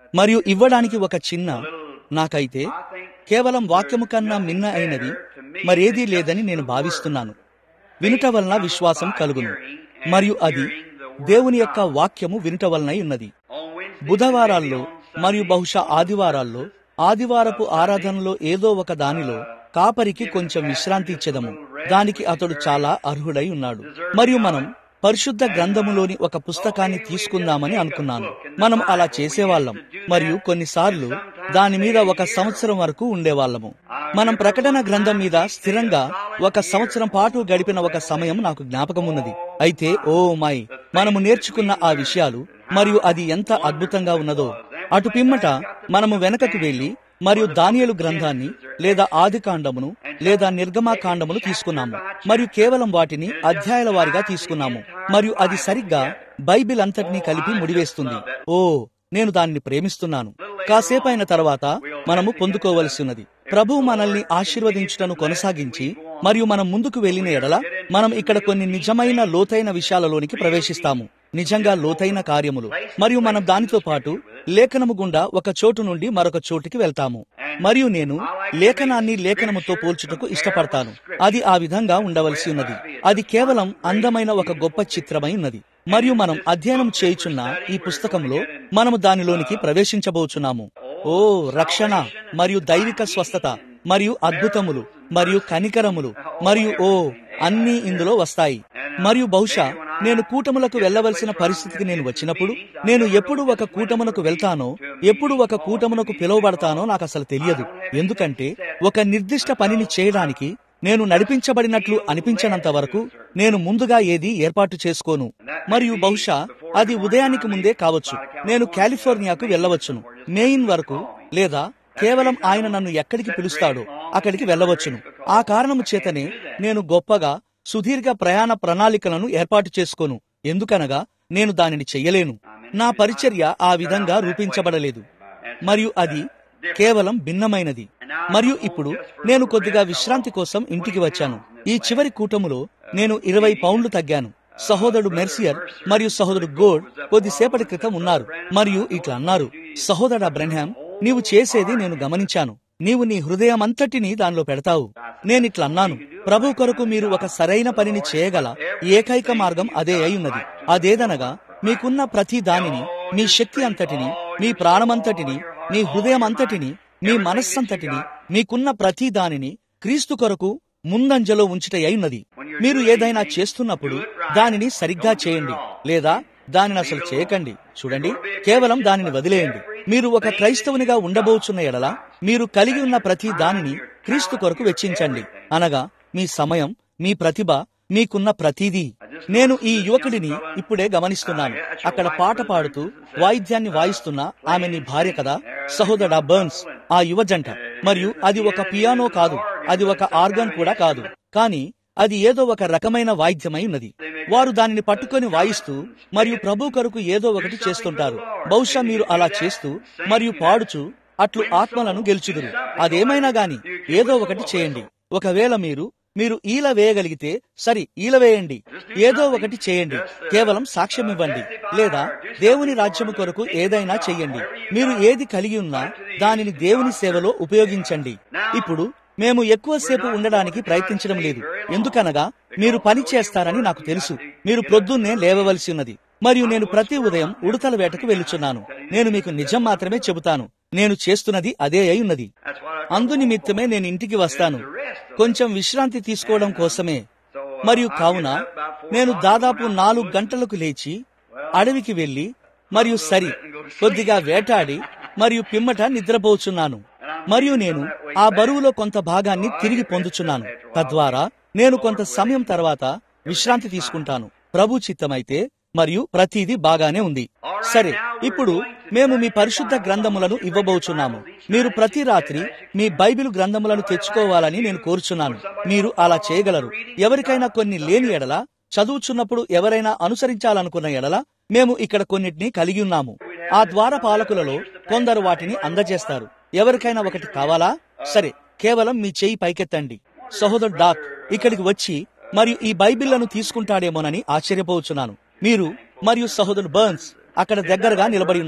మరియు ఇవ్వడానికి ఒక చిన్న నాకైతే కేవలం వాక్యము కన్నా మిన్న అయినది మరేదీ లేదని నేను భావిస్తున్నాను వినుట వలన విశ్వాసం కలుగును మరియు అది దేవుని యొక్క వాక్యము వినుట వలనై ఉన్నది బుధవారాల్లో మరియు బహుశా ఆదివారాల్లో ఆదివారపు ఆరాధనలో ఏదో ఒక దానిలో కాపరికి కొంచెం విశ్రాంతి ఇచ్చేదము దానికి అతడు చాలా అర్హుడై ఉన్నాడు మరియు మనం పరిశుద్ధ గ్రంథములోని ఒక పుస్తకాన్ని తీసుకుందామని అనుకున్నాను మనం అలా చేసేవాళ్ళం మరియు కొన్నిసార్లు దాని మీద ఒక సంవత్సరం వరకు ఉండేవాళ్ళము మనం ప్రకటన గ్రంథం మీద స్థిరంగా ఒక సంవత్సరం పాటు గడిపిన ఒక సమయం నాకు జ్ఞాపకం ఉన్నది అయితే ఓ మై మనము నేర్చుకున్న ఆ విషయాలు మరియు అది ఎంత అద్భుతంగా ఉన్నదో అటు పిమ్మట మనము వెనకకు వెళ్లి మరియు దానియలు గ్రంథాన్ని లేదా ఆది కాండమును లేదా నిర్గమాకాండమును తీసుకున్నాము మరియు కేవలం వాటిని అధ్యాయాల వారిగా తీసుకున్నాము మరియు అది సరిగ్గా బైబిల్ అంతటినీ కలిపి ముడివేస్తుంది ఓ నేను దానిని ప్రేమిస్తున్నాను కాసేపైన తర్వాత మనము పొందుకోవలసి ఉన్నది ప్రభు మనల్ని ఆశీర్వదించుటను కొనసాగించి మరియు మనం ముందుకు వెళ్లిన ఎడల మనం ఇక్కడ కొన్ని నిజమైన లోతైన విషయాలలోనికి ప్రవేశిస్తాము నిజంగా లోతైన కార్యములు మరియు మనం దానితో పాటు లేఖనము గుండా ఒక చోటు నుండి మరొక చోటుకి వెళ్తాము మరియు నేను లేఖనాన్ని లేఖనముతో పోల్చుటకు ఇష్టపడతాను అది ఆ విధంగా ఉండవలసి ఉన్నది అది కేవలం అందమైన ఒక గొప్ప చిత్రమై ఉన్నది మరియు మనం అధ్యయనం చేయుచున్న ఈ పుస్తకంలో మనము దానిలోనికి ప్రవేశించబోచున్నాము ఓ రక్షణ మరియు దైవిక స్వస్థత మరియు అద్భుతములు మరియు కనికరములు మరియు ఓ అన్నీ ఇందులో వస్తాయి మరియు బహుశా నేను కూటములకు వెళ్ళవలసిన పరిస్థితికి నేను వచ్చినప్పుడు నేను ఎప్పుడు ఒక కూటమునకు వెళ్తానో ఎప్పుడు ఒక కూటమునకు పిలువబడతానో నాకు అసలు తెలియదు ఎందుకంటే ఒక నిర్దిష్ట పనిని చేయడానికి నేను నడిపించబడినట్లు అనిపించనంత వరకు నేను ముందుగా ఏది ఏర్పాటు చేసుకోను మరియు బహుశా అది ఉదయానికి ముందే కావచ్చు నేను కాలిఫోర్నియాకు వెళ్ళవచ్చును మెయిన్ వరకు లేదా కేవలం ఆయన నన్ను ఎక్కడికి పిలుస్తాడో అక్కడికి వెళ్ళవచ్చును ఆ కారణము చేతనే నేను గొప్పగా సుదీర్ఘ ప్రయాణ ప్రణాళికలను ఏర్పాటు చేసుకోను ఎందుకనగా నేను దానిని చెయ్యలేను నా పరిచర్య ఆ విధంగా రూపించబడలేదు మరియు అది కేవలం భిన్నమైనది మరియు ఇప్పుడు నేను కొద్దిగా విశ్రాంతి కోసం ఇంటికి వచ్చాను ఈ చివరి కూటములో నేను ఇరవై పౌండ్లు తగ్గాను సహోదరుడు మెర్సియర్ మరియు సహోదరుడు గోడ్ కొద్దిసేపటి క్రితం ఉన్నారు మరియు ఇట్లా అన్నారు సహోదరుడు అబ్రహాం నీవు చేసేది నేను గమనించాను నీవు నీ హృదయమంతటిని దానిలో పెడతావు నేనిట్లా అన్నాను ప్రభు కొరకు మీరు ఒక సరైన పనిని చేయగల ఏకైక మార్గం అదే అయి ఉన్నది అదేదనగా మీకున్న ప్రతి దానిని మీ శక్తి అంతటిని మీ ప్రాణమంతటిని మీ హృదయం అంతటిని మీ మనస్సంతటిని మీకున్న ప్రతి దానిని క్రీస్తు కొరకు ముందంజలో ఉంచుట అయినది మీరు ఏదైనా చేస్తున్నప్పుడు దానిని సరిగ్గా చేయండి లేదా దానిని అసలు చేయకండి చూడండి కేవలం దానిని వదిలేయండి మీరు ఒక క్రైస్తవునిగా ఉండబోచున్న ఎడల మీరు కలిగి ఉన్న ప్రతి దానిని క్రీస్తు కొరకు వెచ్చించండి అనగా మీ సమయం మీ ప్రతిభ మీకున్న ప్రతిదీ నేను ఈ యువకుడిని ఇప్పుడే గమనిస్తున్నాను అక్కడ పాట పాడుతూ వాయిద్యాన్ని వాయిస్తున్న ఆమె నీ భార్య కదా సహోదరా బర్న్స్ ఆ యువ జంట మరియు అది ఒక పియానో కాదు అది ఒక ఆర్గన్ కూడా కాదు కానీ అది ఏదో ఒక రకమైన వాయిద్యమై ఉన్నది వారు దానిని పట్టుకొని వాయిస్తూ మరియు ప్రభు కొరకు ఏదో ఒకటి చేస్తుంటారు బహుశా మీరు అలా చేస్తూ మరియు పాడుచు అట్లు ఆత్మలను గెలుచుదురు అదేమైనా గాని ఏదో ఒకటి చేయండి ఒకవేళ మీరు మీరు ఈల వేయగలిగితే సరి ఈల వేయండి ఏదో ఒకటి చేయండి కేవలం సాక్ష్యం ఇవ్వండి లేదా దేవుని రాజ్యము కొరకు ఏదైనా చెయ్యండి మీరు ఏది కలిగి ఉన్నా దానిని దేవుని సేవలో ఉపయోగించండి ఇప్పుడు మేము ఎక్కువసేపు ఉండడానికి ప్రయత్నించడం లేదు ఎందుకనగా మీరు పని చేస్తారని నాకు తెలుసు మీరు ప్రొద్దున్నే లేవవలసి ఉన్నది మరియు నేను ప్రతి ఉదయం ఉడతల వేటకు వెళ్ళుచున్నాను నేను మీకు నిజం మాత్రమే చెబుతాను నేను చేస్తున్నది అదే అయి ఉన్నది అందు నిమిత్తమే నేను ఇంటికి వస్తాను కొంచెం విశ్రాంతి తీసుకోవడం కోసమే మరియు కావున నేను దాదాపు నాలుగు గంటలకు లేచి అడవికి వెళ్లి మరియు సరి కొద్దిగా వేటాడి మరియు పిమ్మట నిద్రపోచున్నాను మరియు నేను ఆ బరువులో కొంత భాగాన్ని తిరిగి పొందుచున్నాను తద్వారా నేను కొంత సమయం తర్వాత విశ్రాంతి తీసుకుంటాను ప్రభు చిత్తమైతే మరియు ప్రతిదీ బాగానే ఉంది సరే ఇప్పుడు మేము మీ పరిశుద్ధ గ్రంథములను ఇవ్వబోచున్నాము మీరు ప్రతి రాత్రి మీ బైబిల్ గ్రంథములను తెచ్చుకోవాలని నేను కోరుచున్నాను మీరు అలా చేయగలరు ఎవరికైనా కొన్ని లేని ఎడల చదువుచున్నప్పుడు ఎవరైనా అనుసరించాలనుకున్న ఎడల మేము ఇక్కడ కొన్నిటిని కలిగి ఉన్నాము ఆ ద్వార పాలకులలో కొందరు వాటిని అందజేస్తారు ఎవరికైనా ఒకటి కావాలా సరే కేవలం మీ చేయి పైకెత్తండి సహోదరు డాక్ ఇక్కడికి వచ్చి మరియు ఈ బైబిళ్లను తీసుకుంటాడేమోనని ఆశ్చర్యపోవచ్చున్నాను మీరు మరియు సహోదరుడు బర్న్స్ అక్కడ దగ్గరగా నిలబడి ఉన్నారు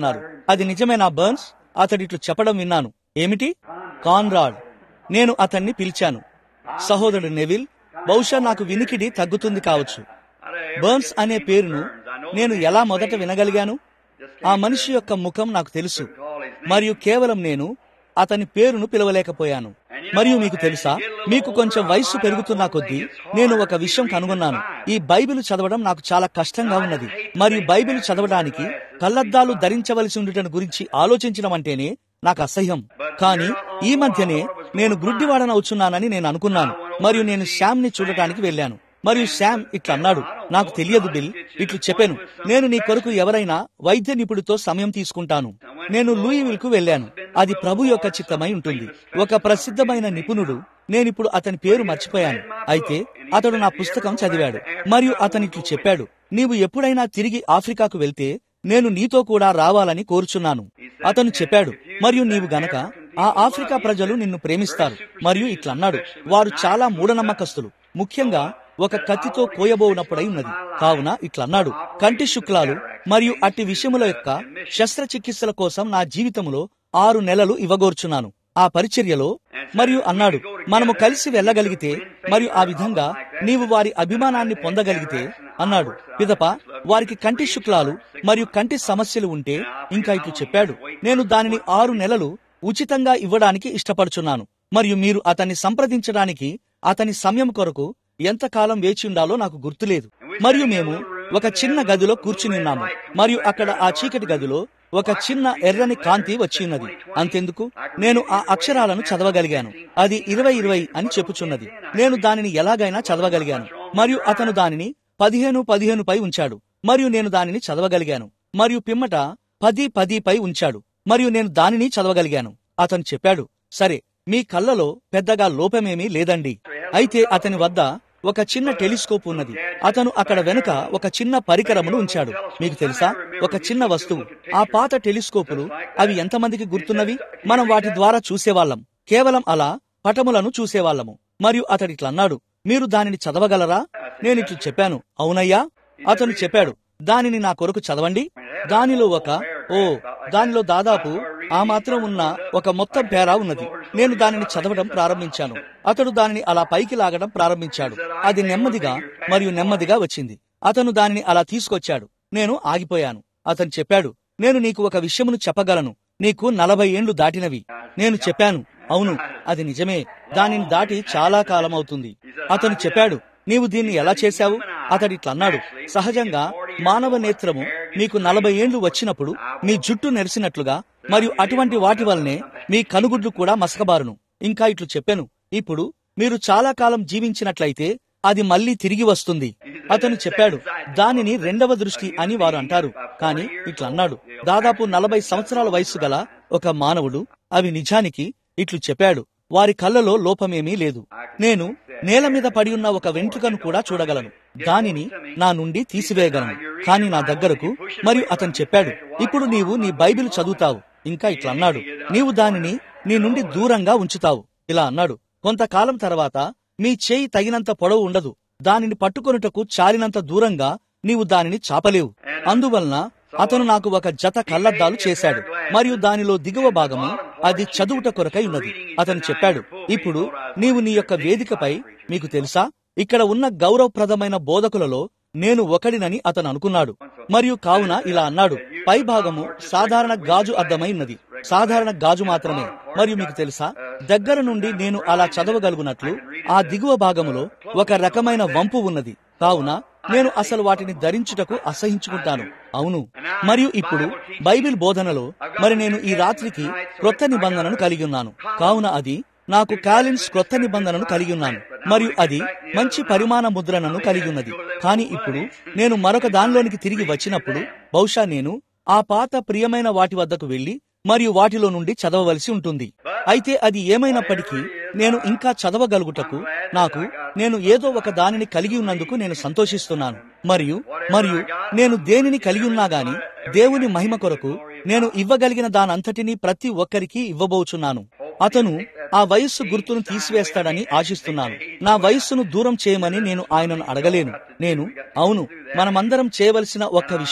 అది నిజమేనా బర్న్స్ అతడిట్లు చెప్పడం విన్నాను ఏమిటి కాన్రాడ్ నేను అతన్ని పిలిచాను సహోదరుడు నెవిల్ బహుశా నాకు వినికిడి తగ్గుతుంది కావచ్చు బర్న్స్ అనే పేరును నేను ఎలా మొదట వినగలిగాను ఆ మనిషి యొక్క ముఖం నాకు తెలుసు మరియు కేవలం నేను అతని పేరును పిలవలేకపోయాను మరియు మీకు తెలుసా మీకు కొంచెం వయస్సు పెరుగుతున్న కొద్దీ నేను ఒక విషయం కనుగొన్నాను ఈ బైబిల్ చదవడం నాకు చాలా కష్టంగా ఉన్నది మరియు బైబిల్ చదవడానికి కళ్ళద్దాలు ధరించవలసి ఉండటం గురించి ఆలోచించడం అంటేనే నాకు అసహ్యం కానీ ఈ మధ్యనే నేను గుడ్డివాడనవుచున్నానని నేను అనుకున్నాను మరియు నేను శ్యామ్ ని చూడటానికి వెళ్ళాను మరియు శ్యామ్ ఇట్లా అన్నాడు నాకు తెలియదు బిల్ ఇట్లు చెప్పాను నేను నీ కొరకు ఎవరైనా వైద్య నిపుణుడితో సమయం తీసుకుంటాను నేను లూయివిల్ కు వెళ్ళాను అది ప్రభు యొక్క చిత్తమై ఉంటుంది ఒక ప్రసిద్ధమైన నిపుణుడు నేనిప్పుడు అతని పేరు మర్చిపోయాను అయితే అతడు నా పుస్తకం చదివాడు మరియు అతను ఇట్లు చెప్పాడు నీవు ఎప్పుడైనా తిరిగి ఆఫ్రికాకు వెళ్తే నేను నీతో కూడా రావాలని కోరుచున్నాను అతను చెప్పాడు మరియు నీవు గనక ఆ ఆఫ్రికా ప్రజలు నిన్ను ప్రేమిస్తారు మరియు ఇట్లన్నాడు వారు చాలా మూఢనమ్మకస్తులు ముఖ్యంగా ఒక కత్తితో కోయబోనప్పుడై ఉన్నది కావున ఇట్లన్నాడు కంటి శుక్లాలు మరియు అట్టి విషయముల యొక్క శస్త్రచికిత్సల కోసం నా జీవితంలో ఆరు నెలలు ఇవ్వగోర్చున్నాను ఆ పరిచర్యలో మరియు అన్నాడు మనము కలిసి వెళ్ళగలిగితే మరియు ఆ విధంగా నీవు వారి అభిమానాన్ని పొందగలిగితే అన్నాడు పిదప వారికి కంటి శుక్లాలు మరియు కంటి సమస్యలు ఉంటే ఇంకా ఇట్లు చెప్పాడు నేను దానిని ఆరు నెలలు ఉచితంగా ఇవ్వడానికి ఇష్టపడుచున్నాను మరియు మీరు అతన్ని సంప్రదించడానికి అతని సమయం కొరకు ఎంతకాలం వేచి ఉండాలో నాకు గుర్తులేదు మరియు మేము ఒక చిన్న గదిలో కూర్చుని ఉన్నాము మరియు అక్కడ ఆ చీకటి గదిలో ఒక చిన్న ఎర్రని కాంతి వచ్చి ఉన్నది అంతెందుకు నేను ఆ అక్షరాలను చదవగలిగాను అది ఇరవై ఇరవై అని చెప్పుచున్నది నేను దానిని ఎలాగైనా చదవగలిగాను మరియు అతను దానిని పదిహేను పదిహేను పై ఉంచాడు మరియు నేను దానిని చదవగలిగాను మరియు పిమ్మట పది పది పై ఉంచాడు మరియు నేను దానిని చదవగలిగాను అతను చెప్పాడు సరే మీ కళ్ళలో పెద్దగా లోపమేమీ లేదండి అయితే అతని వద్ద ఒక చిన్న టెలిస్కోప్ ఉన్నది అతను అక్కడ వెనుక ఒక చిన్న పరికరమును ఉంచాడు మీకు తెలుసా ఒక చిన్న వస్తువు ఆ పాత టెలిస్కోపులు అవి ఎంతమందికి గుర్తున్నవి మనం వాటి ద్వారా చూసేవాళ్ళం కేవలం అలా పటములను చూసేవాళ్ళము మరియు అతడిట్లా అన్నాడు మీరు దానిని చదవగలరా నేనిట్లు చెప్పాను అవునయ్యా అతను చెప్పాడు దానిని నా కొరకు చదవండి దానిలో ఒక ఓ దానిలో దాదాపు ఆ మాత్రం ఉన్న ఒక మొత్తం పేరా ఉన్నది నేను దానిని చదవడం ప్రారంభించాను అతడు దానిని అలా పైకి లాగడం ప్రారంభించాడు అది నెమ్మదిగా మరియు నెమ్మదిగా వచ్చింది అతను దానిని అలా తీసుకొచ్చాడు నేను ఆగిపోయాను అతను చెప్పాడు నేను నీకు ఒక విషయమును చెప్పగలను నీకు నలభై ఏండ్లు దాటినవి నేను చెప్పాను అవును అది నిజమే దానిని దాటి చాలా కాలం అవుతుంది అతను చెప్పాడు నీవు దీన్ని ఎలా చేశావు అతడిట్లన్నాడు సహజంగా మానవ నేత్రము మీకు నలభై ఏండ్లు వచ్చినప్పుడు మీ జుట్టు నెరిసినట్లుగా మరియు అటువంటి వాటి వల్లనే మీ కనుగుడ్లు కూడా మసకబారును ఇంకా ఇట్లు చెప్పాను ఇప్పుడు మీరు చాలా కాలం జీవించినట్లయితే అది మళ్ళీ తిరిగి వస్తుంది అతను చెప్పాడు దానిని రెండవ దృష్టి అని వారు అంటారు కానీ ఇట్లా అన్నాడు దాదాపు నలభై సంవత్సరాల వయస్సు గల ఒక మానవుడు అవి నిజానికి ఇట్లు చెప్పాడు వారి కళ్ళలో లోపమేమీ లేదు నేను నేల మీద పడి ఉన్న ఒక వెంట్రుకను కూడా చూడగలను దానిని నా నుండి తీసివేయగలను కానీ నా దగ్గరకు మరియు అతను చెప్పాడు ఇప్పుడు నీవు నీ బైబిల్ చదువుతావు ఇంకా ఇట్లా అన్నాడు నీవు దానిని నీ నుండి దూరంగా ఉంచుతావు ఇలా అన్నాడు కొంతకాలం తర్వాత మీ చేయి తగినంత పొడవు ఉండదు దానిని పట్టుకొనుటకు చాలినంత దూరంగా నీవు దానిని చాపలేవు అందువలన అతను నాకు ఒక జత కళ్ళద్దాలు చేశాడు మరియు దానిలో దిగువ భాగము అది చదువుట కొరకై ఉన్నది అతను చెప్పాడు ఇప్పుడు నీవు నీ యొక్క వేదికపై మీకు తెలుసా ఇక్కడ ఉన్న గౌరవప్రదమైన బోధకులలో నేను ఒకడినని అతను అనుకున్నాడు మరియు కావున ఇలా అన్నాడు పై భాగము సాధారణ గాజు అద్దమై ఉన్నది సాధారణ గాజు మాత్రమే మరియు మీకు తెలుసా దగ్గర నుండి నేను అలా చదవగలుగునట్లు ఆ దిగువ భాగములో ఒక రకమైన వంపు ఉన్నది కావున నేను అసలు వాటిని ధరించుటకు అసహించుకుంటాను అవును మరియు ఇప్పుడు బైబిల్ బోధనలో మరి నేను ఈ రాత్రికి క్రొత్త నిబంధనను కలిగి ఉన్నాను కావున అది నాకు కాలిన్స్ క్రొత్త నిబంధనను కలిగి ఉన్నాను మరియు అది మంచి పరిమాణ ముద్రణను కలిగి ఉన్నది కానీ ఇప్పుడు నేను మరొక దానిలోనికి తిరిగి వచ్చినప్పుడు బహుశా నేను ఆ పాత ప్రియమైన వాటి వద్దకు వెళ్లి మరియు వాటిలో నుండి చదవవలసి ఉంటుంది అయితే అది ఏమైనప్పటికీ నేను ఇంకా చదవగలుగుటకు నాకు నేను ఏదో ఒక దానిని కలిగి ఉన్నందుకు నేను సంతోషిస్తున్నాను మరియు మరియు నేను దేనిని కలిగి ఉన్నా గాని దేవుని మహిమ కొరకు నేను ఇవ్వగలిగిన దానంతటినీ ప్రతి ఒక్కరికి ఇవ్వబోచున్నాను అతను ఆ వయస్సు గుర్తును తీసివేస్తాడని ఆశిస్తున్నాను నా వయస్సును దూరం చేయమని నేను ఆయనను అడగలేను నేను అవును మనమందరం చేయవలసిన ఒక్క విషయము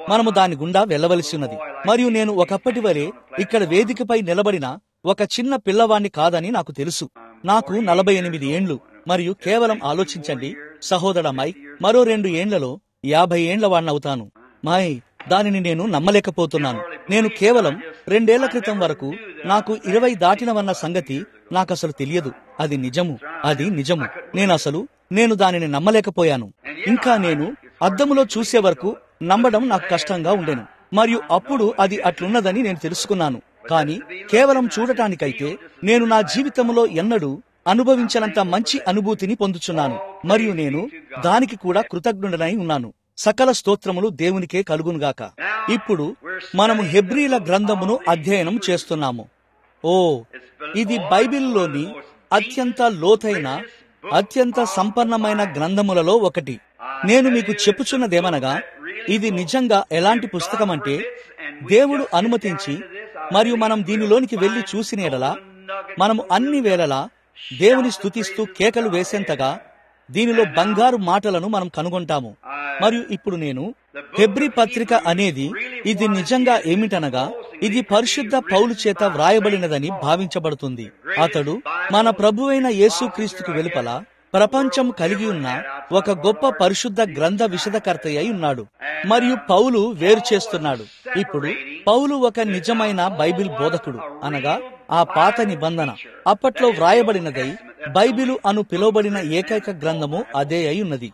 మనము దాని గుండా వెళ్ళవలసి ఉన్నది మరియు నేను ఒకప్పటి వలె ఇక్కడ వేదికపై నిలబడిన ఒక చిన్న పిల్లవాణ్ణి కాదని నాకు తెలుసు నాకు నలభై ఎనిమిది ఏండ్లు మరియు కేవలం ఆలోచించండి సహోదర మైక్ మరో రెండు ఏండ్లలో యాభై ఏండ్ల వాణ్ణవుతాను మాయ్ దానిని నేను నమ్మలేకపోతున్నాను నేను కేవలం రెండేళ్ల క్రితం వరకు నాకు ఇరవై దాటినవన్న సంగతి నాకసలు తెలియదు అది నిజము అది నిజము నేనసలు నేను దానిని నమ్మలేకపోయాను ఇంకా నేను అద్దములో చూసే వరకు నమ్మడం నాకు కష్టంగా ఉండెను మరియు అప్పుడు అది అట్లున్నదని నేను తెలుసుకున్నాను కానీ కేవలం చూడటానికైతే నేను నా జీవితంలో ఎన్నడూ అనుభవించినంత మంచి అనుభూతిని పొందుచున్నాను మరియు నేను దానికి కూడా కృతజ్ఞుడనై ఉన్నాను సకల స్తోత్రములు దేవునికే కలుగునుగాక ఇప్పుడు మనము హెబ్రీల గ్రంథమును అధ్యయనం చేస్తున్నాము ఓ ఇది బైబిల్లోని అత్యంత లోతైన అత్యంత సంపన్నమైన గ్రంథములలో ఒకటి నేను మీకు చెప్పుచున్నదేమనగా ఇది నిజంగా ఎలాంటి పుస్తకం అంటే దేవుడు అనుమతించి మరియు మనం దీనిలోనికి వెళ్లి చూసిన ఎడలా మనము అన్ని వేళలా దేవుని స్తుతిస్తూ కేకలు వేసేంతగా దీనిలో బంగారు మాటలను మనం కనుగొంటాము మరియు ఇప్పుడు నేను హెబ్రి పత్రిక అనేది ఇది నిజంగా ఏమిటనగా ఇది పరిశుద్ధ పౌలు చేత వ్రాయబడినదని భావించబడుతుంది అతడు మన ప్రభువైన యేసుక్రీస్తుకు వెలుపల ప్రపంచం కలిగి ఉన్న ఒక గొప్ప పరిశుద్ధ గ్రంథ విషదకర్త అయి ఉన్నాడు మరియు పౌలు వేరు చేస్తున్నాడు ఇప్పుడు పౌలు ఒక నిజమైన బైబిల్ బోధకుడు అనగా ఆ పాత నిబంధన అప్పట్లో వ్రాయబడినదై బైబిలు అను పిలువబడిన ఏకైక గ్రంథము అదే అయి ఉన్నది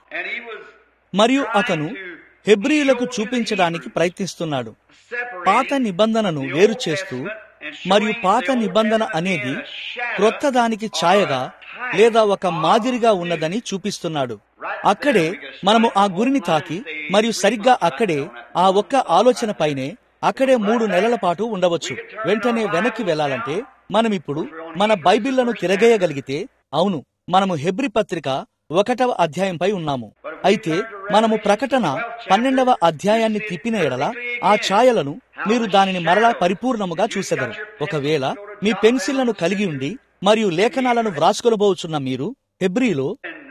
మరియు అతను హెబ్రియులకు చూపించడానికి ప్రయత్నిస్తున్నాడు పాత నిబంధనను వేరు చేస్తూ మరియు పాత నిబంధన అనేది క్రొత్త దానికి ఛాయగా లేదా ఒక మాదిరిగా ఉన్నదని చూపిస్తున్నాడు అక్కడే మనము ఆ గురిని తాకి మరియు సరిగ్గా అక్కడే ఆ ఒక్క ఆలోచన పైనే అక్కడే మూడు నెలల పాటు ఉండవచ్చు వెంటనే వెనక్కి వెళ్లాలంటే మనమిప్పుడు మన బైబిళ్లను తిరగేయగలిగితే అవును మనము హెబ్రి పత్రిక ఒకటవ అధ్యాయంపై ఉన్నాము అయితే మనము ప్రకటన పన్నెండవ అధ్యాయాన్ని తిప్పిన ఎడల ఆ ఛాయలను మీరు దానిని మరలా పరిపూర్ణముగా చూసెదరు ఒకవేళ మీ పెన్సిళ్లను కలిగి ఉండి మరియు లేఖనాలను వ్రాసుకొనబోచున్న మీరు హెబ్రిలో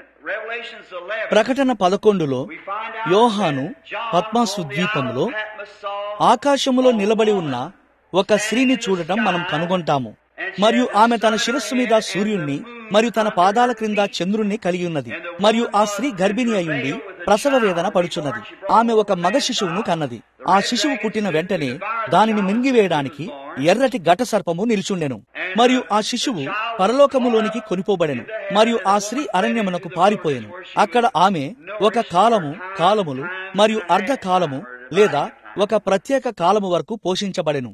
ప్రకటన పదకొండులో యోహాను పద్మాసు ద్వీపంలో ఆకాశములో నిలబడి ఉన్న ఒక స్త్రీని చూడటం మనం కనుగొంటాము మరియు ఆమె తన శిరస్సు మీద సూర్యుణ్ణి మరియు తన పాదాల క్రింద చంద్రుణ్ణి కలిగి ఉన్నది మరియు ఆ స్త్రీ గర్భిణి అయ్యుండి ప్రసవ వేదన పడుచున్నది ఆమె ఒక మగ శిశువును కన్నది ఆ శిశువు పుట్టిన వెంటనే దానిని మింగివేయడానికి ఎర్రటి ఘట సర్పము నిలుచుండెను మరియు ఆ శిశువు పరలోకములోనికి కొనిపోబడెను మరియు ఆ స్త్రీ అరణ్యమునకు పారిపోయెను అక్కడ ఆమె ఒక కాలము కాలములు మరియు అర్ధ కాలము లేదా ఒక ప్రత్యేక కాలము వరకు పోషించబడెను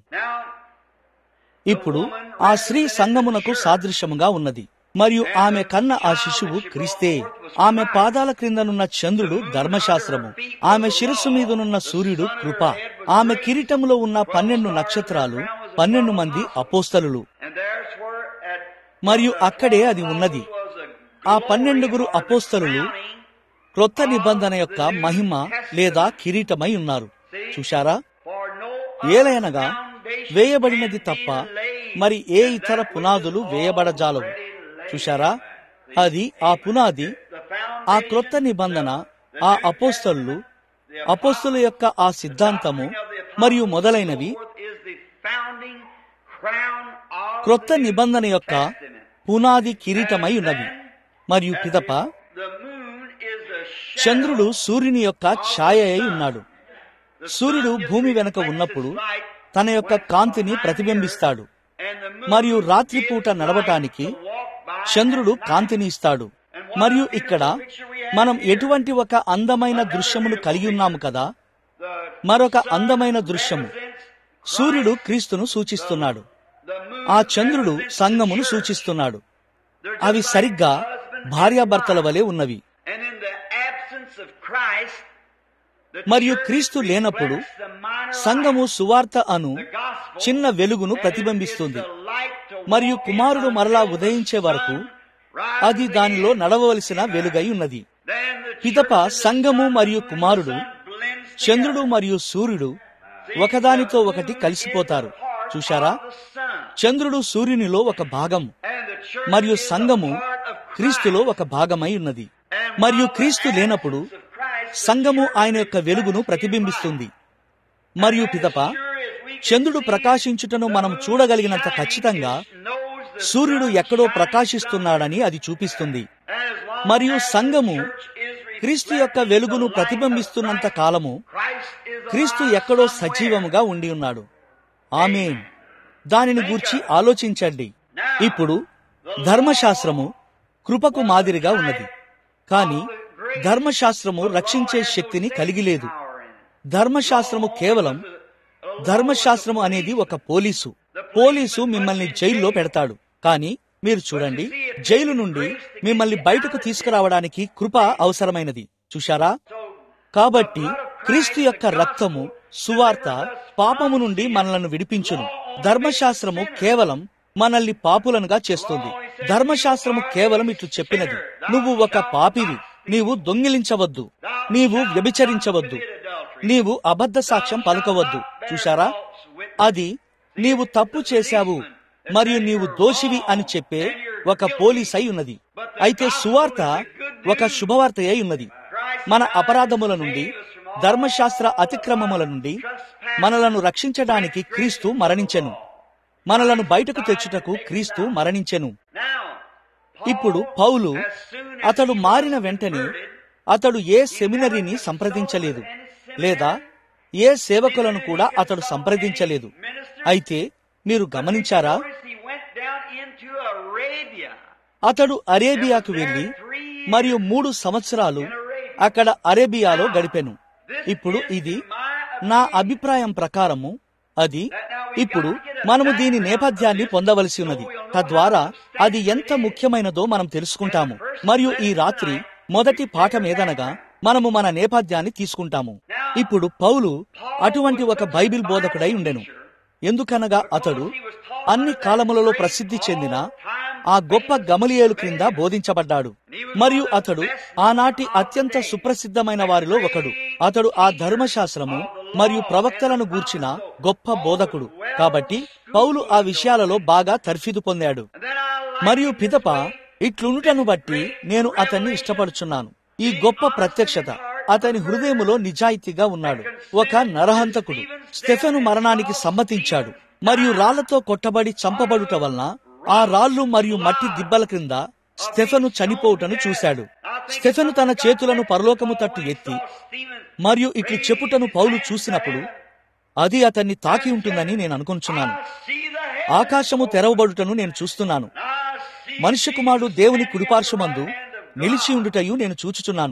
ఇప్పుడు ఆ స్త్రీ సంగమునకు సాదృశ్యముగా ఉన్నది మరియు ఆమె కన్న ఆ శిశువు క్రీస్తే ఆమె పాదాల క్రిందనున్న చంద్రుడు ధర్మశాస్త్రము ఆమె శిరస్సు మీదనున్న సూర్యుడు కృప ఆమె కిరీటములో ఉన్న పన్నెండు నక్షత్రాలు పన్నెండు మంది అపోస్తలులు మరియు అక్కడే అది ఉన్నది ఆ పన్నెండుగురు అపోస్తలులు క్రొత్త నిబంధన యొక్క మహిమ లేదా కిరీటమై ఉన్నారు చూశారా ఏలయనగా వేయబడినది తప్ప మరి ఏ ఇతర పునాదులు వేయబడజాలవు చూశారా అది ఆ పునాది ఆ క్రొత్త నిబంధన ఆ అపోస్తలు అపోస్తుల యొక్క ఆ సిద్ధాంతము మరియు మొదలైనవి క్రొత్త నిబంధన యొక్క పునాది కిరీటమై ఉన్నవి మరియు పిదప చంద్రుడు సూర్యుని యొక్క ఛాయ అయి ఉన్నాడు సూర్యుడు భూమి వెనుక ఉన్నప్పుడు తన యొక్క కాంతిని ప్రతిబింబిస్తాడు మరియు రాత్రిపూట నడవటానికి చంద్రుడు కాంతిని ఇస్తాడు మరియు ఇక్కడ మనం ఎటువంటి ఒక అందమైన దృశ్యమును కలిగి ఉన్నాము కదా మరొక అందమైన దృశ్యము సూర్యుడు క్రీస్తును సూచిస్తున్నాడు ఆ చంద్రుడు సంగమును సూచిస్తున్నాడు అవి సరిగ్గా భార్యాభర్తల వలె ఉన్నవి మరియు క్రీస్తు లేనప్పుడు సంఘము సువార్త అను చిన్న వెలుగును ప్రతిబింబిస్తుంది మరియు కుమారుడు మరలా ఉదయించే వరకు అది దానిలో నడవవలసిన వెలుగై ఉన్నది పిదప సంఘము మరియు కుమారుడు చంద్రుడు మరియు సూర్యుడు ఒకదానితో ఒకటి కలిసిపోతారు చూశారా చంద్రుడు సూర్యునిలో ఒక భాగం మరియు సంఘము క్రీస్తులో ఒక భాగమై ఉన్నది మరియు క్రీస్తు లేనప్పుడు సంఘము ఆయన యొక్క వెలుగును ప్రతిబింబిస్తుంది మరియు పిదప చంద్రుడు ప్రకాశించుటను మనం చూడగలిగినంత ఖచ్చితంగా సూర్యుడు ఎక్కడో ప్రకాశిస్తున్నాడని అది చూపిస్తుంది మరియు సంఘము క్రీస్తు యొక్క వెలుగును ప్రతిబింబిస్తున్నంత కాలము క్రీస్తు ఎక్కడో సజీవముగా ఉండి ఉన్నాడు ఆమెన్ దానిని గూర్చి ఆలోచించండి ఇప్పుడు ధర్మశాస్త్రము కృపకు మాదిరిగా ఉన్నది కానీ ధర్మశాస్త్రము రక్షించే శక్తిని కలిగి లేదు ధర్మశాస్త్రము కేవలం ధర్మశాస్త్రము అనేది ఒక పోలీసు పోలీసు మిమ్మల్ని జైల్లో పెడతాడు కానీ మీరు చూడండి జైలు నుండి మిమ్మల్ని బయటకు తీసుకురావడానికి కృప అవసరమైనది చూశారా కాబట్టి క్రీస్తు యొక్క రక్తము సువార్త పాపము నుండి మనలను విడిపించును ధర్మశాస్త్రము కేవలం మనల్ని పాపులనుగా చేస్తుంది ధర్మశాస్త్రము కేవలం ఇట్లు చెప్పినది నువ్వు ఒక పాపివి నీవు దొంగిలించవద్దు నీవు వ్యభిచరించవద్దు నీవు అబద్ధ సాక్ష్యం పలకవద్దు చూశారా అది నీవు తప్పు చేశావు మరియు నీవు దోషివి అని చెప్పే ఒక పోలీస్ అయి ఉన్నది అయితే సువార్త ఒక శుభవార్త అయి ఉన్నది మన అపరాధముల నుండి ధర్మశాస్త్ర అతిక్రమముల నుండి మనలను రక్షించడానికి క్రీస్తు మరణించెను మనలను బయటకు తెచ్చుటకు క్రీస్తు మరణించెను ఇప్పుడు పౌలు అతడు మారిన వెంటనే అతడు ఏ సెమినరీని సంప్రదించలేదు లేదా ఏ సేవకులను కూడా అతడు సంప్రదించలేదు అయితే మీరు గమనించారా అతడు అరేబియాకు వెళ్లి మరియు మూడు సంవత్సరాలు అక్కడ అరేబియాలో గడిపెను ఇప్పుడు ఇది నా అభిప్రాయం ప్రకారము అది ఇప్పుడు మనము దీని నేపథ్యాన్ని పొందవలసి ఉన్నది తద్వారా అది ఎంత ముఖ్యమైనదో మనం తెలుసుకుంటాము మరియు ఈ రాత్రి మొదటి పాఠం ఏదనగా మనము మన నేపథ్యాన్ని తీసుకుంటాము ఇప్పుడు పౌలు అటువంటి ఒక బైబిల్ బోధకుడై ఉండెను ఎందుకనగా అతడు అన్ని కాలములలో ప్రసిద్ధి చెందిన ఆ గొప్ప గమలియేలు క్రింద బోధించబడ్డాడు మరియు అతడు ఆనాటి అత్యంత సుప్రసిద్ధమైన వారిలో ఒకడు అతడు ఆ ధర్మశాస్త్రము మరియు ప్రవక్తలను గూర్చిన గొప్ప బోధకుడు కాబట్టి పౌలు ఆ విషయాలలో బాగా తర్ఫీదు పొందాడు మరియు పిదప ఇట్లునుటను బట్టి నేను అతన్ని ఇష్టపడుచున్నాను ఈ గొప్ప ప్రత్యక్షత అతని హృదయములో నిజాయితీగా ఉన్నాడు ఒక నరహంతకుడు స్టెఫెను మరణానికి సమ్మతించాడు మరియు రాళ్లతో కొట్టబడి చంపబడుట వలన ఆ రాళ్లు మరియు మట్టి దిబ్బల క్రింద స్టెఫెను చనిపోవుటను చూశాడు స్టెఫెను తన చేతులను పరలోకము తట్టు ఎత్తి మరియు ఇట్లు చెప్పుటను పౌలు చూసినప్పుడు అది అతన్ని తాకి ఉంటుందని నేను అనుకుంటున్నాను ఆకాశము తెరవబడుటను నేను చూస్తున్నాను మనుష్య కుమారుడు దేవుని కుడిపార్శ్వమందు నిలిచి ఉండుటయు నేను చూచుచున్నాను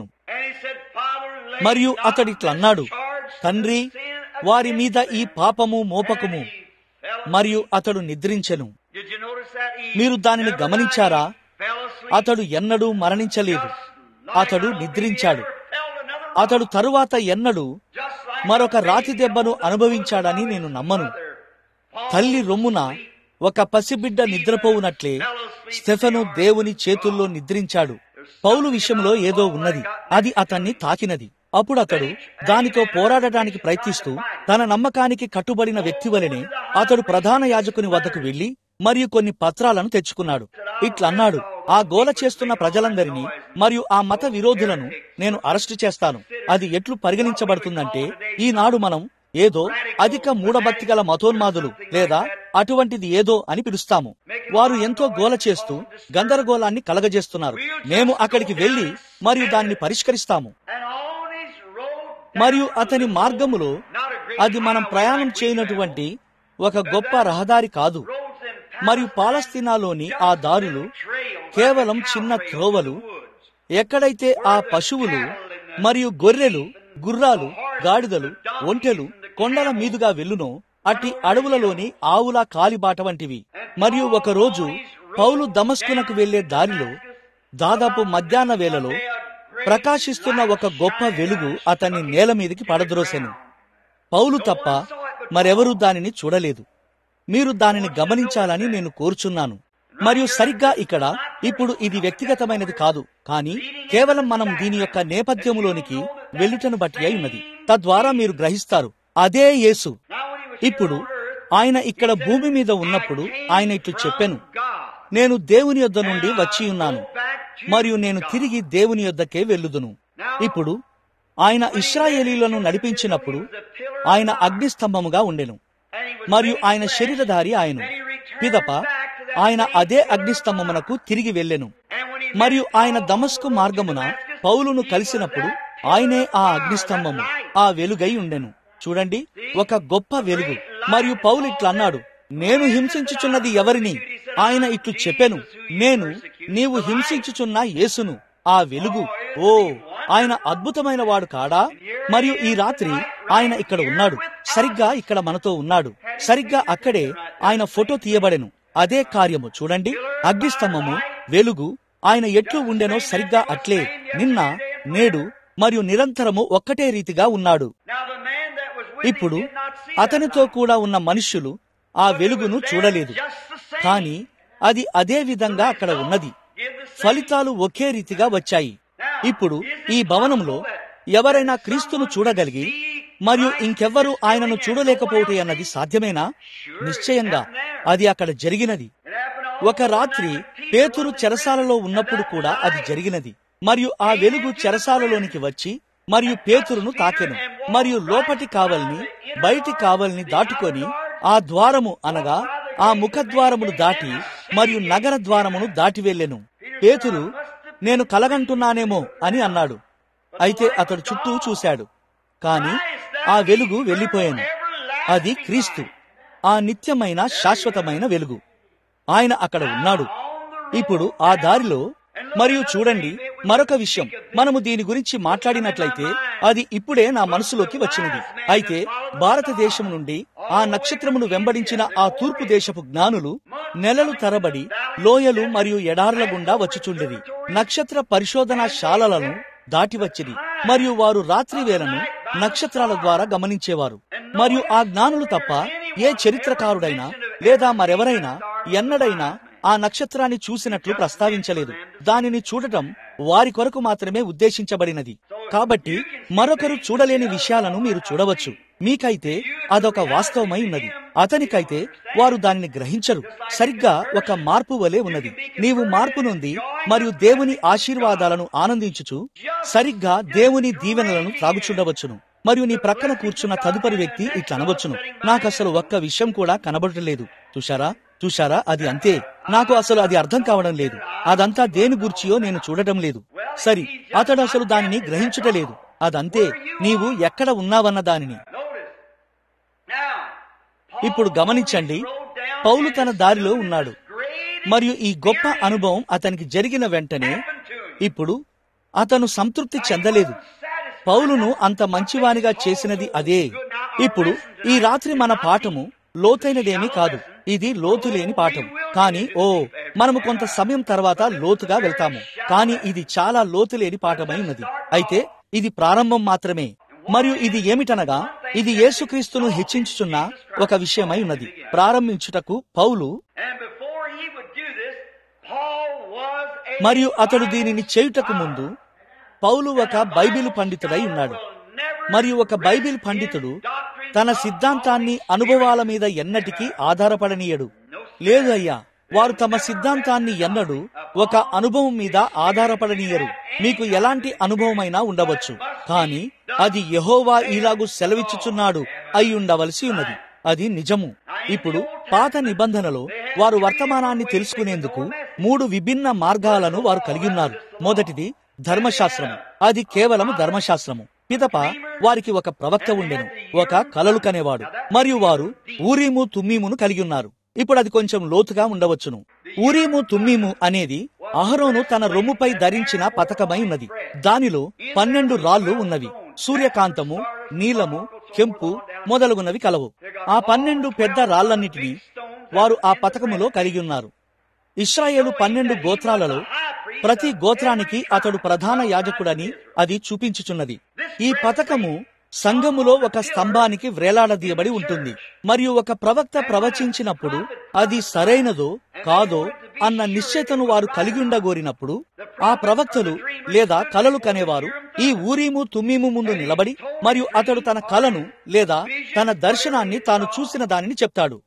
మరియు అతడిట్లన్నాడు తండ్రి వారి మీద ఈ పాపము మోపకము మరియు అతడు నిద్రించెను మీరు దానిని గమనించారా అతడు ఎన్నడూ మరణించలేదు అతడు నిద్రించాడు అతడు తరువాత ఎన్నడూ మరొక రాతి దెబ్బను అనుభవించాడని నేను నమ్మను తల్లి రొమ్మున ఒక పసిబిడ్డ నిద్రపోవునట్లే స్టెఫెను దేవుని చేతుల్లో నిద్రించాడు పౌలు విషయంలో ఏదో ఉన్నది అది అతన్ని తాకినది అప్పుడు అతడు దానితో పోరాడటానికి ప్రయత్నిస్తూ తన నమ్మకానికి కట్టుబడిన వ్యక్తి వలనే అతడు ప్రధాన యాజకుని వద్దకు వెళ్లి మరియు కొన్ని పత్రాలను తెచ్చుకున్నాడు ఇట్లన్నాడు ఆ గోల చేస్తున్న ప్రజలందరినీ మరియు ఆ మత విరోధులను నేను అరెస్టు చేస్తాను అది ఎట్లు పరిగణించబడుతుందంటే ఈనాడు మనం ఏదో అధిక మూఢభక్తి గల మతోన్మాదులు లేదా అటువంటిది ఏదో అని పిలుస్తాము వారు ఎంతో గోల చేస్తూ గందరగోళాన్ని కలగజేస్తున్నారు మేము అక్కడికి వెళ్లి మరియు దాన్ని పరిష్కరిస్తాము మరియు అతని మార్గములో అది మనం ప్రయాణం చేయనటువంటి ఒక గొప్ప రహదారి కాదు మరియు పాలస్తీనాలోని ఆ దారులు కేవలం చిన్న త్రోవలు ఎక్కడైతే ఆ పశువులు మరియు గొర్రెలు గుర్రాలు గాడిదలు ఒంటెలు కొండల మీదుగా వెళ్ళునో అట్టి అడవులలోని ఆవుల కాలిబాట వంటివి మరియు ఒక రోజు పౌలు దమస్కునకు వెళ్లే దారిలో దాదాపు మధ్యాహ్న వేళలో ప్రకాశిస్తున్న ఒక గొప్ప వెలుగు అతన్ని నేల మీదకి పడద్రోసెను పౌలు తప్ప మరెవరూ దానిని చూడలేదు మీరు దానిని గమనించాలని నేను కోరుచున్నాను మరియు సరిగ్గా ఇక్కడ ఇప్పుడు ఇది వ్యక్తిగతమైనది కాదు కానీ కేవలం మనం దీని యొక్క నేపథ్యములోనికి వెళ్ళుటను బట్టి అయి ఉన్నది తద్వారా మీరు గ్రహిస్తారు అదే యేసు ఇప్పుడు ఆయన ఇక్కడ భూమి మీద ఉన్నప్పుడు ఆయన ఇట్లు చెప్పాను నేను దేవుని యొద్ద నుండి వచ్చి ఉన్నాను మరియు నేను తిరిగి దేవుని యొద్దకే వెళ్ళుదును ఇప్పుడు ఆయన ఇస్రాయేలీలను నడిపించినప్పుడు ఆయన అగ్నిస్తంభముగా ఉండెను మరియు ఆయన శరీరధారి ఆయన పిదప ఆయన అదే అగ్నిస్తంభమునకు తిరిగి వెళ్ళెను మరియు ఆయన దమస్కు మార్గమున పౌలును కలిసినప్పుడు ఆయనే ఆ అగ్నిస్తంభము ఆ వెలుగై ఉండెను చూడండి ఒక గొప్ప వెలుగు మరియు పౌలు ఇట్లా అన్నాడు నేను హింసించుచున్నది ఎవరిని ఆయన ఇట్లు చెప్పెను నేను నీవు హింసించుచున్న యేసును ఆ వెలుగు ఓ ఆయన అద్భుతమైన వాడు కాడా మరియు ఈ రాత్రి ఆయన ఇక్కడ ఉన్నాడు సరిగ్గా ఇక్కడ మనతో ఉన్నాడు సరిగ్గా అక్కడే ఆయన ఫోటో తీయబడెను అదే కార్యము చూడండి అగ్నిస్తంభము వెలుగు ఆయన ఎట్లు ఉండెనో సరిగ్గా అట్లే నిన్న నేడు మరియు నిరంతరము ఒక్కటే రీతిగా ఉన్నాడు ఇప్పుడు అతనితో కూడా ఉన్న మనుష్యులు ఆ వెలుగును చూడలేదు కానీ అది అదే విధంగా అక్కడ ఉన్నది ఫలితాలు ఒకే రీతిగా వచ్చాయి ఇప్పుడు ఈ భవనంలో ఎవరైనా క్రీస్తును చూడగలిగి మరియు ఇంకెవ్వరూ ఆయనను చూడలేకపోతే అన్నది సాధ్యమేనా నిశ్చయంగా అది అక్కడ జరిగినది ఒక రాత్రి పేతురు చెరసాలలో ఉన్నప్పుడు కూడా అది జరిగినది మరియు ఆ వెలుగు చెరసాలలోనికి వచ్చి మరియు పేతురును తాకెను మరియు లోపటి కావల్ని బయటి కావల్ని దాటుకొని ఆ ద్వారము అనగా ఆ ముఖద్వారమును దాటి మరియు నగర ద్వారమును దాటి వెళ్ళెను పేతురు నేను కలగంటున్నానేమో అని అన్నాడు అయితే అతడు చుట్టూ చూశాడు కాని ఆ వెలుగు వెళ్ళిపోయాను అది క్రీస్తు ఆ నిత్యమైన శాశ్వతమైన వెలుగు ఆయన అక్కడ ఉన్నాడు ఇప్పుడు ఆ దారిలో మరియు చూడండి మరొక విషయం మనము దీని గురించి మాట్లాడినట్లయితే అది ఇప్పుడే నా మనసులోకి వచ్చినది అయితే భారతదేశం నుండి ఆ నక్షత్రమును వెంబడించిన ఆ తూర్పు దేశపు జ్ఞానులు నెలలు తరబడి లోయలు మరియు ఎడారుల గుండా వచ్చుచుండిరి నక్షత్ర పరిశోధన శాలలను దాటివచ్చిరి మరియు వారు రాత్రి వేళను నక్షత్రాల ద్వారా గమనించేవారు మరియు ఆ జ్ఞానులు తప్ప ఏ చరిత్రకారుడైనా లేదా మరెవరైనా ఎన్నడైనా ఆ నక్షత్రాన్ని చూసినట్లు ప్రస్తావించలేదు దానిని చూడటం వారి కొరకు మాత్రమే ఉద్దేశించబడినది కాబట్టి మరొకరు చూడలేని విషయాలను మీరు చూడవచ్చు మీకైతే అదొక వాస్తవమై ఉన్నది అతనికైతే వారు దానిని గ్రహించరు సరిగ్గా ఒక మార్పు వలె ఉన్నది నీవు మార్పు నుండి మరియు దేవుని ఆశీర్వాదాలను ఆనందించుచు సరిగ్గా దేవుని దీవెనలను త్రాగుచుండవచ్చును మరియు నీ ప్రక్కన కూర్చున్న తదుపరి వ్యక్తి ఇట్లా అనవచ్చును నాకు అసలు ఒక్క విషయం కూడా కనబడటలేదు చూశారా చూశారా అది అంతే నాకు అసలు అది అర్థం కావడం లేదు అదంతా దేని గుర్చియో నేను చూడటం లేదు సరి అతడు అసలు దానిని గ్రహించుటలేదు అదంతే నీవు ఎక్కడ ఉన్నావన్న దానిని ఇప్పుడు గమనించండి పౌలు తన దారిలో ఉన్నాడు మరియు ఈ గొప్ప అనుభవం అతనికి జరిగిన వెంటనే ఇప్పుడు అతను సంతృప్తి చెందలేదు పౌలును అంత మంచివానిగా చేసినది అదే ఇప్పుడు ఈ రాత్రి మన పాఠము లోతైనదేమీ కాదు ఇది లోతు లేని పాఠం కానీ ఓ మనము కొంత సమయం తర్వాత లోతుగా వెళ్తాము కానీ ఇది చాలా లోతు లేని పాఠమై ఉన్నది అయితే ఇది ప్రారంభం మాత్రమే మరియు ఇది ఏమిటనగా ఇది యేసుక్రీస్తును హెచ్చించుచున్న ఒక విషయమై ఉన్నది ప్రారంభించుటకు పౌలు మరియు అతడు దీనిని చేయుటకు ముందు పౌలు ఒక బైబిల్ పండితుడై ఉన్నాడు మరియు ఒక బైబిల్ పండితుడు తన సిద్ధాంతాన్ని అనుభవాల మీద ఎన్నటికీ ఆధారపడనీయడు లేదు అయ్యా వారు తమ సిద్ధాంతాన్ని ఎన్నడూ ఒక అనుభవం మీద ఆధారపడనీయరు మీకు ఎలాంటి అనుభవమైనా ఉండవచ్చు కానీ అది యహోవా ఇలాగు సెలవిచ్చుచున్నాడు అయి ఉండవలసి ఉన్నది అది నిజము ఇప్పుడు పాత నిబంధనలో వారు వర్తమానాన్ని తెలుసుకునేందుకు మూడు విభిన్న మార్గాలను వారు కలిగి ఉన్నారు మొదటిది ధర్మశాస్త్రము అది కేవలం ధర్మశాస్త్రము పిదప వారికి ఒక ప్రవక్త ఉండెను ఒక కలలు కనేవాడు మరియు వారు ఊరీము తుమ్మీమును కలిగి ఉన్నారు ఇప్పుడు అది కొంచెం లోతుగా ఉండవచ్చును ఊరీము తుమ్మీము అనేది అహరోను తన రొమ్ముపై ధరించిన పతకమై ఉన్నది దానిలో పన్నెండు రాళ్లు ఉన్నవి సూర్యకాంతము నీలము కెంపు మొదలగునవి కలవు ఆ పన్నెండు పెద్ద రాళ్లన్నిటినీ వారు ఆ పతకములో కలిగి ఉన్నారు ఇస్రాయేలు పన్నెండు గోత్రాలలో ప్రతి గోత్రానికి అతడు ప్రధాన యాజకుడని అది చూపించుచున్నది ఈ పథకము సంఘములో ఒక స్తంభానికి వ్రేలాడదీయబడి ఉంటుంది మరియు ఒక ప్రవక్త ప్రవచించినప్పుడు అది సరైనదో కాదో అన్న నిశ్చయతను వారు కలిగి ఉండగోరినప్పుడు ఆ ప్రవక్తలు లేదా కలలు కనేవారు ఈ ఊరీము తుమ్మీము ముందు నిలబడి మరియు అతడు తన కలను లేదా తన దర్శనాన్ని తాను చూసిన దానిని చెప్తాడు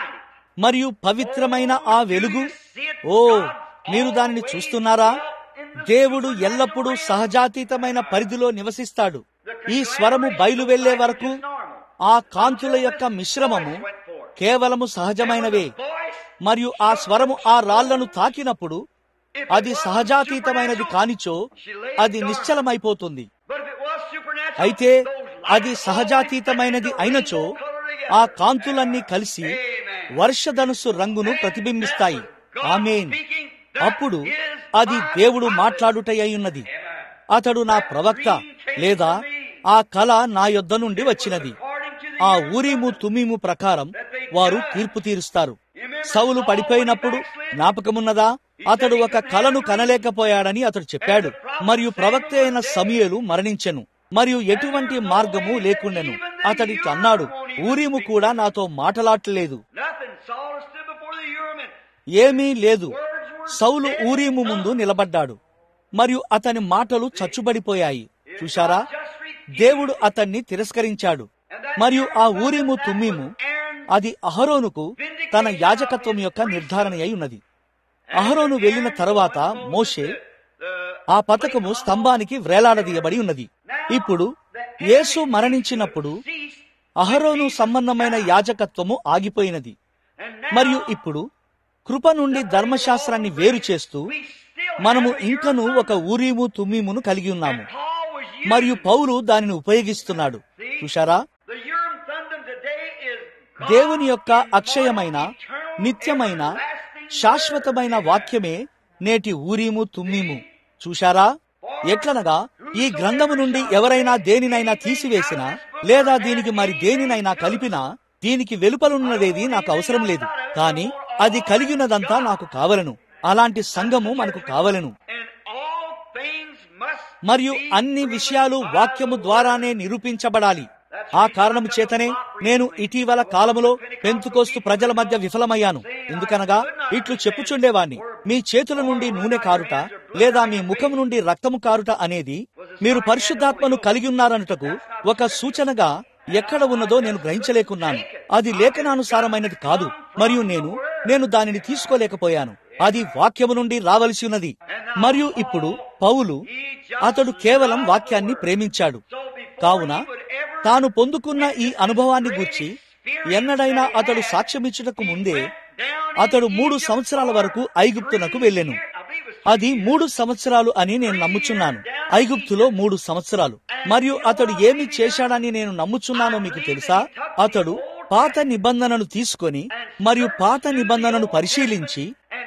మరియు పవిత్రమైన ఆ వెలుగు ఓ మీరు దానిని చూస్తున్నారా దేవుడు ఎల్లప్పుడూ సహజాతీతమైన పరిధిలో నివసిస్తాడు ఈ స్వరము బయలు వెళ్లే వరకు ఆ కాంతుల యొక్క మిశ్రమము కేవలము సహజమైనవే మరియు ఆ స్వరము ఆ రాళ్లను తాకినప్పుడు అది సహజాతీతమైనది కానిచో అది నిశ్చలమైపోతుంది అయితే అది సహజాతీతమైనది అయినచో ఆ కాంతులన్నీ కలిసి వర్షధనుసు రంగును ప్రతిబింబిస్తాయి ఆమెన్ అప్పుడు అది దేవుడు మాట్లాడుటయ్యున్నది అతడు నా ప్రవక్త లేదా ఆ కళ నా యొద్ద నుండి వచ్చినది ఆ ఊరీము తుమీము ప్రకారం వారు తీర్పు తీరుస్తారు సౌలు పడిపోయినప్పుడు జ్ఞాపకమున్నదా అతడు ఒక కలను కనలేకపోయాడని అతడు చెప్పాడు మరియు ప్రవక్త అయిన సమయలు మరణించెను మరియు ఎటువంటి మార్గము లేకుండెను అతడి అన్నాడు ఊరీము కూడా నాతో మాటలాడలేదు ఏమీ లేదు సౌలు ఊరీము ముందు నిలబడ్డాడు మరియు అతని మాటలు చచ్చుబడిపోయాయి చూశారా దేవుడు అతన్ని తిరస్కరించాడు మరియు ఆ ఊరీము తుమ్మీము అది అహరోనుకు తన యాజకత్వం యొక్క నిర్ధారణ అయి ఉన్నది అహరోను వెళ్లిన తరువాత మోషే ఆ పథకము స్తంభానికి వ్రేలాడదీయబడి ఉన్నది ఇప్పుడు యేసు మరణించినప్పుడు అహరోను సంబంధమైన యాజకత్వము ఆగిపోయినది మరియు ఇప్పుడు కృప నుండి ధర్మశాస్త్రాన్ని వేరు చేస్తూ మనము ఇంకను ఒక ఊరీము తుమ్మీమును కలిగి ఉన్నాము మరియు పౌలు దానిని ఉపయోగిస్తున్నాడు చూశారా దేవుని యొక్క అక్షయమైన నిత్యమైన శాశ్వతమైన వాక్యమే నేటి ఊరీము తుమ్మీము చూశారా ఎట్లనగా ఈ గ్రంథము నుండి ఎవరైనా దేనినైనా తీసివేసినా లేదా దీనికి మరి దేనినైనా కలిపినా దీనికి వెలుపలున్నదేది నాకు అవసరం లేదు కానీ అది కలిగినదంతా నాకు కావలను అలాంటి సంఘము మనకు కావలను మరియు అన్ని విషయాలు వాక్యము ద్వారానే నిరూపించబడాలి ఆ కారణము చేతనే నేను ఇటీవల కాలములో పెంతుకోస్తు ప్రజల మధ్య విఫలమయ్యాను ఎందుకనగా ఇట్లు చెప్పుచుండేవాణ్ణి మీ చేతుల నుండి నూనె కారుట లేదా మీ ముఖం నుండి రక్తము కారుట అనేది మీరు పరిశుద్ధాత్మను కలిగి ఉన్నారనుటకు ఒక సూచనగా ఎక్కడ ఉన్నదో నేను గ్రహించలేకున్నాను అది లేఖనానుసారమైనది కాదు మరియు నేను నేను దానిని తీసుకోలేకపోయాను అది వాక్యము నుండి రావలసి ఉన్నది మరియు ఇప్పుడు పౌలు అతడు కేవలం వాక్యాన్ని ప్రేమించాడు కావున తాను పొందుకున్న ఈ అనుభవాన్ని గూర్చి ఎన్నడైనా అతడు సాక్ష్యమిచ్చుటకు ముందే అతడు మూడు సంవత్సరాల వరకు ఐగుప్తునకు వెళ్ళెను అది మూడు సంవత్సరాలు అని నేను నమ్ముచున్నాను ఐగుప్తులో మూడు సంవత్సరాలు మరియు అతడు ఏమి చేశాడని నేను నమ్ముచున్నానో మీకు తెలుసా అతడు పాత నిబంధనను తీసుకొని మరియు పాత నిబంధనను పరిశీలించి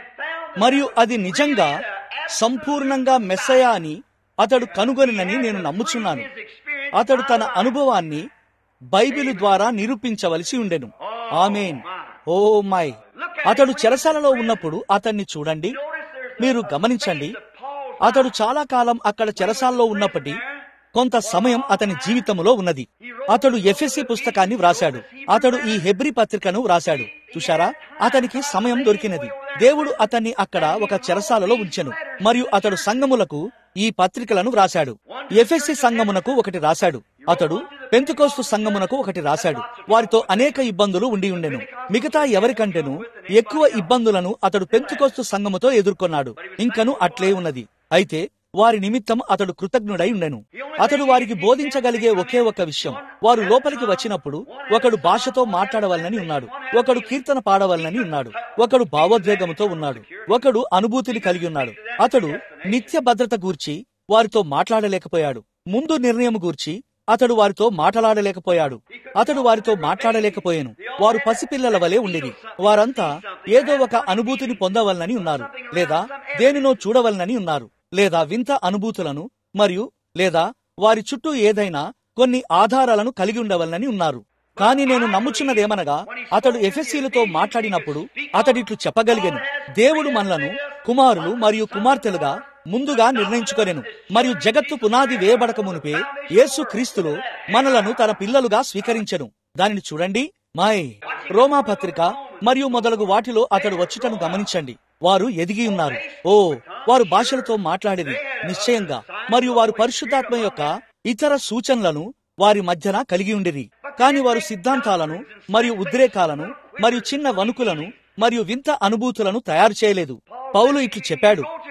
మరియు అది నిజంగా సంపూర్ణంగా మెస్సయ అని అతడు కనుగొనని నేను నమ్ముచున్నాను అతడు తన అనుభవాన్ని బైబిల్ ద్వారా నిరూపించవలసి ఉండెను ఆమెన్ ఓ మై అతడు చెరసాలలో ఉన్నప్పుడు అతన్ని చూడండి మీరు గమనించండి అతడు చాలా కాలం అక్కడ చెరసాల్లో ఉన్నప్పటి కొంత సమయం అతని జీవితంలో ఉన్నది అతడు ఎఫ్ఎస్సి పుస్తకాన్ని వ్రాశాడు అతడు ఈ హెబ్రి పత్రికను వ్రాశాడు చూశారా అతనికి సమయం దొరికినది దేవుడు అతన్ని అక్కడ ఒక చెరసాలలో ఉంచెను మరియు అతడు సంఘములకు ఈ పత్రికలను వ్రాశాడు ఎఫ్ఎస్సి సంఘమునకు ఒకటి రాశాడు అతడు పెంతుకోస్తు సంఘమునకు ఒకటి రాశాడు వారితో అనేక ఇబ్బందులు ఉండి ఉండెను మిగతా ఎవరికంటేను ఎక్కువ ఇబ్బందులను అతడు పెంతుకోస్తు సంఘముతో ఎదుర్కొన్నాడు ఇంకను అట్లే ఉన్నది అయితే వారి నిమిత్తం అతడు కృతజ్ఞుడై ఉండెను అతడు వారికి బోధించగలిగే ఒకే ఒక విషయం వారు లోపలికి వచ్చినప్పుడు ఒకడు భాషతో మాట్లాడవలనని ఉన్నాడు ఒకడు కీర్తన పాడవలనని ఉన్నాడు ఒకడు భావోద్వేగంతో ఉన్నాడు ఒకడు అనుభూతిని కలిగి ఉన్నాడు అతడు నిత్య భద్రత గూర్చి వారితో మాట్లాడలేకపోయాడు ముందు నిర్ణయం గూర్చి అతడు వారితో మాట్లాడలేకపోయాడు అతడు వారితో మాట్లాడలేకపోయాను వారు పసిపిల్లల వలె ఉండేది వారంతా ఏదో ఒక అనుభూతిని పొందవలనని ఉన్నారు లేదా దేనినో చూడవలనని ఉన్నారు లేదా వింత అనుభూతులను మరియు లేదా వారి చుట్టూ ఏదైనా కొన్ని ఆధారాలను కలిగి ఉండవలనని ఉన్నారు కానీ నేను నమ్ముచున్నదేమనగా అతడు ఎఫ్ఎస్సీలతో మాట్లాడినప్పుడు అతడిట్లు చెప్పగలిగాను దేవుడు మనలను కుమారులు మరియు కుమార్తెలుగా ముందుగా నిర్ణయించుకొనెను మరియు జగత్తు పునాది వేయబడక మునిపే యేసు క్రీస్తులో మనలను తన పిల్లలుగా స్వీకరించెను దానిని చూడండి మాయ్ రోమా పత్రిక మరియు మొదలగు వాటిలో అతడు వచ్చుటను గమనించండి వారు ఎదిగి ఉన్నారు ఓ వారు భాషలతో మాట్లాడేది నిశ్చయంగా మరియు వారు పరిశుద్ధాత్మ యొక్క ఇతర సూచనలను వారి మధ్యన కలిగి ఉండిరి కాని వారు సిద్ధాంతాలను మరియు ఉద్రేకాలను మరియు చిన్న వణుకులను మరియు వింత అనుభూతులను తయారు చేయలేదు పౌలు ఇట్లు చెప్పాడు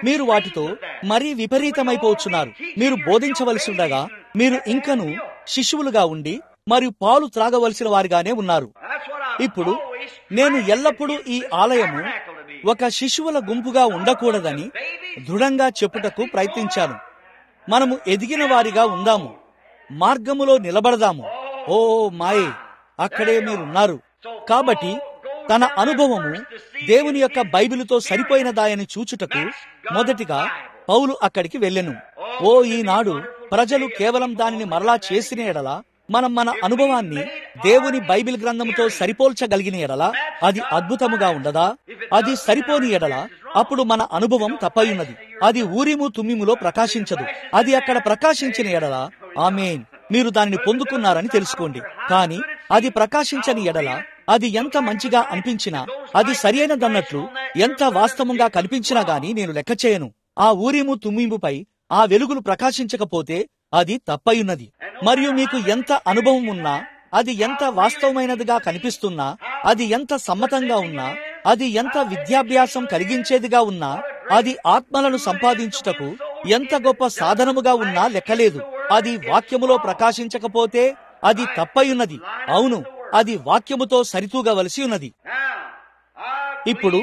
మీరు వాటితో మరీ విపరీతమైపోవచ్చున్నారు మీరు బోధించవలసి ఉండగా మీరు ఇంకను శిశువులుగా ఉండి మరియు పాలు త్రాగవలసిన వారిగానే ఉన్నారు ఇప్పుడు నేను ఎల్లప్పుడూ ఈ ఆలయము ఒక శిశువుల గుంపుగా ఉండకూడదని దృఢంగా చెప్పుటకు ప్రయత్నించాను మనము ఎదిగిన వారిగా ఉందాము మార్గములో నిలబడదాము ఓ మాయే అక్కడే మీరున్నారు కాబట్టి తన అనుభవము దేవుని యొక్క బైబిలుతో సరిపోయినదాయని చూచుటకు మొదటిగా పౌలు అక్కడికి వెళ్ళెను ఓ ఈనాడు ప్రజలు కేవలం దానిని మరలా చేసిన ఎడల మనం మన అనుభవాన్ని దేవుని బైబిల్ గ్రంథముతో సరిపోల్చగలిగిన ఎడల అది అద్భుతముగా ఉండదా అది సరిపోని ఎడల అప్పుడు మన అనుభవం తప్పయున్నది అది ఊరిము తుమ్మిములో ప్రకాశించదు అది అక్కడ ప్రకాశించిన ఎడల ఆమెన్ మీరు దానిని పొందుకున్నారని తెలుసుకోండి కానీ అది ప్రకాశించని ఎడల అది ఎంత మంచిగా అనిపించినా అది సరియైనదన్నట్లు ఎంత వాస్తవంగా కనిపించినా గాని నేను లెక్క చేయను ఆ ఊరిము తుమ్మిముపై ఆ వెలుగులు ప్రకాశించకపోతే అది తప్పయున్నది మరియు మీకు ఎంత అనుభవం ఉన్నా అది ఎంత వాస్తవమైనదిగా కనిపిస్తున్నా అది ఎంత సమ్మతంగా ఉన్నా అది ఎంత విద్యాభ్యాసం కలిగించేదిగా ఉన్నా అది ఆత్మలను సంపాదించుటకు ఎంత గొప్ప సాధనముగా ఉన్నా లెక్కలేదు అది వాక్యములో ప్రకాశించకపోతే అది తప్పయున్నది అవును అది వాక్యముతో సరితూగవలసి ఉన్నది ఇప్పుడు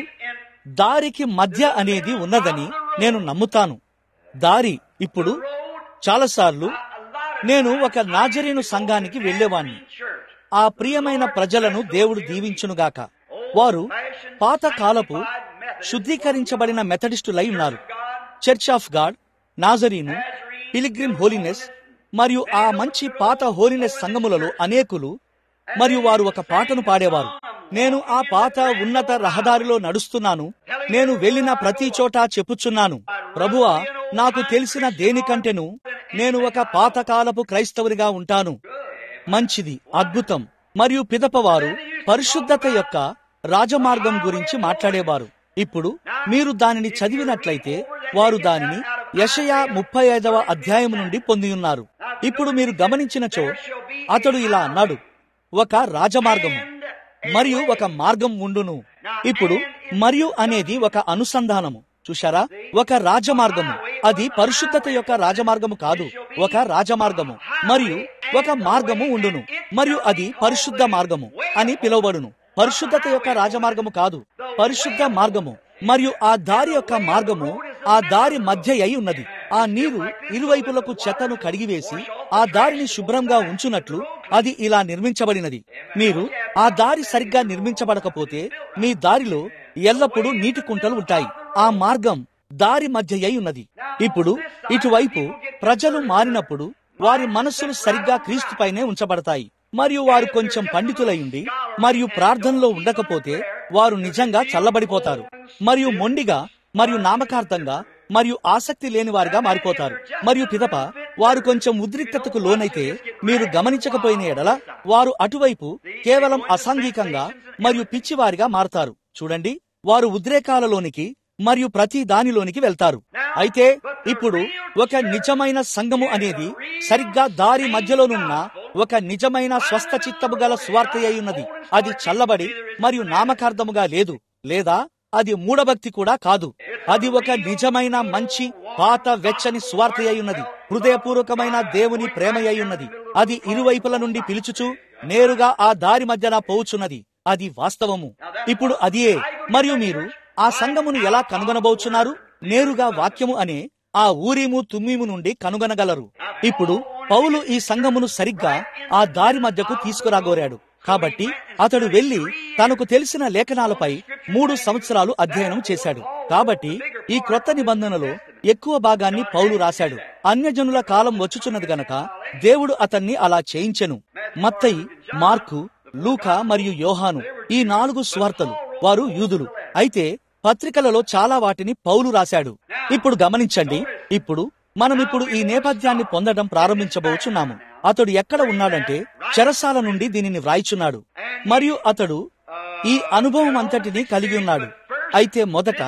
దారికి మధ్య అనేది ఉన్నదని నేను నమ్ముతాను దారి ఇప్పుడు చాలాసార్లు నేను ఒక నాజరీను సంఘానికి వెళ్ళేవాణ్ణి ఆ ప్రియమైన ప్రజలను దేవుడు దీవించునుగాక వారు పాతకాలపు శుద్ధీకరించబడిన మెథడిస్టులై ఉన్నారు church of God Nazarene pilgrim holiness మరియు ఆ మంచి పాత హోలీనెస్ సంఘములలో అనేకులు మరియు వారు ఒక పాటను పాడేవారు నేను ఆ పాత ఉన్నత రహదారిలో నడుస్తున్నాను నేను వెళ్ళిన ప్రతి చోట చెప్పుచున్నాను ప్రభువా నాకు తెలిసిన దేనికంటేను నేను ఒక పాతకాలపు క్రైస్తవునిగా ఉంటాను మంచిది అద్భుతం మరియు పిదపవారు పరిశుద్ధత యొక్క రాజమార్గం గురించి మాట్లాడేవారు ఇప్పుడు మీరు దానిని చదివినట్లయితే వారు దానిని యషయా ముప్పై ఐదవ అధ్యాయం నుండి పొంది ఉన్నారు ఇప్పుడు మీరు గమనించినచో అతడు ఇలా అన్నాడు ఒక రాజమార్గము మరియు ఒక మార్గం ఉండును ఇప్పుడు మరియు అనేది ఒక అనుసంధానము చూశారా ఒక రాజమార్గము అది పరిశుద్ధత యొక్క రాజమార్గము కాదు ఒక రాజమార్గము మరియు ఒక మార్గము ఉండును మరియు అది పరిశుద్ధ మార్గము అని పిలువబడును పరిశుద్ధత యొక్క రాజమార్గము కాదు పరిశుద్ధ మార్గము మరియు ఆ దారి యొక్క మార్గము ఆ దారి మధ్య అయి ఉన్నది ఆ నీరు ఇరువైపులకు చెత్తను కడిగివేసి ఆ దారిని శుభ్రంగా ఉంచునట్లు అది ఇలా నిర్మించబడినది మీరు ఆ దారి సరిగ్గా నిర్మించబడకపోతే మీ దారిలో ఎల్లప్పుడూ నీటి కుంటలు ఉంటాయి ఆ మార్గం దారి మధ్య అయి ఉన్నది ఇప్పుడు ఇటువైపు ప్రజలు మారినప్పుడు వారి మనస్సులు సరిగ్గా క్రీస్తుపైనే ఉంచబడతాయి మరియు వారు కొంచెం పండితులయుండి మరియు ప్రార్థనలో ఉండకపోతే వారు నిజంగా చల్లబడిపోతారు మరియు మొండిగా మరియు నామకార్థంగా మరియు ఆసక్తి లేని వారిగా మారిపోతారు మరియు పిదప వారు కొంచెం ఉద్రిక్తతకు లోనైతే మీరు గమనించకపోయిన ఎడల వారు అటువైపు కేవలం అసాంఘికంగా మరియు పిచ్చివారిగా మారతారు చూడండి వారు ఉద్రేకాలలోనికి మరియు ప్రతి దానిలోనికి వెళ్తారు అయితే ఇప్పుడు ఒక నిజమైన సంఘము అనేది సరిగ్గా దారి మధ్యలోనున్న ఒక నిజమైన స్వస్థ చిత్తము గల స్వార్థ అయి ఉన్నది అది చల్లబడి మరియు నామకార్థముగా లేదు లేదా అది మూఢభక్తి కూడా కాదు అది ఒక నిజమైన మంచి పాత వెచ్చని స్వార్థ అయి ఉన్నది హృదయపూర్వకమైన దేవుని ప్రేమ అయి ఉన్నది అది ఇరువైపుల నుండి పిలుచుచు నేరుగా ఆ దారి మధ్యన పోవుచున్నది అది వాస్తవము ఇప్పుడు అదియే మరియు మీరు ఆ సంఘమును ఎలా కనుగొనబోచున్నారు నేరుగా వాక్యము అనే ఆ ఊరిము తుమ్మిము నుండి కనుగొనగలరు ఇప్పుడు పౌలు ఈ సంఘమును సరిగ్గా ఆ దారి మధ్యకు తీసుకురాగోరాడు కాబట్టి అతడు వెళ్లి తనకు తెలిసిన లేఖనాలపై మూడు సంవత్సరాలు అధ్యయనం చేశాడు కాబట్టి ఈ క్రొత్త నిబంధనలో ఎక్కువ భాగాన్ని పౌలు రాశాడు అన్యజనుల కాలం వచ్చుచున్నది గనక దేవుడు అతన్ని అలా చేయించెను మత్తయి మార్కు లూకా మరియు యోహాను ఈ నాలుగు స్వార్థలు వారు యూదులు అయితే పత్రికలలో చాలా వాటిని పౌలు రాశాడు ఇప్పుడు గమనించండి ఇప్పుడు మనం ఇప్పుడు ఈ నేపథ్యాన్ని పొందడం ప్రారంభించబోచున్నాము అతడు ఎక్కడ ఉన్నాడంటే చెరసాల నుండి దీనిని వ్రాయిచున్నాడు మరియు అతడు ఈ అనుభవం అంతటిని కలిగి ఉన్నాడు అయితే మొదట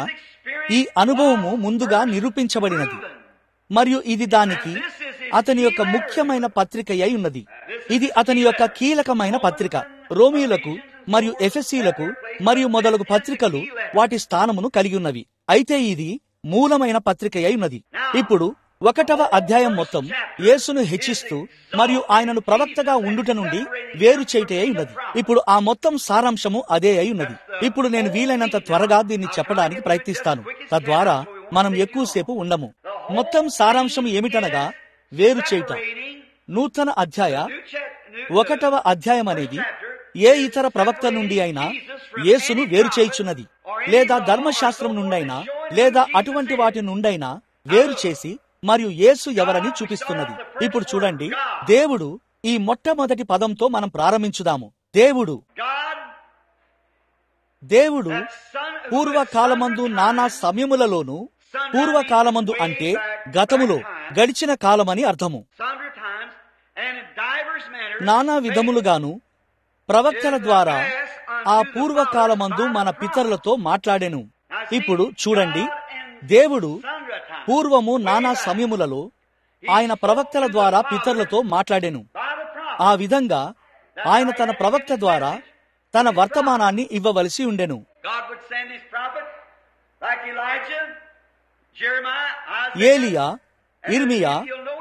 ఈ అనుభవము ముందుగా నిరూపించబడినది మరియు ఇది దానికి అతని యొక్క ముఖ్యమైన పత్రిక అయి ఉన్నది ఇది అతని యొక్క కీలకమైన పత్రిక రోమియులకు మరియు ఎఫెసీలకు మరియు మొదలగు పత్రికలు వాటి స్థానమును కలిగి ఉన్నవి అయితే ఇది మూలమైన పత్రిక అయి ఉన్నది ఇప్పుడు ఒకటవ అధ్యాయం మొత్తం యేసును హెచ్చిస్తూ మరియు ఆయనను ప్రవక్తగా ఉండుట నుండి వేరు చేయటే అయి ఉన్నది ఇప్పుడు ఆ మొత్తం సారాంశము అదే అయి ఉన్నది ఇప్పుడు నేను వీలైనంత త్వరగా దీన్ని చెప్పడానికి ప్రయత్నిస్తాను తద్వారా మనం ఎక్కువసేపు ఉండము మొత్తం సారాంశం ఏమిటనగా వేరు చేయుట నూతన అధ్యాయ ఒకటవ అధ్యాయం అనేది ఏ ఇతర ప్రవక్త నుండి అయినా యేసును వేరు చేయుచున్నది లేదా ధర్మశాస్త్రం నుండైనా లేదా అటువంటి వాటి నుండైనా వేరు చేసి మరియు యేసు ఎవరని చూపిస్తున్నది ఇప్పుడు చూడండి దేవుడు ఈ మొట్టమొదటి పదంతో మనం ప్రారంభించుదాము దేవుడు దేవుడు పూర్వకాలమందు నానా సమయములలోను పూర్వకాలమందు అంటే గతములో గడిచిన కాలమని అర్థము నానా విధములుగాను ప్రవక్తల ద్వారా ఆ పూర్వకాలమందు మన పితరులతో మాట్లాడెను ఇప్పుడు చూడండి దేవుడు పూర్వము నానా సమయములలో ఆయన ప్రవక్తల ద్వారా పితరులతో మాట్లాడెను ఆ విధంగా ఆయన తన ప్రవక్త ద్వారా తన వర్తమానాన్ని ఇవ్వవలసి ఉండెను ఏలియా ఇర్మియా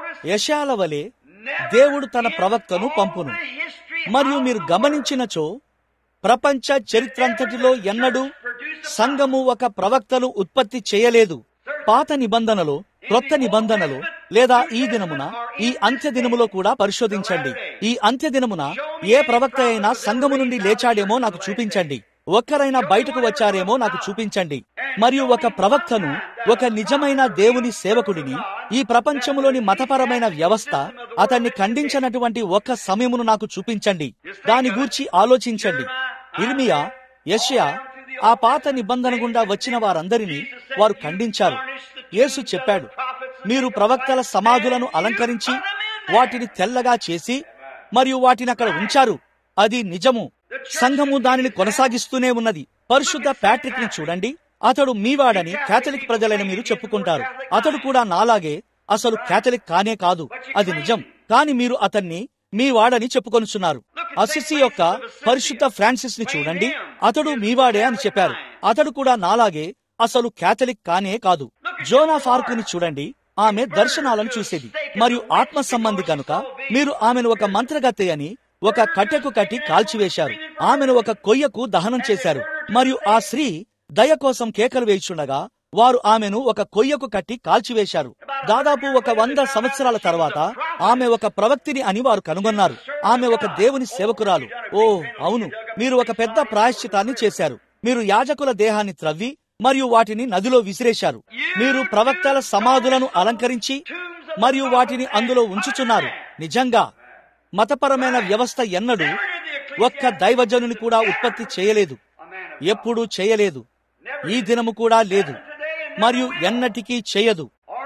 యశాల వలె దేవుడు తన ప్రవక్తను పంపును మరియు మీరు గమనించినచో ప్రపంచ చరిత్రంతటిలో ఎన్నడూ సంఘము ఒక ప్రవక్తను ఉత్పత్తి చేయలేదు పాత నిబంధనలో క్రొత్త నిబంధనలు లేదా ఈ దినమున ఈ అంత్య దినములో కూడా పరిశోధించండి ఈ అంత్య దినమున ఏ ప్రవక్త అయినా సంఘము నుండి లేచాడేమో నాకు చూపించండి ఒక్కరైనా బయటకు వచ్చారేమో నాకు చూపించండి మరియు ఒక ప్రవక్తను ఒక నిజమైన దేవుని సేవకుడిని ఈ ప్రపంచములోని మతపరమైన వ్యవస్థ అతన్ని ఖండించినటువంటి ఒక్క సమయమును నాకు చూపించండి దాని గూర్చి ఆలోచించండి ఇర్మియా యష్యా ఆ పాత నిబంధన గుండా వచ్చిన వారందరినీ వారు ఖండించారు యేసు చెప్పాడు మీరు ప్రవక్తల సమాధులను అలంకరించి వాటిని తెల్లగా చేసి మరియు వాటిని అక్కడ ఉంచారు అది నిజము సంఘము దానిని కొనసాగిస్తూనే ఉన్నది పరిశుద్ధ ప్యాట్రిక్ ని చూడండి అతడు మీవాడని కేథలిక్ ప్రజలైన మీరు చెప్పుకుంటారు అతడు కూడా నాలాగే అసలు కేథలిక్ కానే కాదు అది నిజం కాని మీరు అతన్ని మీ వాడని చెప్పుకొనుచున్నారు అసిసి యొక్క పరిశుద్ధ ఫ్రాన్సిస్ ని చూడండి అతడు మీవాడే అని చెప్పారు అతడు కూడా నాలాగే అసలు కేథలిక్ కానే కాదు జోనా ఫార్కుని చూడండి ఆమె దర్శనాలను చూసేది మరియు ఆత్మ సంబంధి కనుక మీరు ఆమెను ఒక మంత్రగత్తె అని ఒక కట్టెకు కట్టి కాల్చివేశారు ఆమెను ఒక కొయ్యకు దహనం చేశారు మరియు ఆ స్త్రీ దయ కోసం కేకలు వేయిచుండగా వారు ఆమెను ఒక కొయ్యకు కట్టి కాల్చివేశారు దాదాపు ఒక వంద సంవత్సరాల తర్వాత ఆమె ఒక ప్రవక్తిని అని వారు కనుగొన్నారు ఆమె ఒక దేవుని సేవకురాలు ఓ అవును మీరు ఒక పెద్ద ప్రాయశ్చితాన్ని చేశారు మీరు యాజకుల దేహాన్ని త్రవ్వి మరియు వాటిని నదిలో విసిరేశారు మీరు ప్రవక్తల సమాధులను అలంకరించి మరియు వాటిని అందులో ఉంచుచున్నారు నిజంగా మతపరమైన వ్యవస్థ ఎన్నడూ ఒక్క దైవజనుని కూడా ఉత్పత్తి చేయలేదు ఎప్పుడూ చేయలేదు ఈ దినము కూడా లేదు మరియు ఎన్నటికీ చేయదు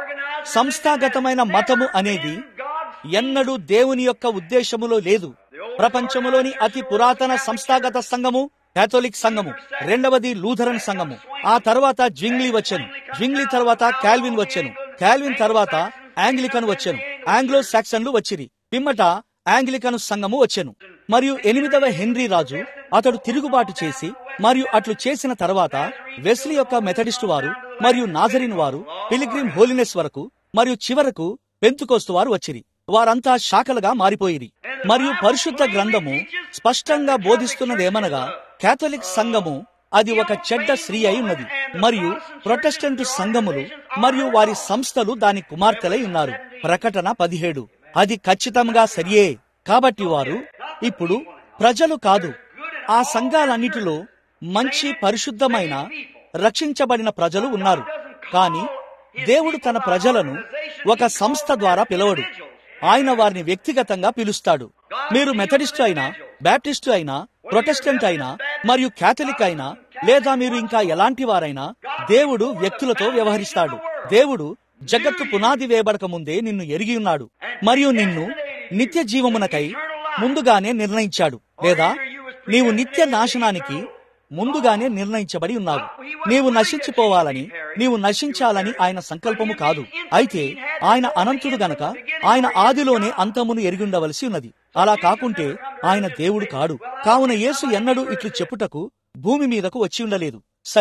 సంస్థాగతమైన మతము అనేది ఎన్నడూ దేవుని యొక్క ఉద్దేశములో లేదు ప్రపంచములోని అతి పురాతన సంస్థాగత సంఘము కేథోలిక్ సంఘము రెండవది లూథరన్ సంఘము ఆ తర్వాత జ్వింగ్లీ వచ్చెను జ్వింగ్లీ తర్వాత కాల్విన్ వచ్చెను కాల్విన్ తర్వాత ఆంగ్లికన్ వచ్చెను ఆంగ్లో సాక్సన్లు వచ్చిరి పిమ్మట ఆంగ్లికన్ సంఘము వచ్చెను మరియు ఎనిమిదవ హెన్రీ రాజు అతడు తిరుగుబాటు చేసి మరియు అట్లు చేసిన తర్వాత వెస్లీ యొక్క మెథడిస్టు వారు మరియు నాజరిన్ వారు పిలిగ్రిమ్ హోలినెస్ వరకు మరియు చివరకు పెంతుకోస్తు వారు వచ్చిరి వారంతా శాఖలుగా మారిపోయిరి మరియు పరిశుద్ధ గ్రంథము స్పష్టంగా బోధిస్తున్నదేమనగా కేథలిక్ సంఘము అది ఒక చెడ్డ స్త్రీ అయి ఉన్నది మరియు ప్రొటెస్టెంట్ సంఘములు మరియు వారి సంస్థలు దాని కుమార్తెలై ఉన్నారు ప్రకటన పదిహేడు అది ఖచ్చితంగా సరియే కాబట్టి వారు ఇప్పుడు ప్రజలు కాదు ఆ సంఘాలన్నిటిలో మంచి పరిశుద్ధమైన రక్షించబడిన ప్రజలు ఉన్నారు కానీ దేవుడు తన ప్రజలను ఒక సంస్థ ద్వారా పిలవడు ఆయన వారిని వ్యక్తిగతంగా పిలుస్తాడు మీరు మెథడిస్టు అయినా బ్యాప్టిస్టు అయినా ప్రొటెస్టెంట్ అయినా మరియు క్యాథలిక్ అయినా లేదా మీరు ఇంకా ఎలాంటి వారైనా దేవుడు వ్యక్తులతో వ్యవహరిస్తాడు దేవుడు జగత్తు పునాది వేయబడక ముందే నిన్ను ఎరిగి ఉన్నాడు మరియు నిన్ను నిత్య జీవమునకై ముందుగానే నిర్ణయించాడు లేదా నీవు నిత్య నాశనానికి ముందుగానే నిర్ణయించబడి ఉన్నావు నీవు నశించిపోవాలని నీవు నశించాలని ఆయన సంకల్పము కాదు అయితే ఆయన అనంతుడు గనక ఆయన ఆదిలోనే అంతమును ఎరిగిండవలసి ఉన్నది అలా కాకుంటే ఆయన దేవుడు కాడు కావున యేసు ఎన్నడూ ఇట్లు చెప్పుటకు భూమి మీదకు వచ్చి ఉండలేదు సరే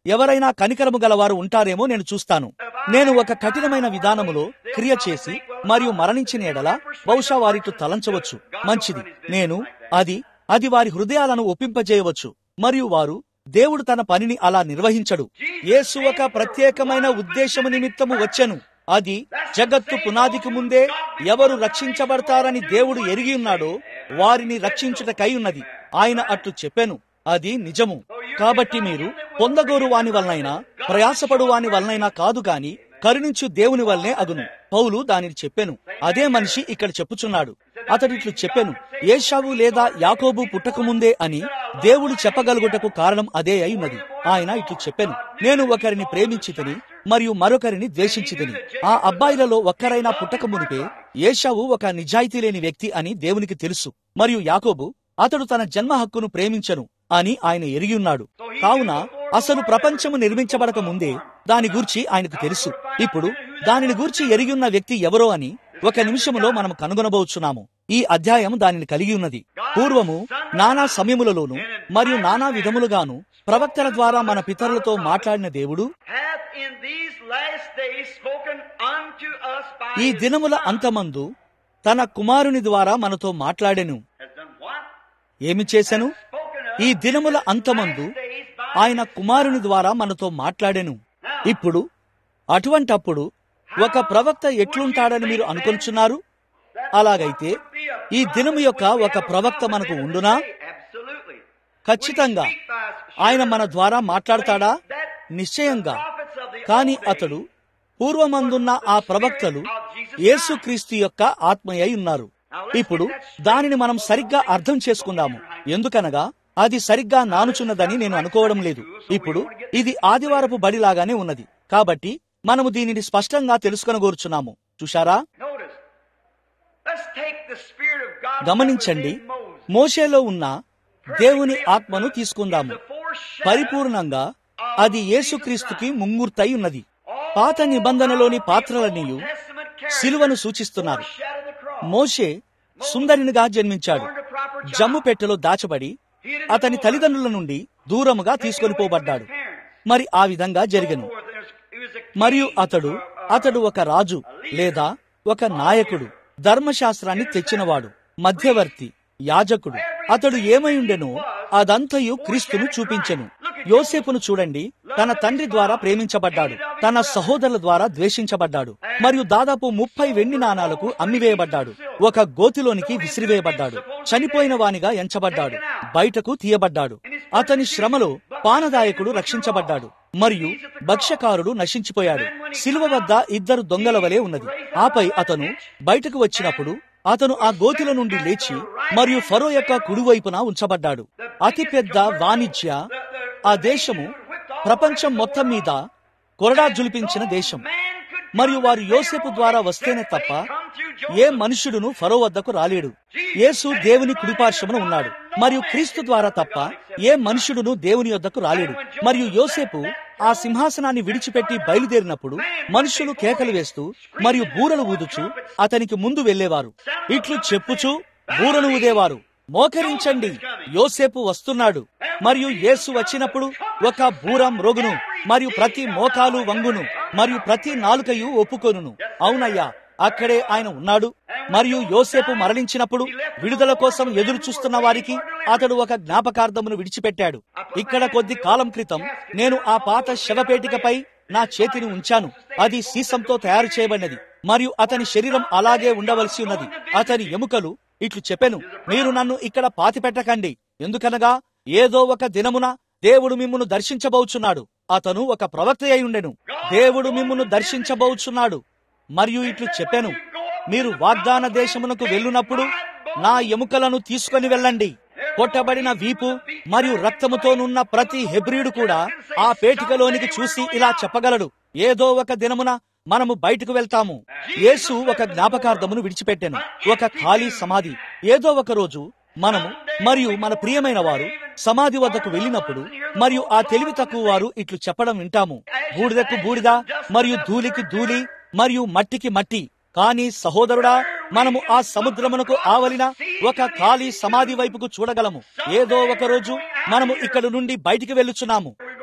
ఎవరైనా కనికరము గలవారు ఉంటారేమో నేను చూస్తాను నేను ఒక కఠినమైన విధానములో క్రియ చేసి మరియు మరణించిన ఎడల బహుశా వారితో తలంచవచ్చు మంచిది నేను అది అది వారి హృదయాలను ఒప్పింపజేయవచ్చు మరియు వారు దేవుడు తన పనిని అలా నిర్వహించడు యేసు ఒక ప్రత్యేకమైన ఉద్దేశము నిమిత్తము వచ్చెను అది జగత్తు పునాదికి ముందే ఎవరు రక్షించబడతారని దేవుడు ఎరిగి ఉన్నాడో వారిని రక్షించుటకై ఉన్నది ఆయన అట్లు చెప్పాను అది నిజము కాబట్టి మీరు పొందగోరు వాని వలనైనా ప్రయాసపడు వాని వలనైనా కాదు గాని కరుణించు దేవుని వల్లనే అగును పౌలు దానిని చెప్పాను అదే మనిషి ఇక్కడ చెప్పుచున్నాడు అతడిట్లు చెప్పాను ఏషావు లేదా యాకోబు పుట్టకముందే అని దేవుడు చెప్పగలుగుటకు కారణం అదే అయి ఉన్నది ఆయన ఇట్లు చెప్పాను నేను ఒకరిని ప్రేమించితిని మరియు మరొకరిని ద్వేషించితిని ఆ అబ్బాయిలలో ఒక్కరైనా పుట్టక మునిపే ఏషావు ఒక నిజాయితీ లేని వ్యక్తి అని దేవునికి తెలుసు మరియు యాకోబు అతడు తన జన్మ హక్కును ప్రేమించను అని ఆయన ఎరిగి ఉన్నాడు కావున అసలు ప్రపంచము నిర్మించబడక ముందే దాని గూర్చి ఆయనకు తెలుసు ఇప్పుడు దానిని గూర్చి ఎరిగి ఉన్న వ్యక్తి ఎవరో అని ఒక నిమిషములో మనం కనుగొనబోచున్నాము ఈ అధ్యాయం దానిని కలిగి ఉన్నది పూర్వము నానా సమయములలోను మరియు నానా విధములుగాను ప్రవక్తల ద్వారా మన పితరులతో మాట్లాడిన దేవుడు hath in these last days spoken unto us by ఈ his దినముల Son. అంతమందు తన కుమారుని ద్వారా మనతో మాట్లాడెను Has done what? ఏమి చేశాను Spoken of ఈ దినముల అంతమందు last days by ఆయన కుమారుని ద్వారా మనతో మాట్లాడెను ఇప్పుడు అటువంటప్పుడు ఒక ప్రవక్త ఎట్లుంటాడని మీరు అనుకొనుచున్నారు అలాగైతే ఈ దినము యొక్క ఒక ప్రవక్త మనకు ఉండునా Absolutely. ఖచ్చితంగా ఆయన మన ద్వారా మాట్లాడతాడా నిశ్చయంగా కాని అతడు పూర్వమందున్న ఆ ప్రవక్తలు యేసుక్రీస్తు యొక్క ఆత్మయై ఉన్నారు ఇప్పుడు దానిని మనం సరిగ్గా అర్థం చేసుకుందాము ఎందుకనగా అది సరిగ్గా నానుచున్నదని నేను అనుకోవడం లేదు ఇప్పుడు ఇది ఆదివారపు బడిలాగానే ఉన్నది కాబట్టి మనము దీనిని స్పష్టంగా తెలుసుకొనగోరుచున్నాము చూశారా Notice. Let's take the Spirit of God గమనించండి that was in Moses. మోషేలో ఉన్న దేవుని ఆత్మను తీసుకుందాము The foreshadow పరిపూర్ణంగా అది యేసుక్రీస్తుకి ముంగుర్తై ఉన్నది పాత నిబంధనలోని పాత్రలన్నీయు Testament character సిలువను సూచిస్తున్నారు foreshadow the cross. మోషే సుందరినిగా జన్మించాడు జమ్ము పెట్టెలో దాచబడి అతని తల్లిదండ్రుల నుండి దూరముగా తీసుకొని పోబడ్డాడు మరి ఆ విధంగా జరిగెను మరియు అతడు అతడు ఒక రాజు లేదా ఒక నాయకుడు ధర్మశాస్త్రాన్ని తెచ్చినవాడు మధ్యవర్తి యాజకుడు అతడు ఏమై ఉండెనో అదంతయు క్రీస్తును చూపించెను యోసేపును చూడండి తన తండ్రి ద్వారా ప్రేమించబడ్డాడు తన సహోదరుల ద్వారా ద్వేషించబడ్డాడు మరియు దాదాపు ముప్పై వెండి నాణాలకు అమ్మివేయబడ్డాడు ఒక గోతిలోనికి విసిరివేయబడ్డాడు చనిపోయిన వానిగా ఎంచబడ్డాడు బయటకు తీయబడ్డాడు అతని శ్రమలో పానదాయకుడు రక్షించబడ్డాడు మరియు భక్ష్యకారుడు నశించిపోయాడు శిలువ వద్ద ఇద్దరు దొంగల వలె ఉన్నది ఆపై అతను బయటకు వచ్చినప్పుడు అతను ఆ గోతిల నుండి లేచి మరియు ఫరో యొక్క కుడివైపున ఉంచబడ్డాడు అతిపెద్ద వాణిజ్య ఆ దేశము ప్రపంచం మొత్తం మీద కొరడా జులిపించిన దేశం మరియు వారు యోసేపు ద్వారా వస్తేనే తప్ప ఏ మనుష్యుడును ఫరో వద్దకు రాలేడు యేసు దేవుని కుడిపార్శ్వమున ఉన్నాడు మరియు క్రీస్తు ద్వారా తప్ప ఏ మనుష్యుడును దేవుని వద్దకు రాలేడు మరియు యోసేపు ఆ సింహాసనాన్ని విడిచిపెట్టి బయలుదేరినప్పుడు మనుషులు కేకలు వేస్తూ మరియు బూరలు ఊదుచు అతనికి ముందు వెళ్లేవారు ఇట్లు చెప్పుచు బూరలు ఊదేవారు మోకరించండి యోసేపు వస్తున్నాడు మరియు యేసు వచ్చినప్పుడు ఒక బూరం రోగును మరియు ప్రతి మోకాలు వంగును మరియు ప్రతి నాలుకయు ఒప్పుకొనును అవునయ్యా అక్కడే ఆయన ఉన్నాడు మరియు యోసేపు మరణించినప్పుడు విడుదల కోసం ఎదురు చూస్తున్న వారికి అతడు ఒక జ్ఞాపకార్థమును విడిచిపెట్టాడు ఇక్కడ కొద్ది కాలం క్రితం నేను ఆ పాత శవపేటికపై నా చేతిని ఉంచాను అది సీసంతో తయారు చేయబడినది మరియు అతని శరీరం అలాగే ఉండవలసి ఉన్నది అతని ఎముకలు ఇట్లు చెప్పెను మీరు నన్ను ఇక్కడ పాతిపెట్టకండి ఎందుకనగా ఏదో ఒక దినమున దేవుడు మిమ్మును దర్శించబోచున్నాడు అతను ఒక ప్రవక్త అయి ఉండెను దేవుడు మిమ్మును దర్శించబోచున్నాడు మరియు ఇట్లు చెప్పాను మీరు వాగ్దాన దేశమునకు వెళ్ళునప్పుడు నా ఎముకలను తీసుకొని వెళ్ళండి కొట్టబడిన వీపు మరియు రక్తముతోనున్న ప్రతి హెబ్రియుడు కూడా ఆ పేటికలోనికి చూసి ఇలా చెప్పగలడు ఏదో ఒక దినమున మనము బయటకు వెళ్తాము యేసు ఒక జ్ఞాపకార్థమును విడిచిపెట్టాను ఒక ఖాళీ సమాధి ఏదో ఒక రోజు మనము మరియు మన ప్రియమైన వారు సమాధి వద్దకు వెళ్ళినప్పుడు మరియు ఆ తెలివి తక్కువ వారు ఇట్లు చెప్పడం వింటాము బూడిదకు బూడిద మరియు ధూళికి ధూళి మరియు మట్టికి మట్టి కానీ సహోదరుడా మనము ఆ సముద్రమునకు ఆవలిన ఒక ఖాళీ సమాధి వైపుకు చూడగలము ఏదో ఒక రోజు మనము ఇక్కడ నుండి బయటికి వెళ్ళుచున్నాము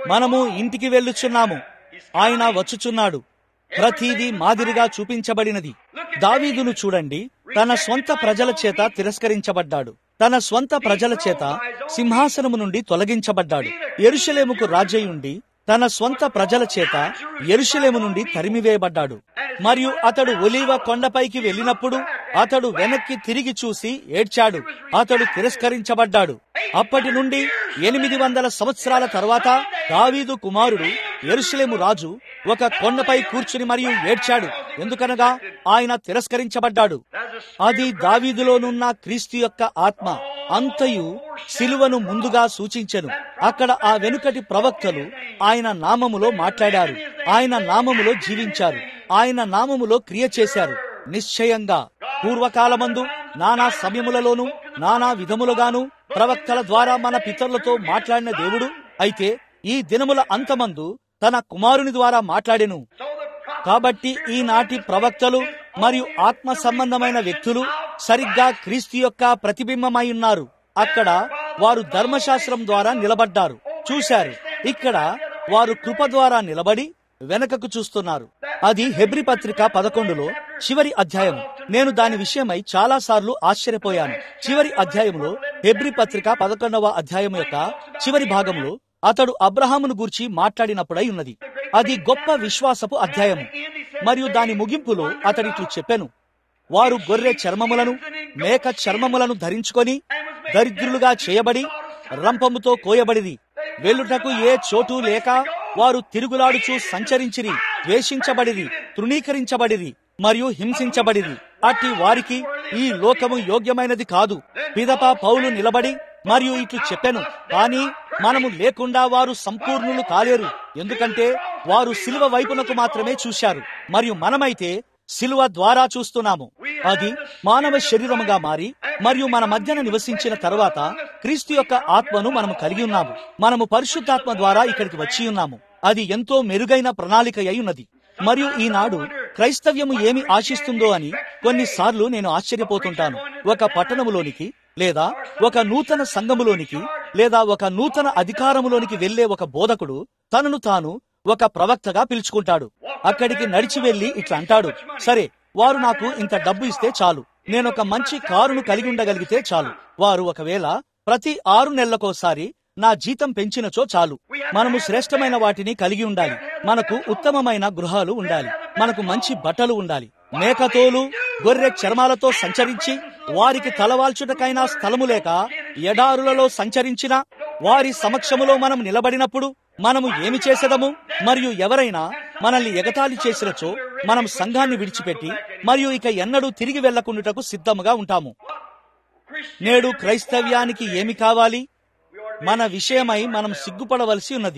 మనము ఇంటికి వెళ్ళుచున్నాము ఆయన వచ్చుచున్నాడు ప్రతిదీ మాదిరిగా చూపించబడినది దావీదును చూడండి తన స్వంత ప్రజల చేత తిరస్కరించబడ్డాడు తన స్వంత ప్రజల చేత సింహాసనము నుండి తొలగించబడ్డాడు ఎరుషలేముకు రాజయ్యుండి తన స్వంత ప్రజల చేత ఎరుషలేము నుండి తరిమివేయబడ్డాడు మరియు అతడు ఒలీవ కొండపైకి వెళ్ళినప్పుడు అతడు వెనక్కి తిరిగి చూసి ఏడ్చాడు అతడు తిరస్కరించబడ్డాడు అప్పటి నుండి ఎనిమిది వందల సంవత్సరాల తర్వాత దావీదు కుమారుడు ఎరుషలేము రాజు ఒక కొండపై కూర్చుని మరియు ఏడ్చాడు ఎందుకనగా ఆయన తిరస్కరించబడ్డాడు అది దావీదులోనున్న క్రీస్తు యొక్క ఆత్మ అంతయు శిలువను ముందుగా సూచించెను అక్కడ ఆ వెనుకటి ప్రవక్తలు ఆయన నామములో మాట్లాడారు ఆయన నామములో జీవించారు ఆయన నామములో క్రియ చేశారు నిశ్చయంగా పూర్వకాలమందు నానా సమయములలోనూ నానా విధములుగాను ప్రవక్తల ద్వారా మన పితరులతో మాట్లాడిన దేవుడు అయితే ఈ దినముల అంతమందు తన కుమారుని ద్వారా మాట్లాడెను కాబట్టి ఈనాటి ప్రవక్తలు మరియు ఆత్మ సంబంధమైన వ్యక్తులు సరిగ్గా క్రీస్తు యొక్క ప్రతిబింబమై ఉన్నారు అక్కడ వారు ధర్మశాస్త్రం ద్వారా నిలబడ్డారు చూశారు ఇక్కడ వారు కృప ద్వారా నిలబడి వెనకకు చూస్తున్నారు అది హెబ్రి పత్రిక పదకొండులో చివరి అధ్యాయం నేను దాని విషయమై చాలా సార్లు ఆశ్చర్యపోయాను చివరి అధ్యాయంలో హెబ్రి పత్రిక పదకొండవ అధ్యాయం యొక్క చివరి భాగంలో అతడు అబ్రహామును గూర్చి మాట్లాడినప్పుడై ఉన్నది అది గొప్ప విశ్వాసపు అధ్యాయము మరియు దాని ముగింపులో అతడిట్లు చెప్పెను వారు గొర్రె చర్మములను మేక చర్మములను ధరించుకొని దరిద్రులుగా చేయబడి రంపముతో కోయబడిరి వెల్లుటకు ఏ చోటు లేక వారు తిరుగులాడుచూ సంచరించిరి ద్వేషించబడిరి తృణీకరించబడిరి మరియు హింసించబడిరి అట్టి వారికి ఈ లోకము యోగ్యమైనది కాదు పిదప పౌలు నిలబడి మరియు ఇట్లు చెప్పెను కానీ మనము లేకుండా వారు సంపూర్ణులు కాలేరు ఎందుకంటే వారు శిలువ వైపునకు మాత్రమే చూశారు మరియు మనమైతే శిలువ ద్వారా చూస్తున్నాము అది మానవ శరీరముగా మారి మరియు మన మధ్యన నివసించిన తరువాత క్రీస్తు యొక్క ఆత్మను మనము కలిగి ఉన్నాము మనము పరిశుద్ధాత్మ ద్వారా ఇక్కడికి వచ్చి ఉన్నాము అది ఎంతో మెరుగైన ప్రణాళిక అయి ఉన్నది మరియు ఈనాడు క్రైస్తవ్యము ఏమి ఆశిస్తుందో అని కొన్నిసార్లు నేను ఆశ్చర్యపోతుంటాను ఒక పట్టణములోనికి లేదా ఒక నూతన సంఘములోనికి లేదా ఒక నూతన అధికారములోనికి వెళ్లే ఒక బోధకుడు తనను తాను ఒక ప్రవక్తగా పిలుచుకుంటాడు అక్కడికి నడిచి వెళ్లి ఇట్లా అంటాడు సరే వారు నాకు ఇంత డబ్బు ఇస్తే చాలు నేను ఒక మంచి కారును కలిగి ఉండగలిగితే చాలు వారు ఒకవేళ ప్రతి ఆరు నెలలకోసారి నా జీతం పెంచినచో చాలు మనము శ్రేష్టమైన వాటిని కలిగి ఉండాలి మనకు ఉత్తమమైన గృహాలు ఉండాలి మనకు మంచి బట్టలు ఉండాలి మేకతోలు గొర్రె చర్మాలతో సంచరించి వారికి తలవాల్చుటకైనా స్థలము లేక ఎడారులలో సంచరించిన వారి సమక్షములో మనం నిలబడినప్పుడు మనము ఏమి చేసేదము మరియు ఎవరైనా మనల్ని ఎగతాళి చేసినచో మనం సంఘాన్ని విడిచిపెట్టి మరియు ఇక ఎన్నడూ తిరిగి వెళ్లకుండుటకు సిద్ధముగా ఉంటాము నేడు క్రైస్తవ్యానికి ఏమి కావాలి మన విషయమై మనం సిగ్గుపడవలసి ఉన్నది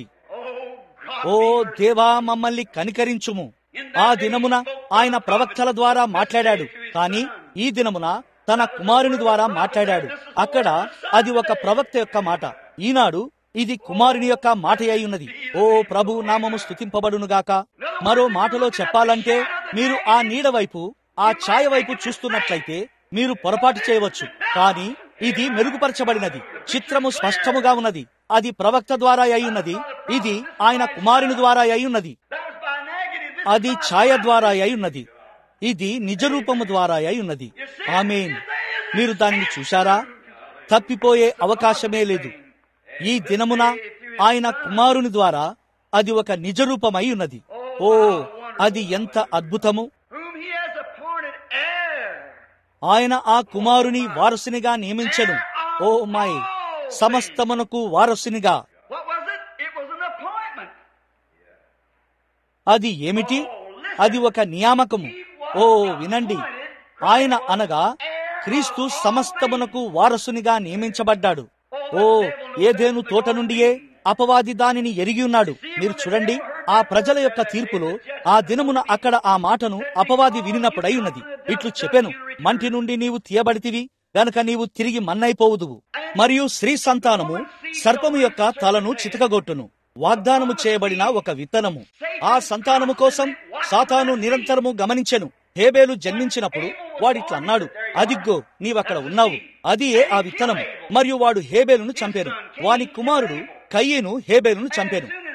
ఓ దేవా మమ్మల్ని కనికరించుము ఆ దినమున ఆయన ప్రవక్తల ద్వారా మాట్లాడాడు కానీ ఈ దినమున తన కుమారుని ద్వారా మాట్లాడాడు అక్కడ అది ఒక ప్రవక్త యొక్క మాట ఈనాడు ఇది కుమారుని యొక్క మాట అయి ఉన్నది ఓ ప్రభు నామము స్థుతింపబడునుగాక మరో మాటలో చెప్పాలంటే మీరు ఆ నీడ వైపు ఆ ఛాయ వైపు చూస్తున్నట్లయితే మీరు పొరపాటు చేయవచ్చు కానీ ఇది మెరుగుపరచబడినది చిత్రము స్పష్టముగా ఉన్నది అది ప్రవక్త ద్వారా అయి ఇది ఆయన కుమారుని ద్వారా అయి అది ఛాయ ద్వారా అయి ఉన్నది ఇది నిజ రూపము ద్వారా అయి ఉన్నది ఆమెన్ మీరు దానిని చూశారా తప్పిపోయే అవకాశమే లేదు ఈ దినమున ఆయన కుమారుని ద్వారా అది ఒక నిజ రూపమై ఉన్నది ఓ అది ఎంత అద్భుతము whom he has appointed heir. ఆయన ఆ కుమారుని వారసునిగా నియమించెను ఓ మై సమస్తమునకు వారసునిగా What was it? It was an appointment. అది ఏమిటి అది ఒక నియామకము ఓ వినండి ఆయన అనగా క్రీస్తు సమస్తమునకు వారసునిగా నియమించబడ్డాడు ఓ ఏదేను తోట నుండియే అపవాది దానిని ఎరిగి ఉన్నాడు మీరు చూడండి ఆ ప్రజల యొక్క తీర్పులో ఆ దినమున అక్కడ ఆ మాటను అపవాది వినినప్పుడై ఉన్నది ఇట్లు చెప్పెను మంటి నుండి నీవు తీయబడితివి గనక నీవు తిరిగి మన్నైపోవుదువు మరియు స్త్రీ సంతానము సర్పము యొక్క తలను చితకగొట్టును వాగ్దానము చేయబడిన ఒక విత్తనము ఆ సంతానము కోసం సాతాను నిరంతరము గమనించెను హేబేలు జన్మించినప్పుడు వాడిట్లా అన్నాడు అదిగ్గో నీవక్కడ ఉన్నావు అది ఏ ఆ విత్తనము మరియు వాడు హేబేలును చంపాను వాని కుమారుడు కయ్యేను హేబేలును చంపాను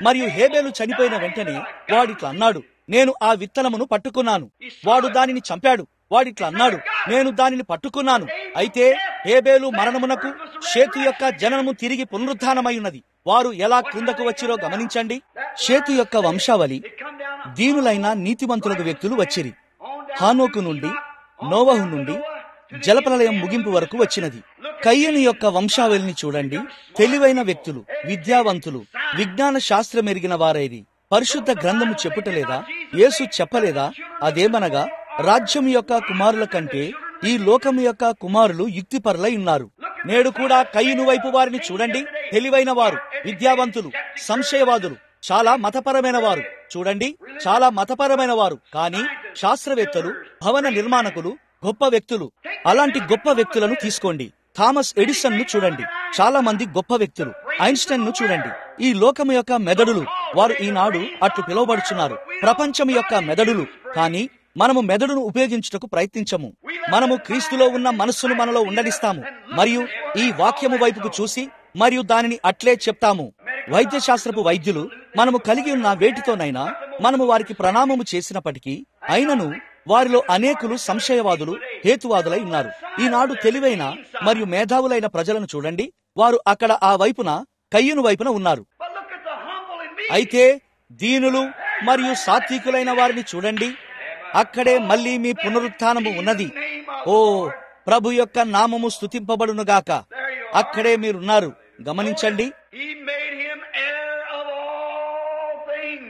మరియు హేబేలు చనిపోయిన వెంటనే వాడిట్లా అన్నాడు నేను ఆ విత్తనమును పట్టుకున్నాను వాడు దానిని చంపాడు వాడిట్లా అన్నాడు నేను దానిని పట్టుకున్నాను అయితే హేబేలు మరణమునకు షేతు యొక్క జననము తిరిగి పునరుద్ధానమై ఉన్నది వారు ఎలా క్రిందకు వచ్చిరో గమనించండి షేతు యొక్క వంశావళి దీనులైన నీతిమంతులకు వ్యక్తులు వచ్చిరి హానోకు నుండి నోవహు నుండి జలప్రలయం ముగింపు వరకు వచ్చినది కయ్యని యొక్క వంశావళిని చూడండి తెలివైన వ్యక్తులు విద్యావంతులు విజ్ఞాన శాస్త్రం ఎరిగిన వారైరి పరిశుద్ధ గ్రంథము చెప్పుటలేదా యేసు చెప్పలేదా అదేమనగా రాజ్యం యొక్క కుమారుల కంటే ఈ లోకము యొక్క కుమారులు యుక్తిపరులై ఉన్నారు నేడు కూడా కయ్యను వైపు వారిని చూడండి తెలివైన వారు విద్యావంతులు సంశయవాదులు చాలా మతపరమైన వారు చూడండి చాలా మతపరమైన వారు కానీ శాస్త్రవేత్తలు భవన నిర్మాణకులు గొప్ప వ్యక్తులు అలాంటి గొప్ప వ్యక్తులను తీసుకోండి థామస్ ఎడిసన్ ను చూడండి చాలా మంది గొప్ప వ్యక్తులు ఐన్స్టైన్ ను చూడండి ఈ లోకము యొక్క మెదడులు వారు ఈనాడు అట్లు పిలువబడుచున్నారు ప్రపంచం యొక్క మెదడులు కానీ మనము మెదడును ఉపయోగించుటకు ప్రయత్నించము మనము క్రీస్తులో ఉన్న మనస్సును మనలో ఉండనిస్తాము మరియు ఈ వాక్యము వైపుకు చూసి మరియు దానిని అట్లే చెప్తాము వైద్య శాస్త్రపు వైద్యులు మనము కలిగి ఉన్న వేటితోనైనా మనము వారికి ప్రణామము చేసినప్పటికీ అయినను వారిలో అనేకులు సంశయవాదులు హేతువాదులై ఉన్నారు ఈనాడు తెలివైన మరియు మేధావులైన ప్రజలను చూడండి వారు అక్కడ ఆ వైపున కయ్యను వైపున ఉన్నారు But look at the humble and meek. అయితే దీనులు మరియు సాత్వికులైన వారిని చూడండి అక్కడే మళ్ళీ మీ పునరుత్థానము ఉన్నది ఓ ప్రభు యొక్క నామము స్తుతింపబడునుగాక అక్కడే మీరున్నారు గమనించండి He made him heir of all things.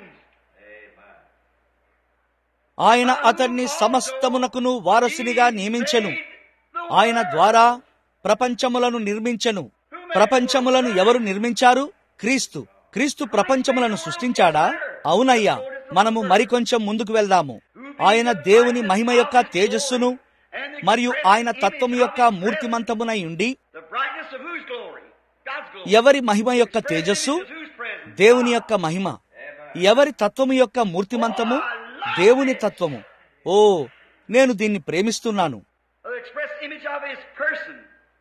ఆయన అతన్ని సమస్తమునకును వారసునిగా నియమించెను ఆయన ద్వారా ప్రపంచములను నిర్మించెను ప్రపంచములను ఎవరు నిర్మించారు క్రీస్తు క్రీస్తు ప్రపంచములను సృష్టించాడా అవునయ్యా మనము మరికొంచెం ముందుకు వెళ్దాము ఆయన దేవుని మహిమ యొక్క తేజస్సును మరియు ఆయన తత్వము యొక్క మూర్తిమంతమునై ఉండి The brightness of whose glory? God's glory. ఎవరి మహిమ యొక్క తేజస్సు Is whose presence? దేవుని యొక్క మహిమ ఎవరి తత్వము యొక్క మూర్తిమంతము దేవుని తత్వము ఓ నేను దీన్ని ప్రేమిస్తున్నాను The express image of his person.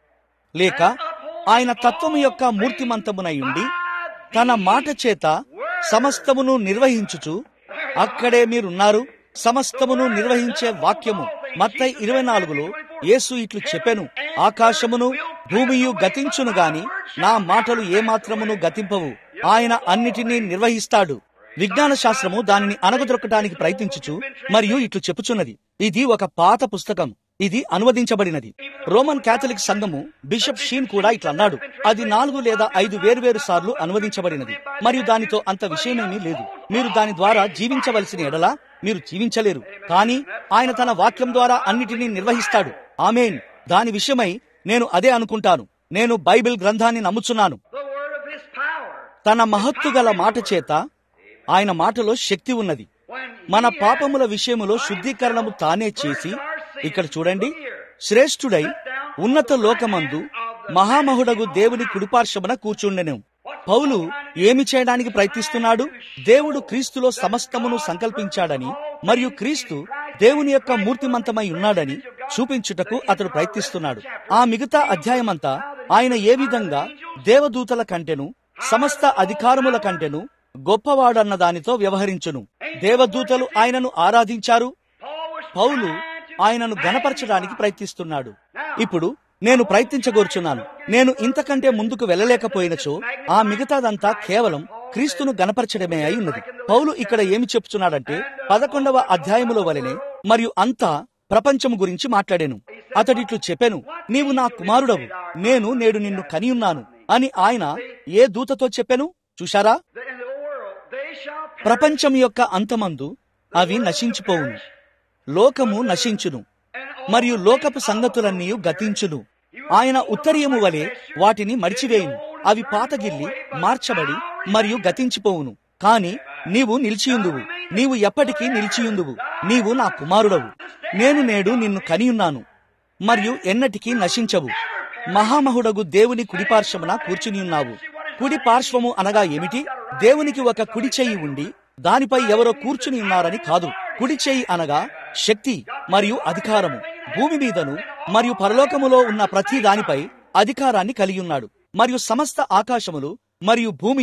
లేక ఆయన తత్వము యొక్క మూర్తిమంతమునై ఉండి తన మాట చేత సమస్తమును నిర్వహించుచు అక్కడే మీరున్నారు సమస్తమును నిర్వహించే వాక్యము మత్తై ఇరవై నాలుగులో యేసు ఇట్లు చెప్పెను ఆకాశమును భూమియు గతించును గాని నా మాటలు ఏమాత్రమును గతింపవు ఆయన అన్నిటినీ నిర్వహిస్తాడు విజ్ఞాన శాస్త్రము దానిని అనగదొక్కటానికి ప్రయత్నించుచు మరియు ఇట్లు చెప్పుచున్నది ఇది ఒక పాత పుస్తకం ఇది అనువదించబడినది రోమన్ కేథలిక్ సంఘము బిషప్ షీన్ కూడా ఇట్లా అన్నాడు అది నాలుగు లేదా ఐదు వేర్వేరు సార్లు అనువదించబడినది మరియు దానితో అంత విషయమేమీ లేదు మీరు దాని ద్వారా జీవించవలసిన ఎడల మీరు జీవించలేరు కానీ ఆయన తన వాక్యం ద్వారా అన్నిటినీ నిర్వహిస్తాడు ఆమెన్ దాని విషయమై నేను అదే అనుకుంటాను నేను బైబిల్ గ్రంథాన్ని నమ్ముచున్నాను The word of his power. తన మహత్తు గల మాట చేత ఆయన మాటలో శక్తి ఉన్నది When మన he పాపముల విషయములో శుద్ధీకరణము తానే చేసి ఇక్కడ చూడండి శ్రేష్ఠుడై ఉన్నత లోకమందు మహామహుడగు దేవుని కుడిపార్శ్వమున కూర్చుండెను పౌలు ఏమి చేయడానికి ప్రయత్నిస్తున్నాడు దేవుడు క్రీస్తులో సమస్తమును సంకల్పించాడని మరియు క్రీస్తు దేవుని యొక్క మూర్తిమంతమై ఉన్నాడని చూపించుటకు అతడు ప్రయత్నిస్తున్నాడు ఆ మిగతా అధ్యాయమంతా ఆయన ఏ విధంగా దేవదూతల కంటెను సమస్త అధికారముల కంటెను గొప్పవాడన్న దానితో వ్యవహరించును దేవదూతలు ఆయనను ఆరాధించారు Paul was Paul trying to ఆయనను గణపరచడానికి ప్రయత్నిస్తున్నాడు ఇప్పుడు నేను ప్రయత్నించగోర్చున్నాను నేను ఇంతకంటే ముందుకు వెళ్ళలేకపోయినచో ఆ మిగతాదంతా కేవలం క్రీస్తును గణపరచడమే అయి ఉన్నది పౌలు ఇక్కడ ఏమి చెప్తున్నాడంటే పదకొండవ అధ్యాయములో వలెనే మరియు అంతా ప్రపంచము గురించి మాట్లాడాను అతడిట్లు చెప్పాను నీవు నా కుమారుడవు నేను నేడు నిన్ను కనియున్నాను అని ఆయన ఏ దూతతో చెప్పాను చూశారా that in the world they shall perish ప్రపంచం యొక్క అంతమందు అవి నశించిపోవును లోకము నశించును మరియు లోకపు సంగతులన్నీ గతించును ఆయన ఉత్తరీయము వలె వాటిని మడిచివేయును అవి పాతగిల్లి మార్చబడి మరియు గతించిపోవును కాని నీవు నిలిచియుందువు నీవు ఎప్పటికీ నిలిచియుందువు నీవు నా కుమారుడవు నేను నేడు నిన్ను కనియున్నాను మరియు ఎన్నటికీ నశించవు మహామహుడగు దేవుని కుడిపార్శ్వమున కూర్చుని ఉన్నావు కుడి పార్శ్వము అనగా ఏమిటి దేవునికి ఒక కుడి చెయ్యి ఉండి దానిపై ఎవరో కూర్చుని ఉన్నారని కాదు కుడి చెయ్యి అనగా శక్తి మరియు అధికారము భూమి మీదను మరియు పరలోకములో ఉన్న ప్రతి దానిపై అధికారాన్ని కలిగి ఉన్నాడు మరియు సమస్త ఆకాశములు మరియు భూమియు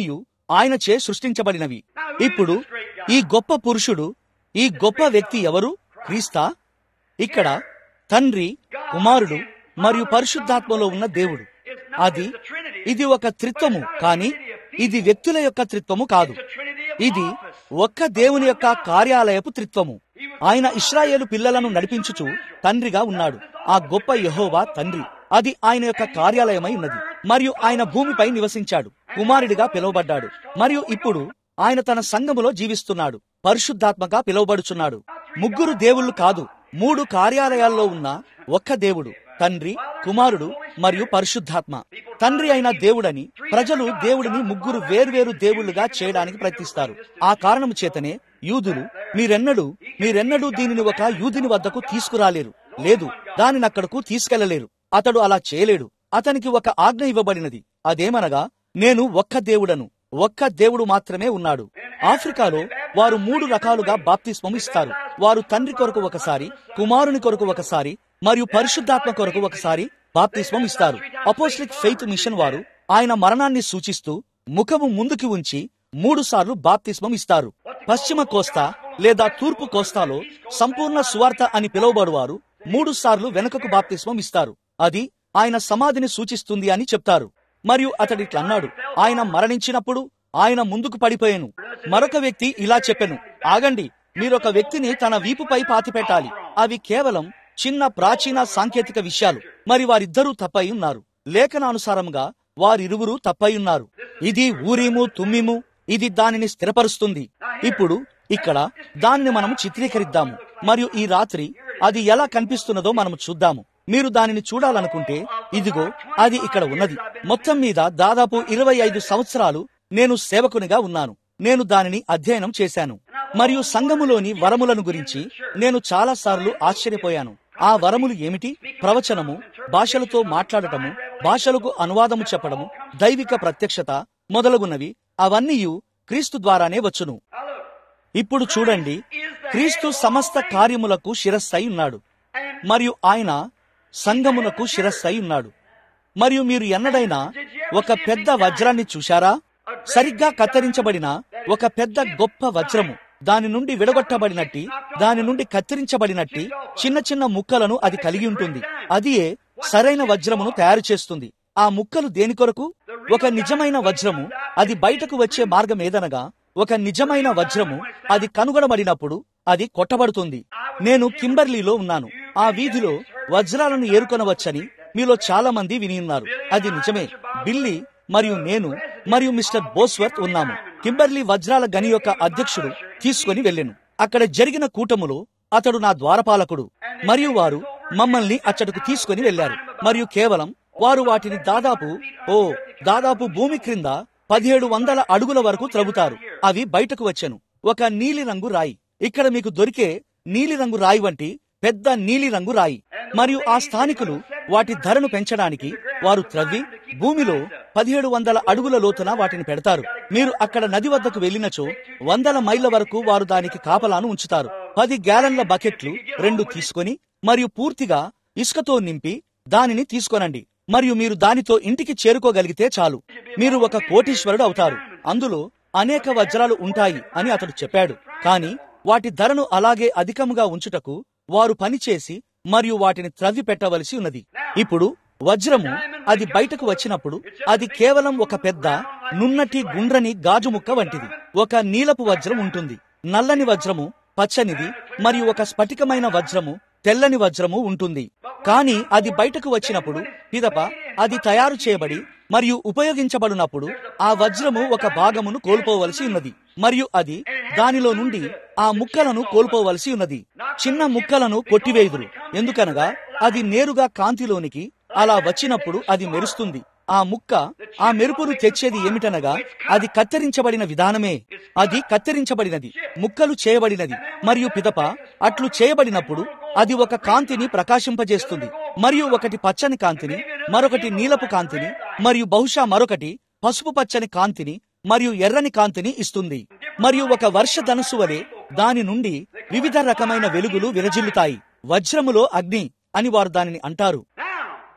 ఆయనచే సృష్టించబడినవి ఇప్పుడు ఈ గొప్ప పురుషుడు ఈ గొప్ప వ్యక్తి ఎవరు క్రీస్తా ఇక్కడ తండ్రి కుమారుడు మరియు పరిశుద్ధాత్మలో ఉన్న దేవుడు అది ఇది ఒక త్రిత్వము కానీ ఇది వ్యక్తుల యొక్క త్రిత్వము కాదు ఇది ఒక్క దేవుని యొక్క కార్యాలయపు త్రిత్వము ఆయన ఇస్రాయేలు పిల్లలను నడిపించుచు తండ్రిగా ఉన్నాడు ఆ గొప్ప యహోవా తండ్రి అది ఆయన యొక్క కార్యాలయమై ఉన్నది మరియు ఆయన భూమిపై నివసించాడు కుమారుడిగా పిలువబడ్డాడు మరియు ఇప్పుడు ఆయన తన సంఘములో జీవిస్తున్నాడు పరిశుద్ధాత్మగా పిలువబడుచున్నాడు ముగ్గురు దేవుళ్ళు కాదు మూడు కార్యాలయాల్లో ఉన్న ఒక్క దేవుడు తండ్రి కుమారుడు మరియు పరిశుద్ధాత్మ తండ్రి అయిన దేవుడని ప్రజలు దేవుడిని ముగ్గురు వేర్వేరు దేవుళ్ళుగా చేయడానికి ప్రయత్నిస్తారు ఆ కారణం చేతనే యూదులు మీరెన్నడూ మీరెన్నడూ దీనిని ఒక యూదుని వద్దకు తీసుకురాలేరు లేదు దానిని అక్కడకు తీసుకెళ్లలేరు అతడు అలా చేయలేడు అతనికి ఒక ఆజ్ఞ ఇవ్వబడినది అదేమనగా నేను ఒక్క దేవుడను ఒక్క దేవుడు మాత్రమే ఉన్నాడు ఆఫ్రికాలో వారు మూడు రకాలుగా బాప్తిస్మం ఇస్తారు వారు తండ్రి కొరకు ఒకసారి కుమారుని కొరకు ఒకసారి మరియు పరిశుద్ధాత్మ కొరకు ఒకసారి బాప్తిస్మం ఇస్తారు అపోస్లిక్ ఫెయిత్ మిషన్ వారు ఆయన మరణాన్ని సూచిస్తూ ముఖము ముందుకి ఉంచి మూడు సార్లు బాప్తిస్మం ఇస్తారు పశ్చిమ కోస్తా లేదా తూర్పు కోస్తాలో సంపూర్ణ సువార్త అని పిలువబడువారు మూడు సార్లు వెనుకకు బాప్తిస్మం ఇస్తారు అది ఆయన సమాధిని సూచిస్తుంది అని చెప్తారు మరియు అతడిట్లన్నాడు ఆయన మరణించినప్పుడు ఆయన ముందుకు పడిపోయాను మరొక వ్యక్తి ఇలా చెప్పెను ఆగండి మీరొక వ్యక్తిని తన వీపుపై పాతిపెట్టాలి అవి కేవలం చిన్న ప్రాచీన సాంకేతిక విషయాలు మరి వారిద్దరూ తప్పై ఉన్నారు లేఖనానుసారముగా వారిరువురు తప్పై ఉన్నారు ఇది ఊరీము తుమ్మిము ఇది దానిని స్థిరపరుస్తుంది ఇప్పుడు ఇక్కడ దానిని మనం చిత్రీకరిద్దాము మరియు ఈ రాత్రి అది ఎలా కనిపిస్తున్నదో మనం చూద్దాము మీరు దానిని చూడాలనుకుంటే ఇదిగో అది ఇక్కడ ఉన్నది మొత్తం మీద దాదాపు ఇరవై ఐదు సంవత్సరాలు నేను సేవకునిగా ఉన్నాను నేను దానిని అధ్యయనం చేశాను మరియు సంఘములోని వరములను గురించి నేను చాలా సార్లు ఆశ్చర్యపోయాను ఆ వరములు ఏమిటి ప్రవచనము భాషలతో మాట్లాడటము భాషలకు అనువాదము చెప్పడము దైవిక ప్రత్యక్షత మొదలగున్నవి అవన్నీ క్రీస్తు ద్వారానే వచ్చును ఇప్పుడు చూడండి క్రీస్తు సమస్త కార్యములకు శిరస్సై ఉన్నాడు మరియు ఆయన సంఘమునకు శిరస్సై ఉన్నాడు మరియు మీరు ఎన్నడైనా ఒక పెద్ద వజ్రాన్ని చూశారా సరిగ్గా కత్తిరించబడిన ఒక పెద్ద గొప్ప వజ్రము దాని నుండి విడగొట్టబడినట్టి దాని నుండి కత్తిరించబడినట్టి చిన్న చిన్న ముక్కలను అది కలిగి ఉంటుంది అదియే సరైన వజ్రమును తయారు చేస్తుంది ఆ ముక్కలు దేని కొరకు ఒక నిజమైన వజ్రము అది బయటకు వచ్చే మార్గం ఏదనగా ఒక నిజమైన వజ్రము అది కనుగొనబడినప్పుడు అది కొట్టబడుతుంది నేను కింబర్లీలో ఉన్నాను ఆ వీధిలో వజ్రాలను ఏరుకొనవచ్చని మీలో చాలా మంది విని ఉన్నారు అది నిజమే బిల్లి మరియు నేను మరియు మిస్టర్ బోస్వర్త్ ఉన్నాము కింబర్లీ వజ్రాల గని యొక్క అధ్యక్షుడు తీసుకుని వెళ్ళెను అక్కడ జరిగిన కూటములో అతడు నా ద్వారపాలకుడు మరియు వారు మమ్మల్ని అచ్చటకు తీసుకుని వెళ్లారు మరియు కేవలం వారు వాటిని దాదాపు ఓ దాదాపు భూమి క్రింద పదిహేడు వందల అడుగుల వరకు త్రవ్వుతారు అవి బయటకు వచ్చెను ఒక నీలిరంగు రాయి ఇక్కడ మీకు దొరికే నీలిరంగు రాయి వంటి పెద్ద నీలిరంగు రాయి మరియు ఆ స్థానికులు వాటి ధరను పెంచడానికి వారు త్రవ్వి భూమిలో పదిహేడు వందల అడుగుల లోతున వాటిని పెడతారు మీరు అక్కడ నది వద్దకు వెళ్ళినచో వందల మైళ్ళ వరకు వారు దానికి కాపలాను ఉంచుతారు పది గ్యాలన్ల బకెట్లు రెండు తీసుకొని మరియు పూర్తిగా ఇసుకతో నింపి దానిని తీసుకొనండి మరియు మీరు దానితో ఇంటికి చేరుకోగలిగితే చాలు మీరు ఒక కోటీశ్వరుడు అవుతారు అందులో అనేక వజ్రాలు ఉంటాయి అని అతడు చెప్పాడు కాని వాటి ధరను అలాగే అధికముగా ఉంచుటకు వారు పనిచేసి మరియు వాటిని త్రవ్వి పెట్టవలసి ఉన్నది ఇప్పుడు వజ్రము అది బయటకు వచ్చినప్పుడు అది కేవలం ఒక పెద్ద నున్నటి గుండ్రని గాజు ముక్క వంటిది ఒక నీలపు వజ్రం ఉంటుంది నల్లని వజ్రము పచ్చనిది మరియు ఒక స్ఫటికమైన వజ్రము తెల్లని వజ్రము ఉంటుంది కానీ అది బయటకు వచ్చినప్పుడు పిదప అది తయారు చేయబడి మరియు ఉపయోగించబడినప్పుడు ఆ వజ్రము ఒక భాగమును కోల్పోవలసి ఉన్నది మరియు అది దానిలో నుండి ఆ ముక్కలను కోల్పోవలసి ఉన్నది చిన్న ముక్కలను కొట్టివేయుదురు ఎందుకనగా అది నేరుగా కాంతిలోనికి అలా వచ్చినప్పుడు అది మెరుస్తుంది ఆ ముక్క ఆ మెరుపును తెచ్చేది ఏమిటనగా అది కత్తిరించబడిన విధానమే అది కత్తిరించబడినది ముక్కలు చేయబడినది మరియు పిదప అట్లు చేయబడినప్పుడు అది ఒక కాంతిని ప్రకాశింపజేస్తుంది మరియు ఒకటి పచ్చని కాంతిని మరొకటి నీలపు కాంతిని మరియు బహుశా మరొకటి పసుపు పచ్చని కాంతిని మరియు ఎర్రని కాంతిని ఇస్తుంది మరియు ఒక వర్ష ధనుసు వలె దాని నుండి వివిధ రకమైన వెలుగులు విరజిల్లుతాయి వజ్రములో అగ్ని అని వారు దానిని అంటారు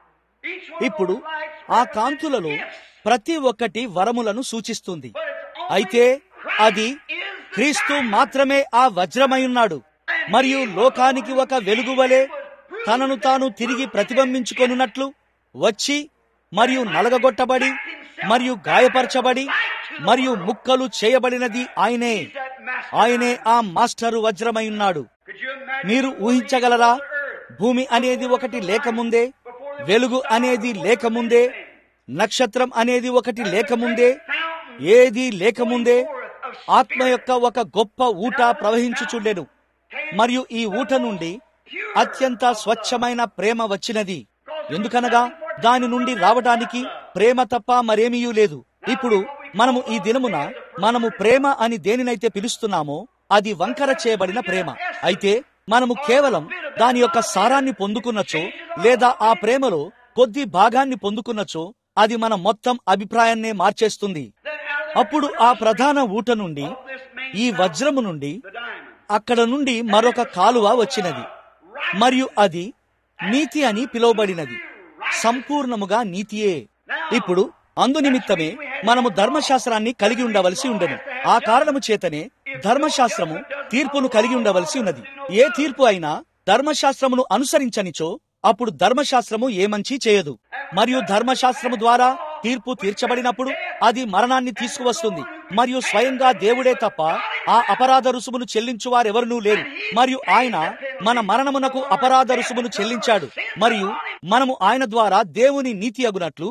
ఇప్పుడు ఆ కాంతులలో ప్రతి ఒక్కటి వరములను సూచిస్తుంది అయితే అది క్రీస్తు మాత్రమే ఆ వజ్రమైయున్నాడు మరియు లోకానికి ఒక వెలుగు వలె తనను తాను తిరిగి ప్రతిబింబించుకొనున్నట్లు వచ్చి మరియు నలగగొట్టబడి మరియు గాయపరచబడి మరియు ముక్కలు చేయబడినది ఆయనే ఆయనే ఆ మాస్టరు వజ్రమైయున్నాడు మీరు ఊహించగలరా భూమి అనేది ఒకటి లేకముందే వెలుగు అనేది లేకముందే నక్షత్రం అనేది ఒకటి లేకముందే ఏది లేకముందే ఆత్మ యొక్క ఒక గొప్ప ఊట ప్రవహించుచుండెను మరియు ఈ ఊట నుండి అత్యంత స్వచ్ఛమైన ప్రేమ వచ్చినది ఎందుకనగా దాని నుండి రావడానికి ప్రేమ తప్ప మరేమీ లేదు ఇప్పుడు మనము ఈ దినమున మనము ప్రేమ అని దేనినైతే పిలుస్తున్నామో అది వంకర చేయబడిన ప్రేమ అయితే మనము కేవలం దాని యొక్క సారాన్ని పొందుకున్నచో లేదా ఆ ప్రేమలో కొద్ది భాగాన్ని పొందుకున్నచో అది మన మొత్తం అభిప్రాయాన్నే మార్చేస్తుంది అప్పుడు ఆ ప్రధాన ఊట నుండి ఈ వజ్రము నుండి అక్కడ నుండి మరొక కాలువ వచ్చినది మరియు అది నీతి అని పిలువబడినది సంపూర్ణముగా నీతియే ఇప్పుడు అందు నిమిత్తమే మనము ధర్మశాస్త్రాన్ని కలిగి ఉండవలసి ఉండను ఆ కారణము చేతనే ధర్మశాస్త్రము తీర్పును కలిగి ఉండవలసి ఉన్నది ఏ తీర్పు అయినా ధర్మశాస్త్రమును అనుసరించనిచో అప్పుడు ధర్మశాస్త్రము ఏ మంచి చేయదు మరియు ధర్మశాస్త్రము ద్వారా తీర్పు తీర్చబడినప్పుడు అది మరణాన్ని తీసుకువస్తుంది మరియు స్వయంగా దేవుడే తప్ప ఆ అపరాధ రుసుమును చెల్లించు వారెవరూ లేరు మరియు ఆయన మన మరణమునకు అపరాధ రుసుమును చెల్లించాడు మరియు మనము ఆయన ద్వారా దేవుని నీతి అగునట్లు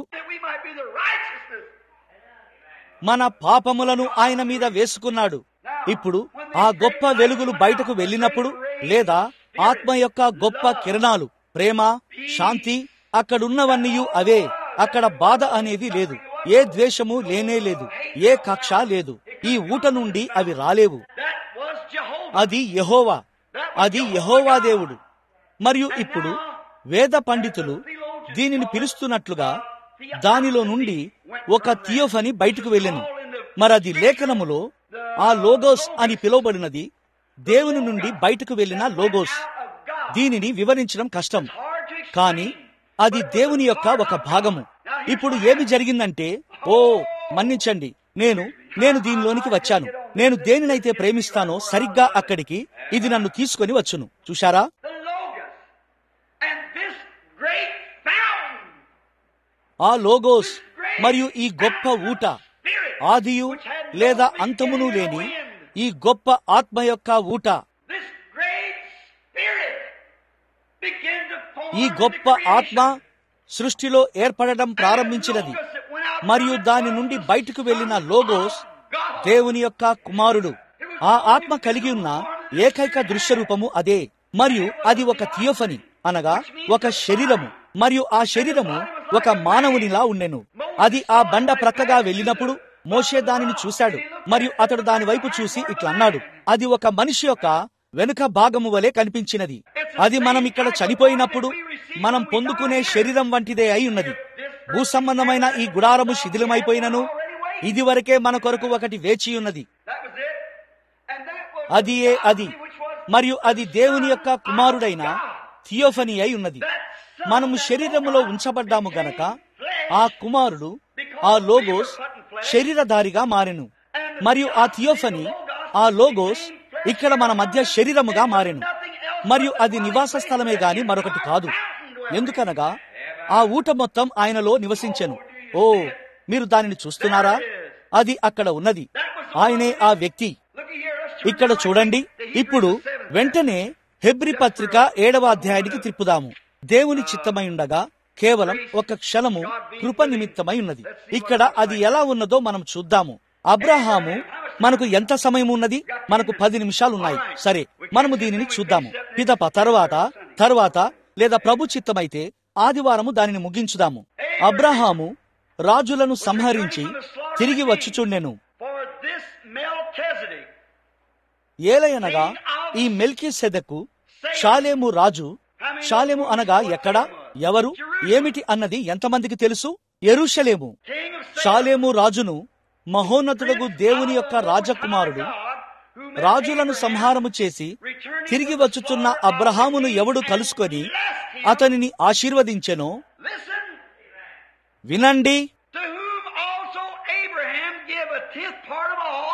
మన పాపములను ఆయన మీద వేసుకున్నాడు ఇప్పుడు ఆ గొప్ప వెలుగులు బయటకు వెళ్ళినప్పుడు లేదా ఆత్మ యొక్క గొప్ప కిరణాలు ప్రేమ శాంతి అక్కడున్నవన్నీ అవే అక్కడ బాధ అనేది లేదు ఏ ద్వేషము లేనే లేదు ఏ కక్ష లేదు ఈ ఊట నుండి అవి రాలేవు అది యహోవా అది యహోవా దేవుడు మరియు ఇప్పుడు వేద పండితులు దీనిని పిలుస్తున్నట్లుగా దానిలో నుండి ఒక థియోఫని బయటకు వెళ్ళెను మరది లేఖనములో ఆ లోగోస్ అని పిలువబడినది దేవుని నుండి బయటకు వెళ్ళిన లోగోస్ దీనిని వివరించడం కష్టం కానీ అది దేవుని యొక్క ఒక భాగము ఇప్పుడు ఏమి జరిగిందంటే ఓ మన్నించండి నేను నేను దీనిలోనికి వచ్చాను నేను దేనినైతే ప్రేమిస్తానో సరిగ్గా అక్కడికి ఇది నన్ను తీసుకొని వచ్చును చూశారా ఆ లోగోస్ మరియు ఈ గొప్ప ఊట ఆదియు లేదా అంతమును లేని ఈ గొప్ప ఆత్మ యొక్క ఊట ఈ గొప్ప ఆత్మ సృష్టిలో ఏర్పడడం ప్రారంభించినది మరియు దాని నుండి బయటకు వెళ్లిన లోగోస్ దేవుని యొక్క కుమారుడు ఆ ఆత్మ కలిగి ఉన్న ఏకైక దృశ్య రూపము అదే మరియు అది ఒక థియోఫని అనగా ఒక శరీరము మరియు ఆ శరీరము ఒక మానవునిలా ఉండెను అది ఆ బండ ప్రక్కగా వెళ్ళినప్పుడు మోషే దానిని చూశాడు మరియు అతడు దాని వైపు చూసి ఇట్లా అన్నాడు అది ఒక మనిషి యొక్క వెనుక భాగము వలె కనిపించినది అది మనం ఇక్కడ చనిపోయినప్పుడు మనం పొందుకునే శరీరం వంటిదే అయి ఉన్నది భూ సంబంధమైన ఈ గుడారము శిథిలమైపోయినను ఇది వరకే మన కొరకు ఒకటి వేచి ఉన్నది అది ఏ అది మరియు అది దేవుని యొక్క కుమారుడైన థియోఫనీ అయి ఉన్నది మనము శరీరములో ఉంచబడ్డాము గనక ఆ కుమారుడు ఆ లోగోస్ శరీరధారిగా మారెను మరియు ఆ థియోఫనీ ఆ లోగోస్ ఇక్కడ మన మధ్య శరీరముగా మారెను మరియు అది నివాస స్థలమే గాని మరొకటి కాదు ఎందుకనగా ఆ ఊట మొత్తం ఆయనలో నివసించెను ఓ మీరు దానిని చూస్తున్నారా అది అక్కడ ఉన్నది ఆయనే ఆ వ్యక్తి ఇక్కడ చూడండి ఇప్పుడు వెంటనే హెబ్రి పత్రిక ఏడవ అధ్యాయానికి తిప్పుదాము దేవుని చిత్తమై ఉండగా కేవలం ఒక క్షణము కృప నిమిత్తమై ఉన్నది ఇక్కడ అది ఎలా ఉన్నదో మనం చూద్దాము అబ్రహాము మనకు ఎంత సమయం ఉన్నది మనకు పది నిమిషాలు ఉన్నాయి సరే మనము దీనిని చూద్దాము పిదప తర్వాత తర్వాత లేదా ప్రభు చిత్తమైతే ఆదివారము దానిని ముగించుదాము అబ్రహాము రాజులను సంహరించి తిరిగి వచ్చుచుండెను ఏలయనగా ఈ మెల్కీ సెదకు షాలేము రాజు షాలేము అనగా ఎక్కడ ఎవరు ఏమిటి అన్నది ఎంతమందికి తెలుసు ఎరుషలేము షాలేము రాజును మహోన్నతుడగు దేవుని యొక్క రాజకుమారుడు రాజులను సంహారము చేసి తిరిగి వచ్చుచున్న అబ్రహామును ఎవడు కలుసుకొని అతనిని ఆశీర్వదించెనో వినండి To whom also Abraham gave a tenth part part of all.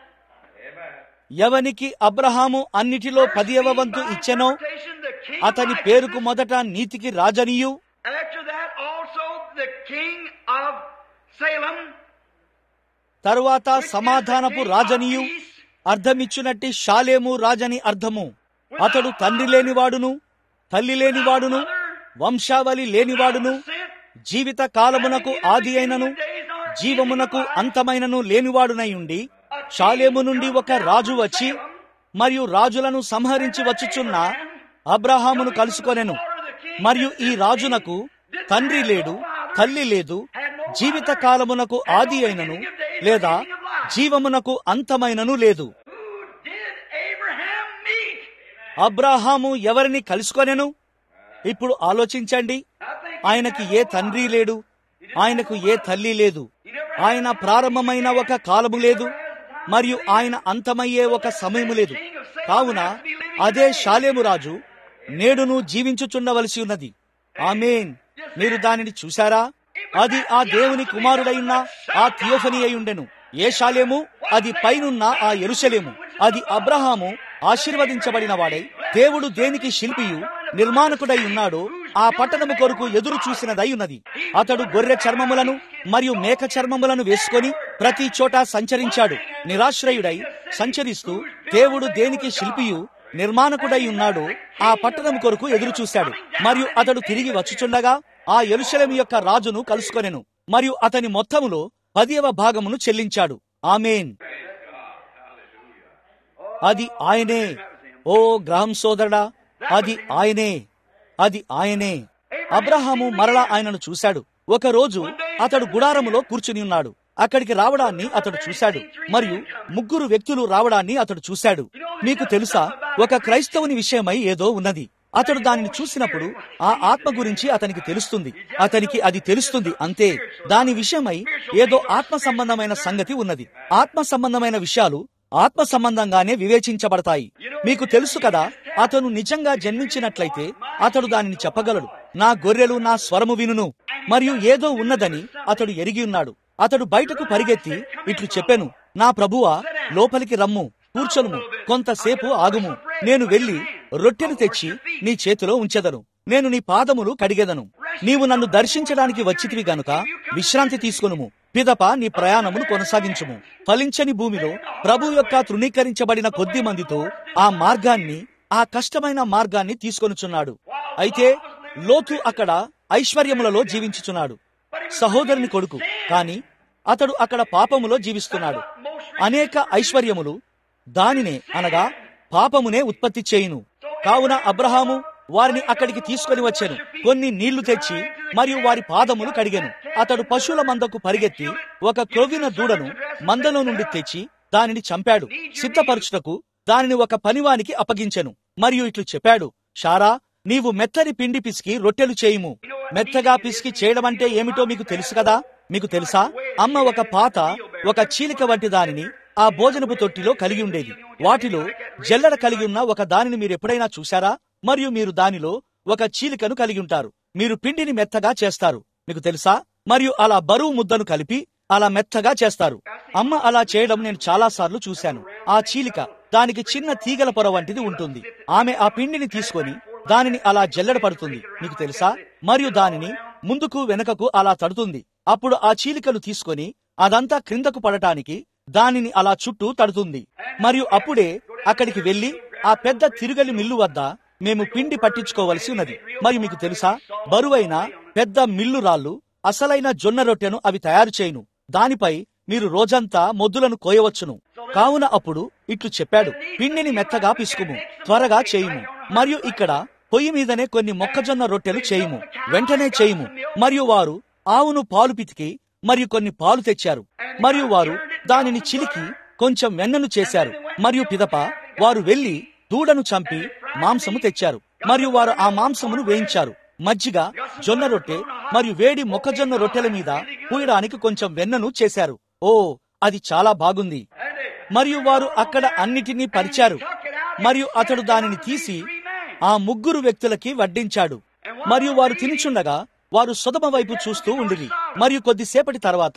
ఎవనికి అబ్రహాము అన్నిటిలో పదియవ వంతు ఇచ్చెనో The king అతని of పేరుకు righteousness. మొదట నీతికి రాజనియు After that also the king of Salem. తరువాత which is the సమాధానపు king of రాజనియు peace, అర్థమిచ్చునట్టి Shalem రాజని అర్థము అతడు తండ్రి లేనివాడును తల్లి లేనివాడును వంశావళి లేనివాడును జీవిత కాలమునకు ఆది అయినను జీవమునకు అంతమైనను లేనివాడునై ఉండి షాలేము నుండి ఒక రాజు వచ్చి మరియు రాజులను సంహరించి వచ్చుచున్న అబ్రహామును కలుసుకొనెను మరియు ఈ రాజునకు తండ్రి లేడు తల్లి లేదు జీవిత కాలమునకు ఆది అయినను లేదా జీవమునకు అంతమైనను లేదు Who did Abraham meet? అబ్రాహాము ఎవరిని కలుసుకొనెను ఇప్పుడు ఆలోచించండి I think ఆయనకి ఏ తండ్రి లేడు ఆయనకు ఏ తల్లి లేదు ఆయన ప్రారంభమైన ఒక కాలము లేదు మరియు ఆయన అంతమయ్యే ఒక సమయము లేదు కావున అదే షాలేము రాజు నేడును జీవించుచుండవలసి ఉన్నది ఆమేన్ మీరు దానిని చూశారా అది ఆ దేవుని కుమారుడైన ఆ థియోఫనీ అయి ఉండెను ఏ షాలేము అది పైనున్న ఆ ఎరుషలేము అది అబ్రహాము ఆశీర్వదించబడిన వాడై దేవుడు దేనికి శిల్పియు నిర్మాణకుడై ఉన్నాడో ఆ పట్టణము కొరకు ఎదురు చూసినదై ఉన్నది అతడు గొర్రె చర్మములను మరియు మేక చర్మములను వేసుకొని ప్రతి చోట సంచరించాడు నిరాశ్రయుడై సంచరిస్తూ దేవుడు దేనికి శిల్పియు నిర్మాణకుడై ఉన్నాడో ఆ పట్టణం కొరకు ఎదురు చూశాడు మరియు అతడు తిరిగి వచ్చుచుండగా ఆ ఎరుశలేము యొక్క రాజును కలుసుకొనెను మరియు అతని మొత్తములో పదియవ భాగమును చెల్లించాడు ఆమెన్ అది ఆయనే ఓ గ్రహం సోదరుడా అది ఆయనే అది ఆయనే అబ్రహాము మరలా ఆయనను చూశాడు ఒక రోజు అతడు గుడారములో కూర్చుని ఉన్నాడు అక్కడికి రావడాన్ని అతడు చూశాడు మరియు ముగ్గురు వ్యక్తులు రావడాన్ని అతడు చూశాడు మీకు తెలుసా ఒక క్రైస్తవుని విషయమై ఏదో ఉన్నది అతడు దానిని చూసినప్పుడు ఆ ఆత్మ గురించి అతనికి తెలుస్తుంది అతనికి అది తెలుస్తుంది అంతే దాని విషయమై ఏదో ఆత్మ సంబంధమైన సంగతి ఉన్నది ఆత్మ సంబంధమైన విషయాలు ఆత్మ సంబంధంగానే వివేచించబడతాయి మీకు తెలుసు కదా అతను నిజంగా జన్మించినట్లయితే అతడు దానిని చెప్పగలడు నా గొర్రెలు నా స్వరము వినును మరియు ఏదో ఉన్నదని అతడు ఎరిగి ఉన్నాడు అతడు బయటకు పరిగెత్తి ఇట్లు చెప్పెను నా ప్రభువా లోపలికి రమ్ము కూర్చొనుము కొంతసేపు ఆగుము నేను వెళ్లి రొట్టెను తెచ్చి నీ చేతిలో ఉంచెదను నేను నీ పాదములు కడిగెదను నీవు నన్ను దర్శించడానికి వచ్చితివి గనుక విశ్రాంతి తీసుకొనుము పిదప నీ ప్రయాణమును కొనసాగించుము ఫలించని భూమిలో ప్రభు యొక్క తృణీకరించబడిన కొద్ది మందితో ఆ మార్గాన్ని ఆ కష్టమైన మార్గాన్ని తీసుకొనుచున్నాడు అయితే లోతు అక్కడ ఐశ్వర్యములలో జీవించుచున్నాడు సహోదరుని కొడుకు కాని అతడు అక్కడ పాపములో జీవిస్తున్నాడు అనేక ఐశ్వర్యములు దానినే అనగా పాపమునే ఉత్పత్తి చేయును కావున అబ్రహాము వారిని అక్కడికి తీసుకొని వచ్చాను కొన్ని నీళ్లు తెచ్చి మరియు వారి పాదములు కడిగాను అతడు పశువుల మందకు పరిగెత్తి ఒక క్రొవ్విన దూడను మందలో నుండి తెచ్చి దానిని చంపాడు సిద్ధపరచుటకు దానిని ఒక పనివానికి అప్పగించెను మరియు ఇట్లు చెప్పాడు షారా నీవు మెత్తని పిండి పిసికి రొట్టెలు చేయుము మెత్తగా పిసికి చేయడం అంటే ఏమిటో మీకు తెలుసు కదా మీకు తెలుసా అమ్మ ఒక పాత ఒక చీలిక వంటి దానిని ఆ భోజనపు తొట్టిలో కలిగి ఉండేది వాటిలో జల్లెడ కలిగి ఉన్న ఒక దానిని మీరు ఎప్పుడైనా చూశారా మరియు మీరు దానిలో ఒక చీలికను కలిగి ఉంటారు మీరు పిండిని మెత్తగా చేస్తారు మీకు తెలుసా మరియు అలా బరువు ముద్దను కలిపి అలా మెత్తగా చేస్తారు అమ్మ అలా చేయడం నేను చాలా సార్లు చూశాను ఆ చీలిక దానికి చిన్న తీగల పొర వంటిది ఉంటుంది ఆమె ఆ పిండిని తీసుకొని దానిని అలా జల్లెడ పడుతుంది మీకు తెలుసా మరియు దానిని ముందుకు వెనుకకు అలా తడుతుంది అప్పుడు ఆ చీలికలు తీసుకొని అదంతా క్రిందకు పడటానికి దానిని అలా చుట్టూ తడుతుంది మరియు అప్పుడే అక్కడికి వెళ్లి ఆ పెద్ద తిరుగలి మిల్లు వద్ద మేము పిండి పట్టించుకోవలసి ఉన్నది మరియు మీకు తెలుసా బరువైన పెద్ద మిల్లు రాళ్ళు అసలైన జొన్న రొట్టెను అవి తయారు చేయును దానిపై మీరు రోజంతా మొద్దులను కోయవచ్చును కావున అప్పుడు ఇట్లు చెప్పాడు పిండిని మెత్తగా పిసుకుము త్వరగా చేయుము మరియు ఇక్కడ పొయ్యి మీదనే కొన్ని మొక్కజొన్న రొట్టెలు చేయుము వెంటనే చేయుము మరియు వారు ఆవును పాలు పితికి మరియు కొన్ని పాలు తెచ్చారు మరియు వారు దానిని చిలికి కొంచెం వెన్నను చేశారు మరియు పిదప వారు వెళ్లి దూడను చంపి మాంసము తెచ్చారు మరియు వారు ఆ మాంసమును వేయించారు మజ్జిగ జొన్న రొట్టె మరియు వేడి మొక్కజొన్న రొట్టెల మీద పూయడానికి కొంచెం వెన్నను చేశారు ఓ అది చాలా బాగుంది మరియు వారు అక్కడ అన్నిటినీ పరిచారు మరియు అతడు దానిని తీసి ఆ ముగ్గురు వ్యక్తులకి వడ్డించాడు మరియు వారు తినుచుండగా వారు సుధమ వైపు చూస్తూ ఉండిరి మరియు కొద్దిసేపటి తర్వాత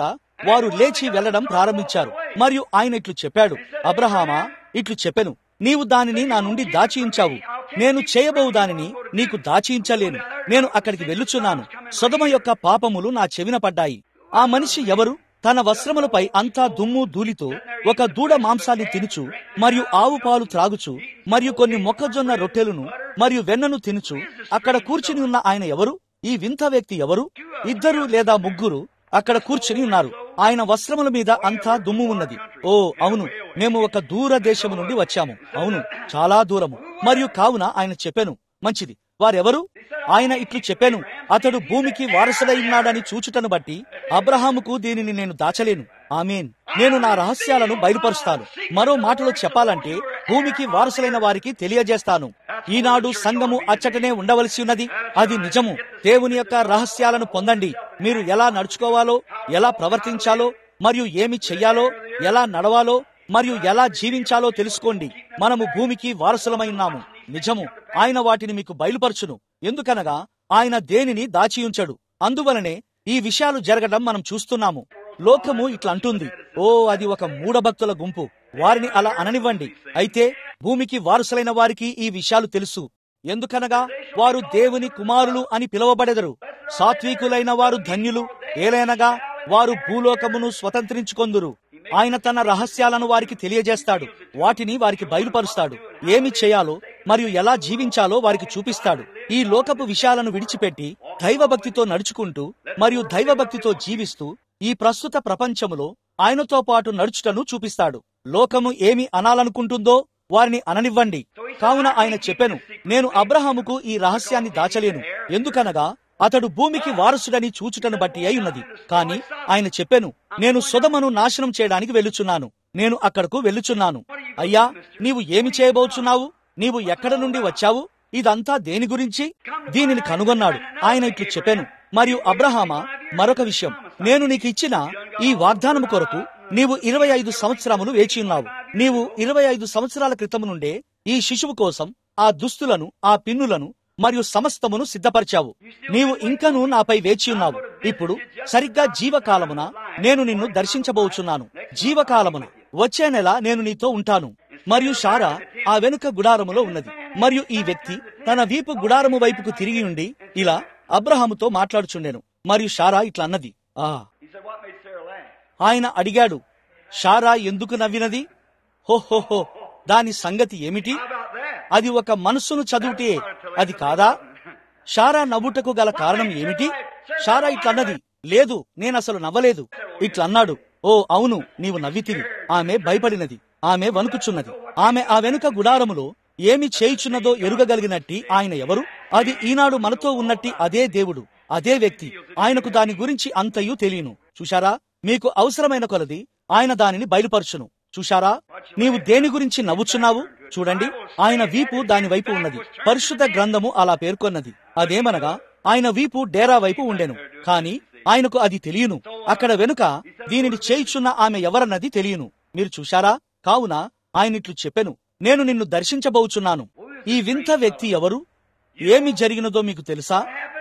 వారు లేచి వెళ్లడం ప్రారంభించారు మరియు ఆయన ఇట్లు చెప్పాడు అబ్రహామా ఇట్లు చెప్పెను నీవు దానిని నా నుండి దాచియించావు నేను చేయబోవు దానిని నీకు దాచియించలేను నేను అక్కడికి వెళ్ళుచున్నాను సొదమ యొక్క పాపములు నా చెవిన పడ్డాయి ఆ మనిషి ఎవరు తన వస్త్రములపై అంతా దుమ్ము ధూళితో ఒక దూడ మాంసాన్ని తినుచు మరియు ఆవు పాలు త్రాగుచు మరియు కొన్ని మొక్కజొన్న రొట్టెలను మరియు వెన్నను తినుచు అక్కడ కూర్చుని ఉన్న ఆయన ఎవరు ఈ వింత వ్యక్తి ఎవరు ఇద్దరు లేదా ముగ్గురు అక్కడ కూర్చుని ఉన్నారు ఆయన వస్త్రముల మీద అంతా దుమ్ము ఉన్నది ఓ అవును మేము ఒక దూర దేశము నుండి వచ్చాము అవును చాలా దూరము మరియు కావున ఆయన చెప్పాను మంచిది వారెవరు ఆయన ఇట్లు చెప్పాను అతడు భూమికి వారసుడై ఉన్నాడని చూచుటను బట్టి అబ్రహాముకు దీనిని నేను దాచలేను ఆమెన్ నేను నా రహస్యాలను బయలుపరుస్తాను మరో మాటలో చెప్పాలంటే భూమికి వారసులైన వారికి తెలియజేస్తాను ఈనాడు సంఘము అచ్చటనే ఉండవలసి ఉన్నది అది నిజము దేవుని యొక్క రహస్యాలను పొందండి మీరు ఎలా నడుచుకోవాలో ఎలా ప్రవర్తించాలో మరియు ఏమి చెయ్యాలో ఎలా నడవాలో మరియు ఎలా జీవించాలో తెలుసుకోండి మనము భూమికి వారసులమై ఉన్నాము నిజము ఆయన వాటిని మీకు బయలుపరచును ఎందుకనగా ఆయన దేనిని దాచియుంచడు అందువలనే ఈ విషయాలు జరగడం మనం చూస్తున్నాము లోకము ఇట్లా అంటుంది ఓ అది ఒక మూఢభక్తుల గుంపు వారిని అలా అననివ్వండి అయితే భూమికి వారసులైన వారికి ఈ విషయాలు తెలుసు ఎందుకనగా వారు దేవుని కుమారులు అని పిలువబడెదరు సాత్వికులైన వారు ధన్యులు ఏలైనగా వారు భూలోకమును స్వతంత్రించుకొందురు ఆయన తన రహస్యాలను వారికి తెలియజేస్తాడు వాటిని వారికి బయలుపరుస్తాడు ఏమి చేయాలో మరియు ఎలా జీవించాలో వారికి చూపిస్తాడు ఈ లోకపు విషయాలను విడిచిపెట్టి దైవభక్తితో నడుచుకుంటూ మరియు దైవభక్తితో జీవిస్తూ ఈ ప్రస్తుత ప్రపంచములో ఆయనతో పాటు నడుచుటను చూపిస్తాడు లోకము ఏమి అనాలనుకుంటుందో వారిని అననివ్వండి కావున ఆయన చెప్పెను నేను అబ్రహాముకు ఈ రహస్యాన్ని దాచలేను ఎందుకనగా అతడు భూమికి వారసుడని చూచుటను బట్టి అయి ఉన్నది కాని ఆయన చెప్పెను నేను సుధమను నాశనం చేయడానికి వెళ్ళుచున్నాను నేను అక్కడకు వెళ్ళుచున్నాను అయ్యా నీవు ఏమి చేయబోచున్నావు నీవు ఎక్కడ నుండి వచ్చావు ఇదంతా దేని గురించి దీనిని కనుగొన్నాడు ఆయన ఇట్లు చెప్పాను మరియు అబ్రహామా మరొక విషయం నేను నీకు ఇచ్చిన ఈ వాగ్దానము కొరకు నీవు ఇరవై ఐదు సంవత్సరములు వేచి ఉన్నావు నీవు ఇరవై ఐదు సంవత్సరాల క్రితం నుండే ఈ శిశువు కోసం ఆ దుస్తులను ఆ పిన్నులను మరియు సమస్తమును సిద్ధపరిచావు నీవు ఇంకను నాపై వేచి ఉన్నావు ఇప్పుడు సరిగ్గా జీవకాలమున నేను నిన్ను దర్శించబోచున్నాను జీవకాలమున వచ్చే నెల నేను నీతో ఉంటాను మరియు షారా ఆ వెనుక గుడారములో ఉన్నది మరియు ఈ వ్యక్తి తన వీపు గుడారము వైపుకు తిరిగి ఉండి ఇలా అబ్రహాముతో మాట్లాడుచుండెను మరియు షారా ఇట్లా అన్నది ఆ He said, What made Sarah laugh? ఆయన అడిగాడు షారా ఎందుకు నవ్వినది హోహోహో దాని సంగతి ఏమిటి How about that? అది ఒక మనస్సును చదువుటే అది కాదా షారా నవ్వుటకు గల కారణం ఏమిటి షారా ఇట్లన్నది లేదు నేనసలు నవ్వలేదు ఇట్లన్నాడు ఓ అవును నీవు నవ్వితివి ఆమె భయపడినది ఆమె వణుకుచున్నది ఆమె ఆ వెనుక గుడారములో ఏమి చేయుచున్నదో ఎరుగగలిగినట్టి ఆయన ఎవరు అది ఈనాడు మనతో ఉన్నట్టి అదే దేవుడు అదే వ్యక్తి ఆయనకు దాని గురించి అంతయు తెలియను చూశారా మీకు అవసరమైన కొలది ఆయన దానిని బయలుపరచును చూశారా నీవు దేని గురించి నవ్వుచున్నావు చూడండి ఆయన వీపు దాని వైపు ఉన్నది పరిశుద్ధ గ్రంథము అలా పేర్కొన్నది అదేమనగా ఆయన వీపు డేరా వైపు ఉండెను కాని ఆయనకు అది తెలియను అక్కడ వెనుక దీనిని చేయుచున్న ఆమె ఎవరన్నది తెలియను మీరు చూశారా కావున ఆయన ఇట్లు చెప్పెను నేను నిన్ను దర్శించబోచున్నాను ఈ వింత వ్యక్తి ఎవరు ఏమి జరిగినదో మీకు తెలుసా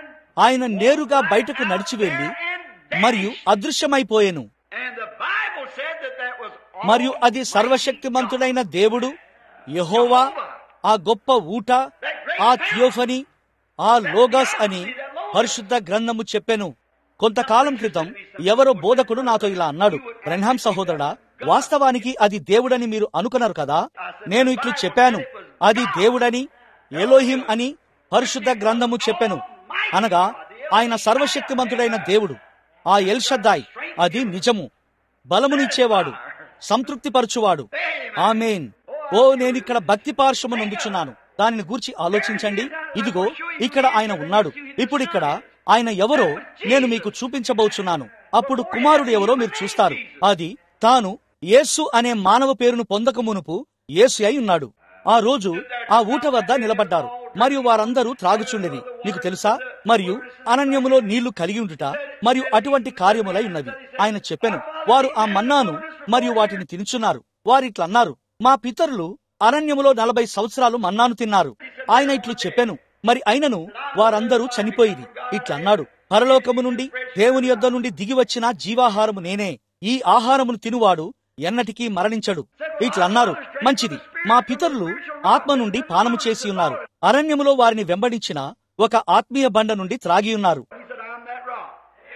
ఆయన నేరుగా బయటకు నడిచి వెళ్లి మరియు అదృశ్యమైపోయెను And the Bible said that that was all మరియు అది సర్వశక్తిమంతుడైన దేవుడు యెహోవా ఆ గొప్ప ఊట ఆ థియోఫని ఆ లోగస్ అని పరిశుద్ధ గ్రంథము చెప్పెను కొంతకాలం క్రితం ఎవరో బోధకుడు నాతో ఇలా అన్నాడు బ్రహ్మాం సహోదరుడా వాస్తవానికి అది దేవుడని మీరు అనుకున్నారు కదా నేను ఇట్లు చెప్పాను అది దేవుడని ఎలోహిం అని పరిశుద్ధ గ్రంథము చెప్పెను అనగా ఆయన సర్వశక్తిమంతుడైన దేవుడు ఆ ఎల్షద్దాయ్ అది నిజము బలమునిచ్చేవాడు సంతృప్తిపరచువాడు ఆమెన్ ఓ నేనిక్కడ భక్తి పార్శ్వము నందుచున్నాను దానిని గూర్చి ఆలోచించండి ఇదిగో ఇక్కడ ఆయన ఉన్నాడు ఇప్పుడు ఇక్కడ ఆయన ఎవరో నేను మీకు చూపించబోచున్నాను అప్పుడు కుమారుడు ఎవరో మీరు చూస్తారు అది తాను యేసు అనే మానవ పేరును పొందక మునుపు యేసు అయి ఉన్నాడు ఆ రోజు ఆ ఊట వద్ద నిలబడ్డారు మరియు వారందరూ త్రాగుచుండేది మీకు తెలుసా మరియు అనన్యములో నీళ్లు కలిగి ఉండుట మరియు అటువంటి కార్యములై ఉన్నవి ఆయన చెప్పెను వారు ఆ మన్నాను మరియు వాటిని తినుచున్నారు వారిట్లన్నారు మా పితరులు అరణ్యములో నలభై సంవత్సరాలు మన్నాను తిన్నారు ఆయన ఇట్లు చెప్పెను మరి అయినను వారందరూ చనిపోయిరి ఇట్లన్నాడు పరలోకము నుండి దేవుని యొద్ద నుండి దిగి వచ్చిన జీవాహారము నేనే ఈ ఆహారమును తినువాడు ఎన్నటికీ మరణించడు ఇట్లన్నారు మంచిది మా పితరులు ఆత్మ నుండి పానము చేసి ఉన్నారు అరణ్యములో వారిని వెంబడించిన ఒక ఆత్మీయ బండ నుండి త్రాగి ఉన్నారు He said, I'm that rock.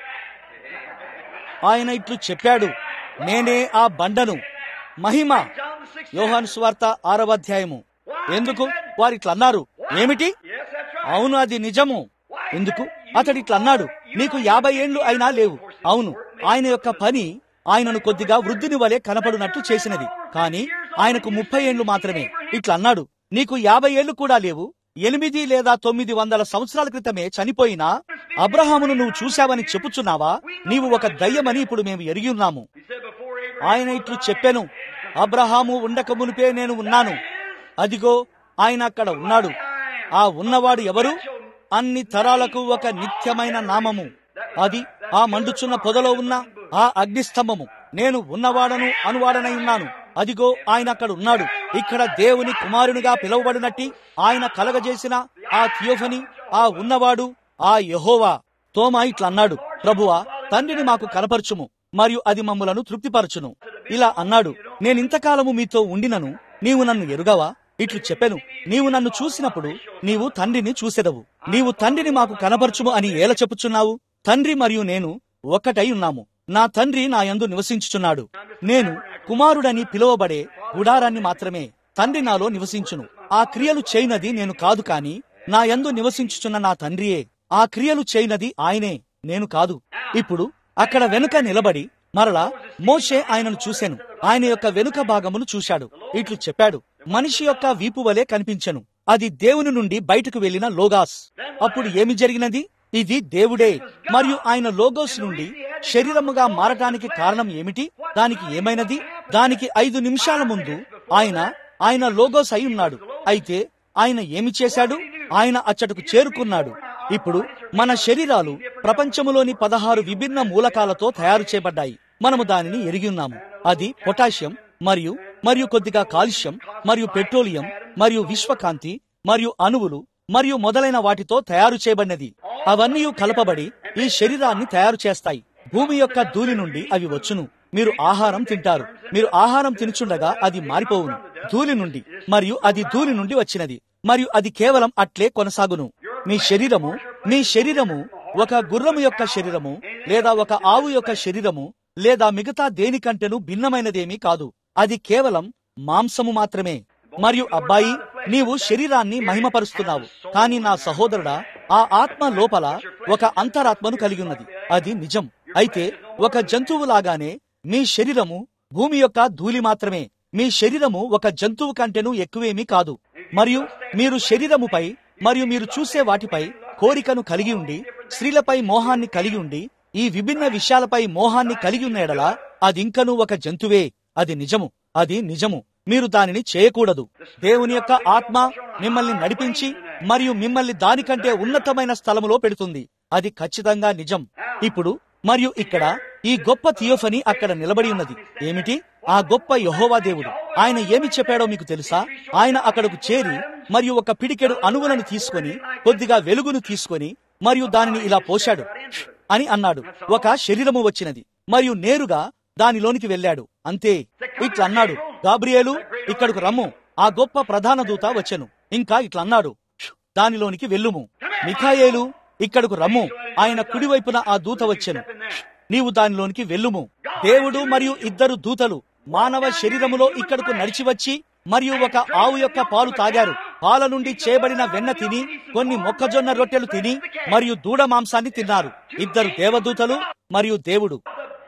ఆయన ఇట్లు చెప్పాడు నేనే ఆ బండను మహిమ John the sixth యోహాను స్వార్త ఆరవ అధ్యాయము ఎందుకు వారిట్లన్నారు ఏమిటి Yes, that's right. అవును అది నిజము ఎందుకు అతడు ఇట్లా అన్నాడు నీకు యాభై ఏండ్లు అయినా లేవు అవును ఆయన యొక్క పని ఆయనను కొద్దిగా వృద్ధుని వలె కనపడునట్టు చేసినది కానీ ఆయనకు ముప్పై ఏండ్లు మాత్రమే ఇట్లా అన్నాడు నీకు యాభై ఏళ్లు కూడా లేవు ఎనిమిది లేదా తొమ్మిది వందల సంవత్సరాల క్రితమే చనిపోయినా అబ్రహామును నువ్వు చూశావని చెప్పుచున్నావా నీవు ఒక దయ్యమని ఇప్పుడు మేము ఎరిగి ఉన్నాము He said, before Abraham ఆయన ఇట్లు చెప్పెను అబ్రహాము ఉండక మునిపే నేను ఉన్నాను అదిగో ఆయన అక్కడ ఉన్నాడు ఆ ఉన్నవాడు ఎవరు అన్ని తరాలకు ఒక నిత్యమైన నామము అది ఆ మండుచున్న పొదలో ఉన్న ఆ అగ్నిస్తంభము నేను ఉన్నవాడను అనువాడనై ఉన్నాను అదిగో ఆయన అక్కడ ఉన్నాడు ఇక్కడ దేవుని కుమారునిగా పిలువబడినట్టి ఆయన కలగజేసిన ఆ థియోఫని ఆ ఉన్నవాడు ఆ యహోవా తోమా ఇట్లా అన్నాడు ప్రభువా తండ్రిని మాకు కనపరచుము మరియు అది మమ్ములను తృప్తిపరచును ఇలా అన్నాడు నేనింతకాలము మీతో ఉండినను నీవు నన్ను ఎరుగవా ఇట్లు చెప్పెను నీవు నన్ను చూసినప్పుడు నీవు తండ్రిని చూసెదవు నీవు తండ్రిని మాకు కనపరచుము అని ఏల చెప్పుచున్నావు తండ్రి మరియు నేను ఒక్కటై ఉన్నాము నా తండ్రి నా యందు నివసించుచున్నాడు నేను కుమారుడని పిలువబడే గుడారాన్ని మాత్రమే తండ్రి నాలో నివసించును ఆ క్రియలు చేయనది నేను కాదు కాని నా యందు నివసించుచున్న నా తండ్రియే ఆ క్రియలు చేయనది ఆయనే నేను కాదు ఇప్పుడు అక్కడ వెనుక నిలబడి మరలా మోషే ఆయనను చూశాను ఆయన యొక్క వెనుక భాగమును చూశాడు ఇట్లు చెప్పాడు మనిషి యొక్క వీపు వలె కనిపించెను అది దేవుని నుండి బయటకు వెళ్లిన లోగాస్ అప్పుడు ఏమి జరిగినది ఇది దేవుడే మరియు ఆయన లోగోస్ నుండి శరీరముగా మారటానికి కారణం ఏమిటి దానికి ఏమైనది దానికి ఐదు నిమిషాల ముందు ఆయన ఆయన లోగోస్ అయి ఉన్నాడు అయితే ఆయన ఏమి చేశాడు ఆయన అచ్చటకు చేరుకున్నాడు ఇప్పుడు మన శరీరాలు ప్రపంచములోని పదహారు విభిన్న మూలకాలతో తయారు చేయబడ్డాయి మనము దానిని ఎరిగి ఉన్నాము అది పొటాషియం మరియు మరియు కొద్దిగా కాల్షియం మరియు పెట్రోలియం మరియు విశ్వకాంతి మరియు అణువులు మరియు మొదలైన వాటితో తయారు చేయబడినది అవన్నీ కలపబడి ఈ శరీరాన్ని తయారు చేస్తాయి భూమి యొక్క ధూళి నుండి అవి వచ్చును మీరు ఆహారం తింటారు మీరు ఆహారం తినుచుండగా అది మారిపోవును ధూళి నుండి మరియు అది ధూళి నుండి వచ్చినది మరియు అది కేవలం అట్లే కొనసాగును మీ శరీరము మీ శరీరము ఒక గుర్రము యొక్క శరీరము లేదా ఒక ఆవు యొక్క శరీరము లేదా మిగతా దేనికంటేను భిన్నమైనదేమీ కాదు అది కేవలం మాంసము మాత్రమే మరియు అబ్బాయి నీవు శరీరాన్ని మహిమపరుస్తున్నావు కానీ నా సహోదరుడా ఆ ఆత్మ లోపల ఒక అంతరాత్మను కలిగి ఉన్నది అది నిజం అయితే ఒక జంతువులాగానే మీ శరీరము భూమి యొక్క ధూళి మాత్రమే మీ శరీరము ఒక జంతువు కంటేను ఎక్కువేమీ కాదు మరియు మీరు శరీరముపై మరియు మీరు చూసే వాటిపై కోరికను కలిగి ఉండి స్త్రీలపై మోహాన్ని కలిగి ఉండి ఈ విభిన్న విషయాలపై మోహాన్ని కలిగి ఉన్న ఎడల అదింకను ఒక జంతువే అది నిజము అది నిజము మీరు దానిని చేయకూడదు దేవుని యొక్క ఆత్మ మిమ్మల్ని నడిపించి మరియు మిమ్మల్ని దానికంటే ఉన్నతమైన స్థలములో పెడుతుంది అది ఖచ్చితంగా నిజం ఇప్పుడు మరియు ఇక్కడ ఈ గొప్ప థియోఫనీ అక్కడ నిలబడి ఉన్నది ఏమిటి ఆ గొప్ప యహోవా దేవుడు ఆయన ఏమి చెప్పాడో మీకు తెలుసా ఆయన అక్కడకు చేరి మరియు ఒక పిడికెడు అణువులను తీసుకొని కొద్దిగా వెలుగును తీసుకొని మరియు దానిని ఇలా పోశాడు అని అన్నాడు ఒక శరీరము వచ్చినది మరియు నేరుగా దానిలోనికి వెళ్ళాడు అంతే ఇట్లా అన్నాడు గాబ్రియేలు ఇక్కడకు రమ్ము ఆ గొప్ప ప్రధాన దూత వచ్చెను ఇంకా ఇట్లా అన్నాడు దానిలోనికి వెళ్ళుము మిఖాయేలు ఇక్కడకు రమ్ము ఆయన కుడివైపున ఆ దూత వచ్చెను నీవు దానిలోనికి వెళ్ళుము దేవుడు మరియు ఇద్దరు దూతలు మానవ శరీరములో ఇక్కడకు నడిచి వచ్చి మరియు ఒక ఆవు యొక్క పాలు తాగారు పాల నుండి చేయబడిన వెన్న తిని కొన్ని మొక్కజొన్న రొట్టెలు తిని మరియు దూడ మాంసాన్ని తిన్నారు ఇద్దరు దేవదూతలు మరియు దేవుడు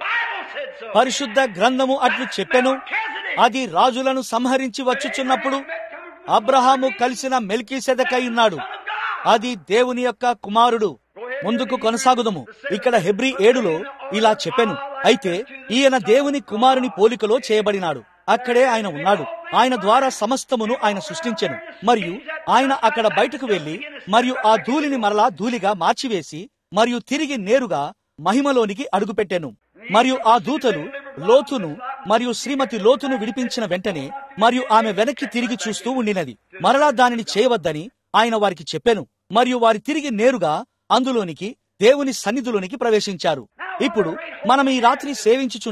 The Bible said so. పరిశుద్ధ గ్రంథము అట్లు చెప్పెను అది రాజులను సంహరించి వచ్చుచున్నప్పుడు అబ్రహాము కలిసిన మెల్కీసెదకై ఉన్నాడు అది దేవుని యొక్క కుమారుడు ముందుకు కొనసాగుదము ఇక్కడ హెబ్రి ఏడులో ఇలా చెప్పెను అయితే ఈయన దేవుని కుమారుని పోలికలో చేయబడినాడు అక్కడే ఆయన ఉన్నాడు ఆయన ద్వారా సమస్తమును ఆయన సృష్టించెను మరియు ఆయన అక్కడ బయటకు వెళ్లి మరియు ఆ ధూళిని మరలా ధూళిగా మార్చివేసి మరియు తిరిగి నేరుగా మహిమలోనికి అడుగుపెట్టెను మరియు ఆ దూతలు లోతును మరియు శ్రీమతి లోతును విడిపించిన వెంటనే మరియు ఆమె వెనక్కి తిరిగి చూస్తూ ఉండినది మరలా దానిని చేయవద్దని ఆయన వారికి చెప్పెను మరియు వారి తిరిగి నేరుగా అందులోనికి దేవుని సన్నిధిలోనికి ప్రవేశించారు ఇప్పుడు మనం ఈ రాత్రి సేవించుచున్న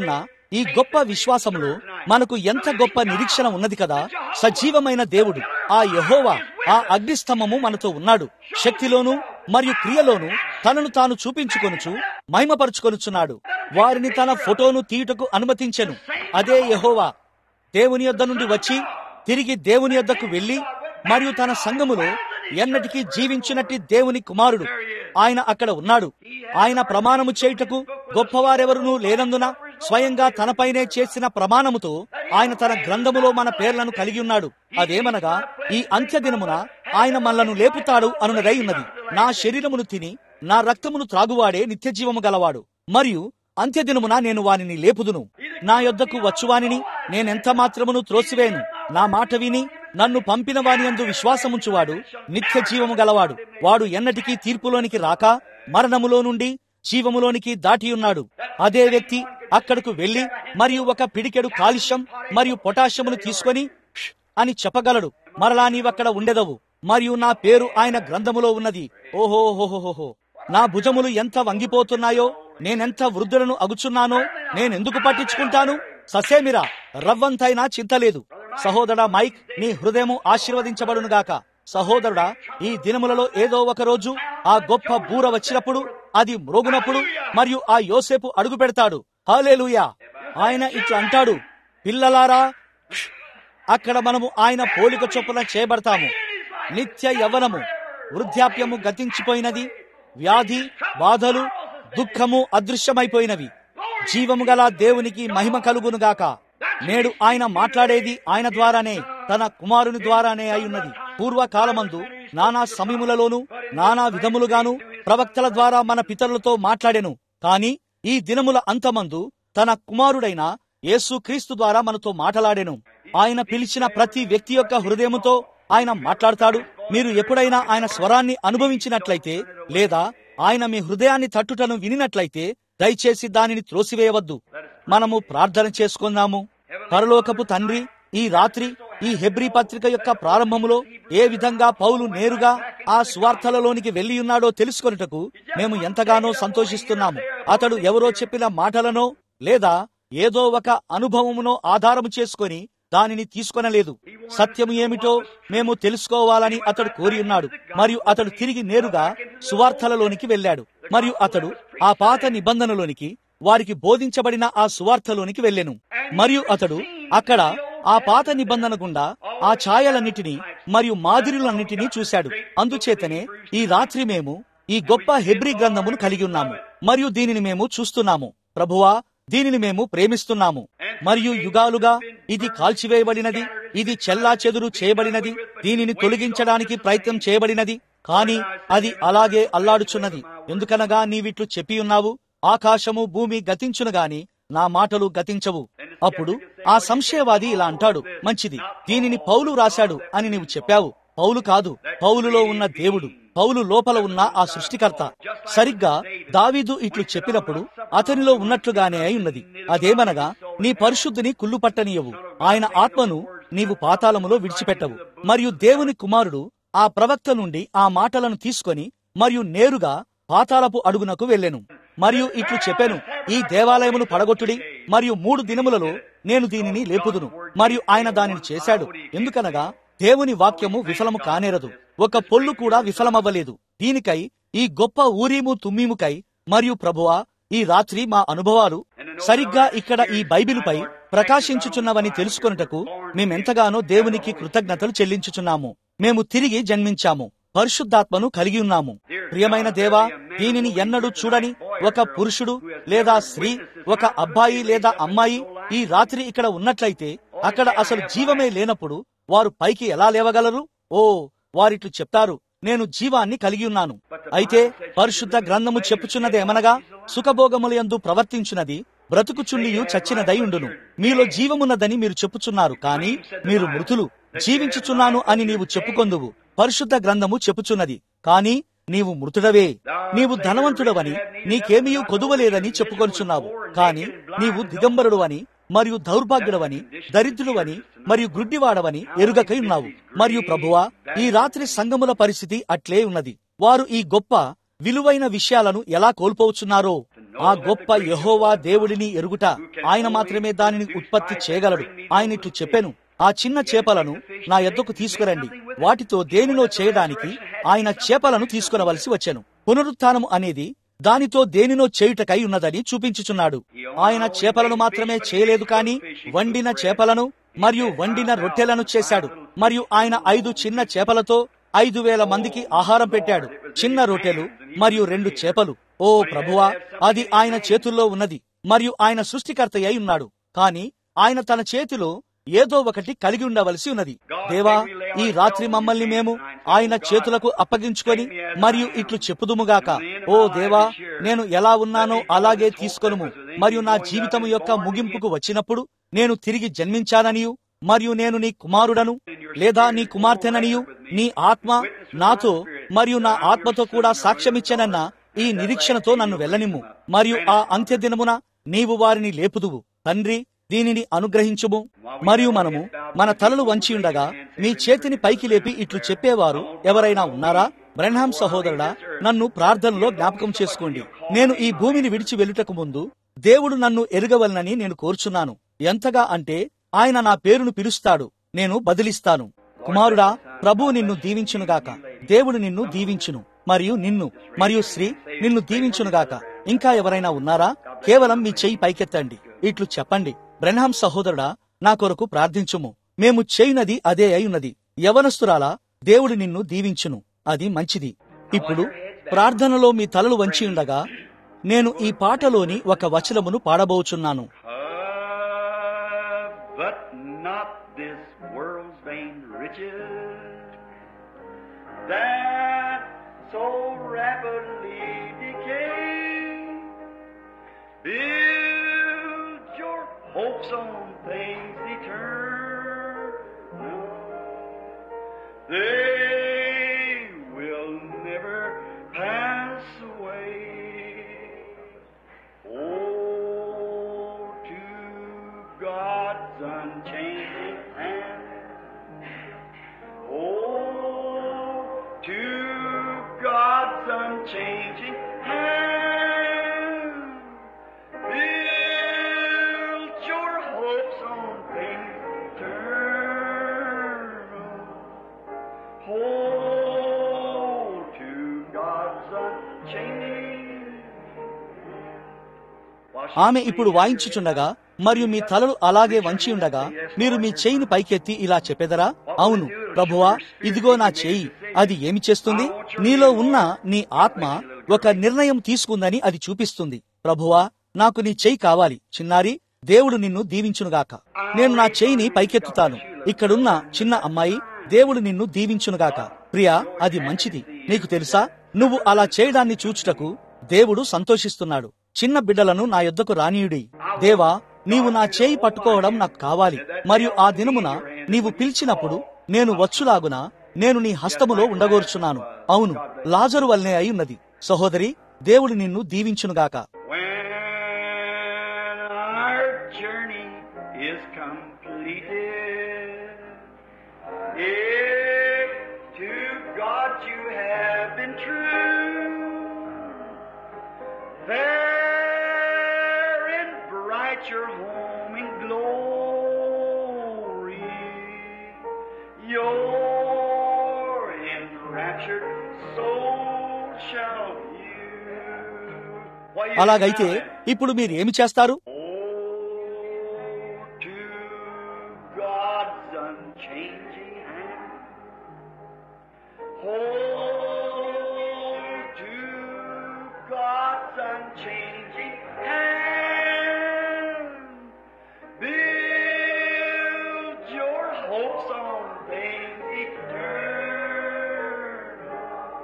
ఈ గొప్ప విశ్వాసంలో మనకు ఎంత గొప్ప నిరీక్షణ ఉన్నది కదా సజీవమైన దేవుడు ఆ యహోవా ఆ అగ్నిస్తంభము మనతో ఉన్నాడు శక్తిలోను మరియు క్రియలోను తనను తాను చూపించుకొనుచు మహిమపరుచుకొనుచున్నాడు వారిని తన ఫోటోను తీయుటకు అనుమతించెను అదే యహోవా దేవుని యొద్ద నుండి వచ్చి తిరిగి దేవుని యొద్దకు వెళ్లి మరియు తన సంఘములో ఎన్నటికీ జీవించినట్టి దేవుని కుమారుడు ఆయన అక్కడ ఉన్నాడు ఆయన ప్రమాణము చేయుటకు గొప్పవారెవరునూ లేనందున స్వయంగా తనపైనే చేసిన ప్రమాణముతో ఆయన తన గ్రంథములో మన పేర్లను కలిగి ఉన్నాడు అదేమనగా ఈ అంత్య దినమున ఆయన మనలను లేపుతాడు అనునదై ఉన్నది నా శరీరమును తిని నా రక్తమును త్రాగువాడే నిత్య జీవము గలవాడు మరియు అంత్యదినమున నేను వానిని లేపుదును నా యొద్దకు వచ్చువానిని నేనెంత మాత్రమును త్రోసివేను నా మాట విని నన్ను పంపిన వాని యందు విశ్వాసముంచువాడు నిత్య జీవము గలవాడు వాడు ఎన్నటికీ తీర్పులోనికి రాక మరణములో నుండి జీవములోనికి దాటియున్నాడు అదే వ్యక్తి అక్కడకు వెళ్లి మరియు ఒక పిడికెడు కాలుష్యం మరియు పొటాషియమును తీసుకొని "ష్" అని చెప్పగలడు మరలా నీవక్కడ ఉండెదవు మరియు నా పేరు ఆయన గ్రంథములో ఉన్నది ఓహోహోహోహో నా భుజములు ఎంత వంగిపోతున్నాయో నేనెంత వృద్ధులను అగుచున్నానో నేనెందుకు పట్టించుకుంటాను ససేమిరా రవ్వంతైనా చింతలేదు సహోదరా మైక్ నీ హృదయము ఆశీర్వదించబడునుగాక సహోదరుడా ఈ దినములలో ఏదో ఒక రోజు ఆ గొప్ప బూర వచ్చినప్పుడు అది మ్రోగునప్పుడు మరియు ఆ యోసేపు అడుగు పెడతాడు హాలేలుయా ఆయన ఇట్లా అంటాడు పిల్లలారా ష్, అక్కడ మనము ఆయన పోలిక చొప్పున చేయబడతాము నిత్య యవనము వృద్ధాప్యము గతించిపోయినది వ్యాధి బాధలు దుఃఖము అదృశ్యమైపోయినవి జీవము గల దేవునికి మహిమ కలుగునుగాక నేడు ఆయన మాట్లాడేది ఆయన ద్వారానే తన కుమారుని ద్వారానే అయి పూర్వకాలమందు నానా సమయములలోను నానా విధములుగాను ప్రవక్తల ద్వారా మన పితరులతో మాట్లాడెను కాని ఈ దినముల అంతమందు తన కుమారుడైన యేసు క్రీస్తు ద్వారా మనతో మాట్లాడెను ఆయన పిలిచిన ప్రతి వ్యక్తి యొక్క హృదయముతో ఆయన మాట్లాడతాడు మీరు ఎప్పుడైనా ఆయన స్వరాన్ని అనుభవించినట్లయితే లేదా ఆయన మీ హృదయాన్ని తట్టుటను వినినట్లయితే దయచేసి దానిని త్రోసివేయవద్దు మనము ప్రార్థన చేసుకుందాము పరలోకపు తండ్రి ఈ రాత్రి ఈ హెబ్రీ పత్రిక యొక్క ప్రారంభములో ఏ విధంగా పౌలు నేరుగా ఆ స్వార్థలలోనికి వెళ్లి ఉన్నాడో తెలుసుకొనుటకు మేము ఎంతగానో సంతోషిస్తున్నాము అతడు ఎవరో చెప్పిన మాటలనో లేదా ఏదో ఒక అనుభవమునో ఆధారము చేసుకొని దానిని తీసుకొనలేదు సత్యము ఏమిటో మేము తెలుసుకోవాలని అతడు కోరి ఉన్నాడు మరియు అతడు తిరిగి నేరుగా సువార్తలలోనికి వెళ్ళాడు మరియు అతడు ఆ పాత నిబంధనలోనికి వారికి బోధించబడిన ఆ సువార్తలోనికి వెళ్ళెను మరియు అతడు అక్కడ ఆ పాత నిబంధన గుండా ఆ ఛాయలన్నిటినీ మరియు మాదిరులన్నిటినీ చూశాడు అందుచేతనే ఈ రాత్రి మేము ఈ గొప్ప హెబ్రి గ్రంథమును కలిగి ఉన్నాము మరియు దీనిని మేము చూస్తున్నాము ప్రభువా దీనిని మేము ప్రేమిస్తున్నాము మరియు యుగాలుగా ఇది కాల్చివేయబడినది ఇది చెల్లా చెదురు చేయబడినది దీనిని తొలగించడానికి ప్రయత్నం చేయబడినది కాని అది అలాగే అల్లాడుచున్నది ఎందుకనగా నీవిట్లు చెప్పి ఉన్నావు ఆకాశము భూమి గతించును గాని నా మాటలు గతించవు అప్పుడు ఆ సంశయవాది ఇలా అంటాడు మంచిది దీనిని పౌలు రాశాడు అని నీవు చెప్పావు పౌలు కాదు పౌలులో ఉన్న దేవుడు పౌలు లోపల ఉన్న ఆ సృష్టికర్త సరిగ్గా దావీదు ఇట్లు చెప్పినప్పుడు అతనిలో ఉన్నట్లుగానే అయి ఉన్నది అదేమనగా నీ పరిశుద్ధిని కుళ్ళు పట్టనీయవు ఆయన ఆత్మను నీవు పాతాళములో విడిచిపెట్టవు మరియు దేవుని కుమారుడు ఆ ప్రవక్త నుండి ఆ మాటలను తీసుకొని మరియు నేరుగా పాతాళపు అడుగునకు వెళ్ళెను మరియు ఇట్లు చెప్పాను ఈ దేవాలయమును పడగొట్టుడి మరియు మూడు దినములలో నేను దీనిని లేపుదును మరియు ఆయన దానిని చేశాడు ఎందుకనగా దేవుని వాక్యము విఫలము కానేరదు ఒక పొల్లు కూడా విఫలమవ్వలేదు దీనికై ఈ గొప్ప ఊరీము తుమ్మీముకై మరియు ప్రభువా ఈ రాత్రి మా అనుభవాలు సరిగ్గా ఇక్కడ ఈ బైబిలుపై ప్రకాశించుచున్నవని తెలుసుకొనుటకు మేమెంతగానో దేవునికి కృతజ్ఞతలు చెల్లించుచున్నాము మేము తిరిగి జన్మించాము పరిశుద్ధాత్మను కలిగి ఉన్నాము ప్రియమైన దేవా దీనిని ఎన్నడూ చూడని ఒక పురుషుడు లేదా స్త్రీ ఒక అబ్బాయి లేదా అమ్మాయి ఈ రాత్రి ఇక్కడ ఉన్నట్లయితే అక్కడ అసలు జీవమే లేనప్పుడు వారు పైకి ఎలా లేవగలరు ఓ వారిట్లు చెప్తారు నేను జీవాన్ని కలిగి ఉన్నాను అయితే పరిశుద్ధ గ్రంథము చెప్పుచున్నదేమనగా సుఖభోగములయందు ప్రవర్తించున్నది బ్రతుకుచుండియు చచ్చినదై ఉండును మీలో జీవమున్నదని మీరు చెప్పుచున్నారు కానీ మీరు మృతులు జీవించుచున్నాను అని నీవు చెప్పుకొందువు పరిశుద్ధ గ్రంథము చెప్పుచున్నది కాని నీవు మృతుడవే నీవు ధనవంతుడవని నీకేమీయూ కొదువలేదని చెప్పుకొనుచున్నావు కాని నీవు దిగంబరుడు అని మరియు దౌర్భాగ్యుడవని దరిద్రుడవని మరియు గుడ్డివాడవని ఎరుగకై ఉన్నావు మరియు ప్రభువా ఈ రాత్రి సంగముల పరిస్థితి అట్లే ఉన్నది వారు ఈ గొప్ప విలువైన విషయాలను ఎలా కోల్పోవచ్చున్నారో ఆ గొప్ప యహోవా దేవుడిని ఎరుగుట ఆయన మాత్రమే దానిని ఉత్పత్తి చేయగలడు ఆయన ఇట్లు చెప్పాను ఆ చిన్న చేపలను నా ఎద్దకు తీసుకురండి వాటితో దేనిలో చేయడానికి ఆయన చేపలను తీసుకునవలసి వచ్చాను పునరుత్థానము అనేది దానితో దేనినో చేయుటకై ఉన్నదని చూపించుచున్నాడు ఆయన చేపలను మాత్రమే చేయలేదు కాని వండిన చేపలను మరియు వండిన రొట్టెలను చేశాడు మరియు ఆయన ఐదు చిన్న చేపలతో ఐదు వేల మందికి ఆహారం పెట్టాడు చిన్న రొట్టెలు మరియు రెండు చేపలు ఓ ప్రభువా అది ఆయన చేతుల్లో ఉన్నది మరియు ఆయన సృష్టికర్త అయి ఉన్నాడు కాని ఆయన తన చేతిలో ఏదో ఒకటి కలిగి ఉండవలసి ఉన్నది దేవా ఈ రాత్రి మమ్మల్ని మేము ఆయన చేతులకు అప్పగించుకొని మరియు ఇట్లు చెప్పుదుముగాక ఓ దేవా నేను ఎలా ఉన్నానో అలాగే తీసుకొనుము మరియు నా జీవితం యొక్క ముగింపుకు వచ్చినప్పుడు నేను తిరిగి జన్మించాననియు మరియు నేను నీ కుమారుడను లేదా నీ కుమార్తెననియు నీ ఆత్మ నాతో మరియు నా ఆత్మతో కూడా సాక్ష్యమిచ్చానన్న ఈ నిరీక్షణతో నన్ను వెళ్ళనిమ్ము మరియు ఆ అంత్యదినమున నీవు వారిని లేపుదువు తండ్రి దీనిని అనుగ్రహించుము మరియు మనము మన తలలు వంచి ఉండగా మీ చేతిని పైకి లేపి ఇట్లు చెప్పేవారు ఎవరైనా ఉన్నారా బ్రహ్నాం సహోదరుడా నన్ను ప్రార్థనలో జ్ఞాపకం చేసుకోండి నేను ఈ భూమిని విడిచి వెళ్ళుటకు ముందు దేవుడు నన్ను ఎరుగవలనని నేను కోరుచున్నాను ఎంతగా అంటే ఆయన నా పేరును పిలుస్తాడు నేను బదిలిస్తాను కుమారుడా ప్రభు నిన్ను దీవించునుగాక దేవుడు నిన్ను దీవించును మరియు నిన్ను మరియు శ్రీ నిన్ను దీవించునుగాక ఇంకా ఎవరైనా ఉన్నారా కేవలం మీ చెయ్యి పైకెత్తండి ఇట్లు చెప్పండి బ్రహ్నాం సహోదరుడా నా కొరకు ప్రార్థించుము మేము చేయునది అదే అయి యవనస్తురాలా దేవుడు నిన్ను దీవించును అది మంచిది ఇప్పుడు ప్రార్థనలో మీ తలలు వంచి ఉండగా నేను ఈ పాటలోని ఒక వచనమును పాడబోచున్నాను Ah, but not this world's vain riches that so rapidly decay. Build your hopes on things eternal. They will never pass away. Oh, to God's unchanging hand. Oh, to God's unchanging hand. Build your hopes on things eternal. Hold to God's unchanging ఆమె ఇప్పుడు వాయించుచుండగా మరియు మీ తలలు అలాగే వంచి ఉండగా మీరు మీ చేయిని పైకెత్తి ఇలా చెప్పెదరా అవును ప్రభువా ఇదిగో నా చేయి అది ఏమి చేస్తుంది నీలో ఉన్న నీ ఆత్మ ఒక నిర్ణయం తీసుకుందని అది చూపిస్తుంది ప్రభువా నాకు నీ చేయి కావాలి చిన్నారి దేవుడు నిన్ను దీవించునుగాక నేను నా చేయిని పైకెత్తుతాను ఇక్కడున్న చిన్న అమ్మాయి దేవుడు నిన్ను దీవించునుగాక ప్రియా అది మంచిది నీకు తెలుసా నువ్వు అలా చేయడాన్ని చూచుటకు దేవుడు సంతోషిస్తున్నాడు చిన్న బిడ్డలను నా యొద్దకు రానీయుడి దేవా నీవు నా చేయి పట్టుకోవడం నాకు కావాలి మరియు ఆ దినమున నీవు పిలిచినప్పుడు నేను వచ్చులాగున నేను నీ హస్తములో ఉండగోర్చున్నాను అవును లాజరు వల్లనే అయి ఉన్నది సహోదరి దేవుడు నిన్ను దీవించునుగాక When our journey is completed, if to God you have been true, there in bright your home in glory, your enraptured soul shall view. What you అలాగైతే do now, ఇప్పుడు మీరు ఏమి చేస్తారు Oh, to God's unchanging hand. Hold to God's unchanging hand. Build your hopes on things eternal.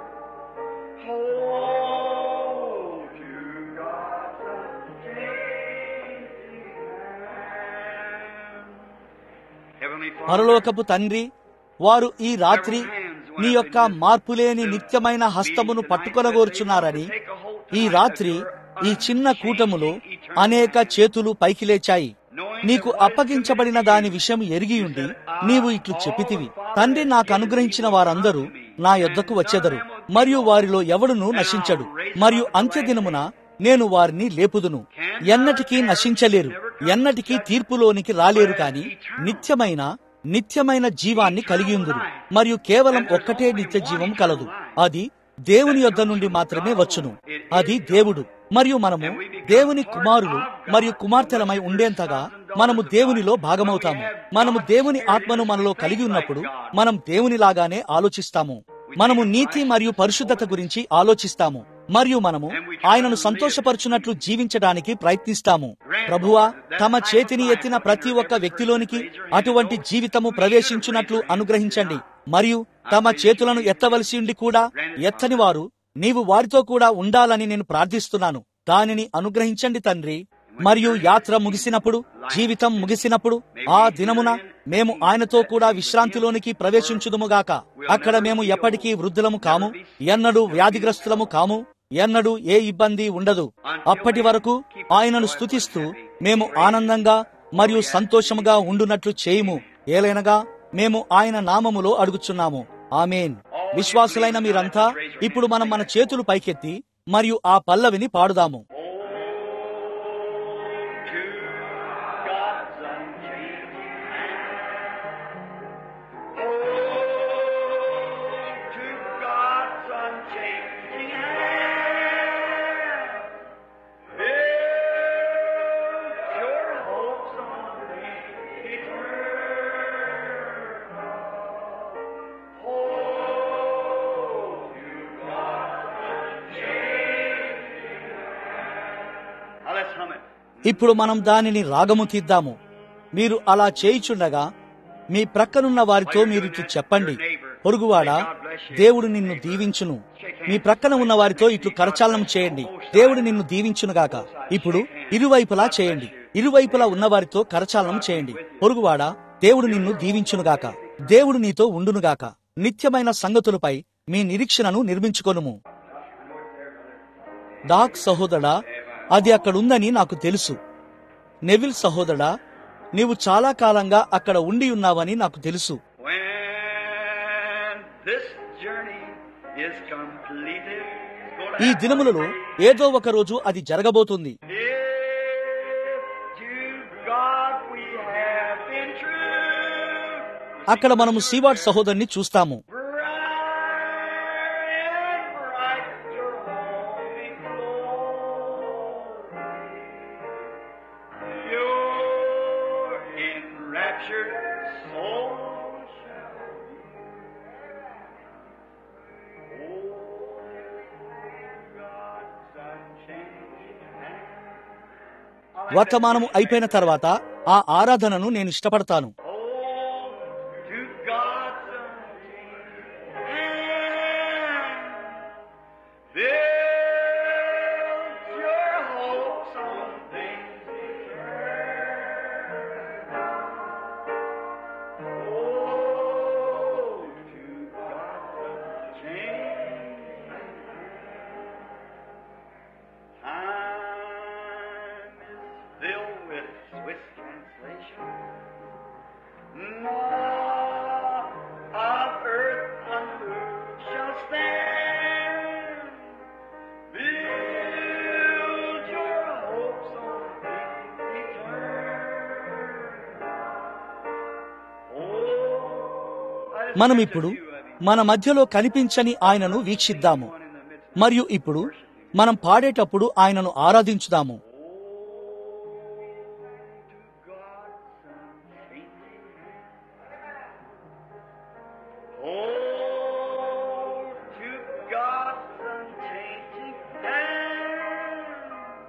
Hold to God's unchanging hand. Heavenly Father, పరలోకపు తండ్రి వారు ఈ రాత్రి నీ యొక్క మార్పులేని నిత్యమైన హస్తమును పట్టుకొనగోర్చున్నారని ఈ రాత్రి ఈ చిన్న కూటములో అనేక చేతులు పైకి లేచాయి నీకు అప్పగించబడిన దాని విషయం ఎరిగియుండి నీవు ఇట్లు చెప్పితివి తండ్రి నాకు అనుగ్రహించిన వారందరూ నా యొద్దకు వచ్చెదరు మరియు వారిలో ఎవడును నశించడు మరియు అంత్యదినమున నేను వారిని లేపుదును ఎన్నటికీ నశించలేరు ఎన్నటికీ తీర్పులోనికి రాలేరు కాని నిత్యమైన నిత్యమైన జీవాన్ని కలిగి ఉందురు మరియు కేవలం ఒక్కటే నిత్య జీవం కలదు అది దేవుని యొద్ద నుండి మాత్రమే వచ్చును అది దేవుడు మరియు మనము దేవుని కుమారులు మరియు కుమార్తెలమై ఉండేంతగా మనము దేవునిలో భాగమవుతాము మనము దేవుని ఆత్మను మనలో కలిగి ఉన్నప్పుడు మనం దేవునిలాగానే ఆలోచిస్తాము మనము నీతి మరియు పరిశుద్ధత గురించి ఆలోచిస్తాము మరియు మనము ఆయనను సంతోషపరచునట్లు జీవించడానికి ప్రయత్నిస్తాము ప్రభువా తమ చేతిని ఎత్తిన ప్రతి ఒక్క వ్యక్తిలోనికి అటువంటి జీవితము ప్రవేశించున్నట్లు అనుగ్రహించండి మరియు తమ చేతులను ఎత్తవలసి ఉండి కూడా ఎత్తని వారు నీవు వారితో కూడా ఉండాలని నేను ప్రార్థిస్తున్నాను దానిని అనుగ్రహించండి తండ్రి మరియు యాత్ర ముగిసినప్పుడు జీవితం ముగిసినప్పుడు ఆ దినమున మేము ఆయనతో కూడా విశ్రాంతిలోనికి ప్రవేశించుదుముగాక అక్కడ మేము ఎప్పటికీ వృద్ధులము కాము ఎన్నడూ వ్యాధిగ్రస్తులము కాము ఎన్నడూ ఏ ఇబ్బంది ఉండదు అప్పటి వరకు ఆయనను స్తుతిస్తూ మేము ఆనందంగా మరియు సంతోషముగా ఉండునట్లు చేయుము ఏలైనగా మేము ఆయన నామములో అడుగుచున్నాము ఆమెన్ విశ్వాసులైన మీరంతా ఇప్పుడు మనం మన చేతులు పైకెత్తి మరియు ఆ పల్లవిని పాడుదాము to God's unchanging hand. Build your hopes on things eternal. Hold to God's unchanging hand. Now let's hum it. ఇప్పుడు మనం దానిని రాగము తీద్దాము మీరు అలా చేయుచుండగా మీ ప్రక్కనున్న వారితో మీరు ఇట్లు చెప్పండి పొరుగువాడా దేవుడు నిన్ను దీవించును మీ ప్రక్కన ఉన్న వారితో ఇట్లు కరచాలనం చేయండి దేవుడు నిన్ను దీవించునుగాక ఇప్పుడు ఇరువైపులా చేయండి ఇరువైపులా ఉన్న వారితో కరచాలనం చేయండి పొరుగువాడా దేవుడు నిన్ను దీవించునుగాక దేవుడు నీతో ఉండునుగాక నిత్యమైన సంగతులపై మీ నిరీక్షణను నిర్మించుకొనుము డాక్ సహోదరా అది అక్కడుందని నాకు తెలుసు నెవిల్ సహోదరా నీవు చాలా కాలంగా అక్కడ ఉండి ఉన్నావని నాకు తెలుసు When this journey is completed, it's gonna ఈ దినములలో ఏదో ఒక రోజు అది జరగబోతుంది If to God we have been true, అక్కడ మనము సీవాడ్ సహోదరుని చూస్తాము bright and bright your home in glory. Your enraptured soul shall be. Oh, God's unchanging hand. వర్తమానము అయిపోయిన తర్వాత ఆ ఆరాధనను నేను ఇష్టపడతాను Oh, to God's unchanging hand. Build your hopes on things eternal. Oh, to God's unchanging Time is filled with Swiss translation. Naught of earth unmoved shall stand. Build your hopes on things eternal. Oh, I just మనం picture ఇప్పుడు you, I mean, మన మధ్యలో కనిపించని ఆయనను వీక్షిద్దాము one in the midst మరియు ఇప్పుడు మనం పాడేటప్పుడు ఆయనను ఆరాధించుదాము Oh, to God's unchanging hand.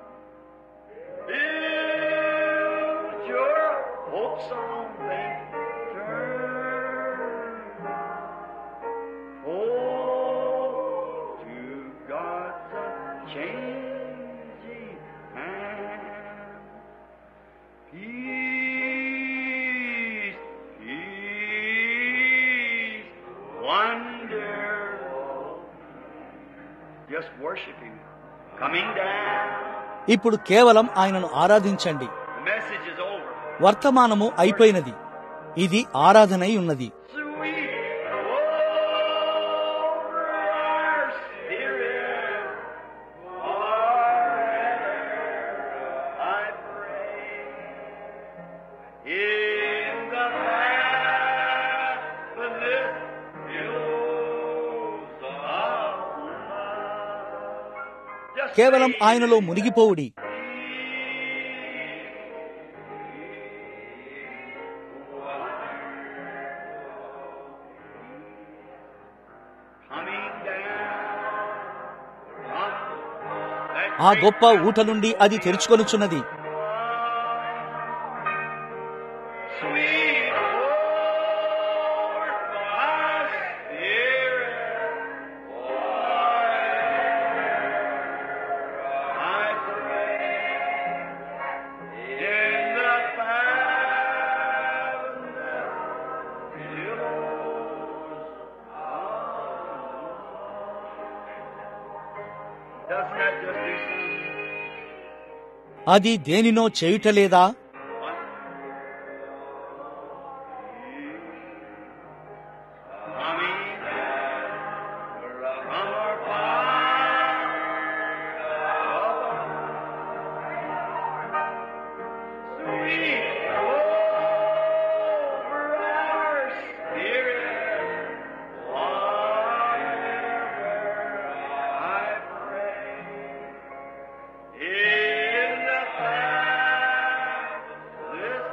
Build your hopes on things eternal. Oh, to God's unchanging hand. Peace, peace, wonderful. Just worship Him. Coming down. ఇప్పుడు కేవలం ఆయనను ఆరాధించండి The message is over. వర్తమానము అయిపోయినది ఇది ఆరాధనై ఉన్నది Sweet over our spirit, our కేవలం ఆయనలో మునిగిపోవుడి Coming down from that ఆ గొప్ప ఊట నుండి అది తెరుచుకొనుచున్నది sweet Lord, my spirit, I pray in the fathomless billows. Doesn't that just do something? అది దేనినో చేయుటలేదా Coming from our Father sweet over our spirit, whatever I pray in the pathless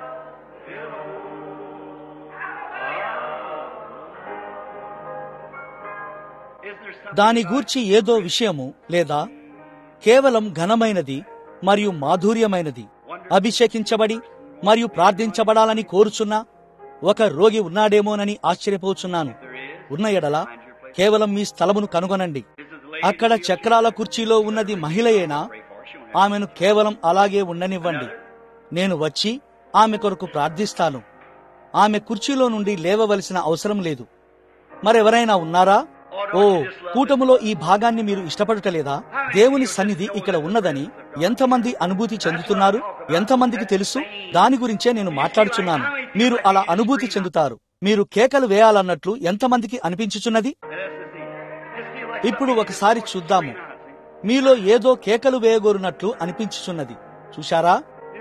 billows. Is there something దాని గూర్చి ఏదో విషయము లేదా కేవలం ఘనమైనది మరియు మాధుర్యమైనది అభిషేకించబడి మరియు ప్రార్థించబడాలని కోరుచున్న ఒక రోగి ఉన్నాడేమోనని ఆశ్చర్యపోచున్నాను ఉన్న ఎడల కేవలం మీ స్థలమును కనుగొనండి అక్కడ చక్రాల కుర్చీలో ఉన్నది మహిళయేనా ఆమెను కేవలం అలాగే ఉండనివ్వండి నేను వచ్చి ఆమె కొరకు ప్రార్థిస్తాను ఆమె కుర్చీలో నుండి లేవవలసిన అవసరం లేదు మరెవరైనా ఉన్నారా ఓ కూటములో ఈ భాగాన్ని మీరు ఇష్టపడటలేదా దేవుని సన్నిధి ఇక్కడ ఉన్నదని ఎంతమంది అనుభూతి చెందుతున్నారు ఎంతమందికి తెలుసు దాని గురించే నేను మాట్లాడుచున్నాను మీరు అలా అనుభూతి చెందుతారు మీరు కేకలు వేయాలన్నట్లు ఎంతమందికి అనిపించుచున్నది ఇప్పుడు ఒకసారి చూద్దాము మీలో ఏదో కేకలు వేయగోరునట్లు అనిపించుచున్నది చూశారా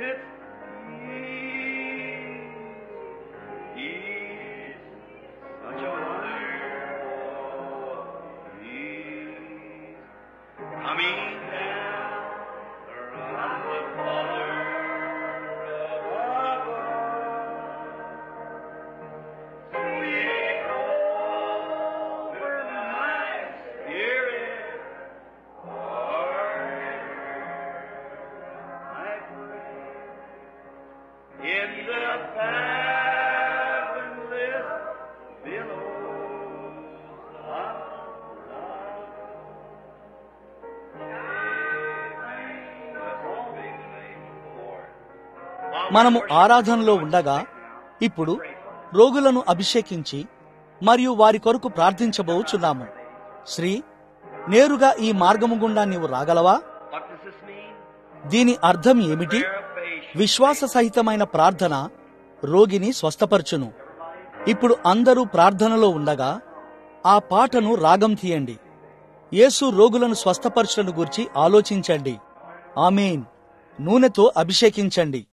Coming down from the Father above. Sweet over my spirit, I pray. In the fathomless billows of love. మనము ఆరాధనలో ఉండగా ఇప్పుడు రోగులను అభిషేకించి మరియు వారి కొరకు ప్రార్థించబోచున్నాము శ్రీ నేరుగా ఈ మార్గము గుండా నీవు రాగలవా What does this mean? దీని అర్థం ఏమిటి Prayer of faith. విశ్వాస సహితమైన ప్రార్థన రోగిని స్వస్థపరచును ఇప్పుడు అందరూ ప్రార్థనలో ఉండగా ఆ పాటను రాగం తీయండి యేసు రోగులను స్వస్థపరచులను గూర్చి ఆలోచించండి ఆమెన్ నూనెతో అభిషేకించండి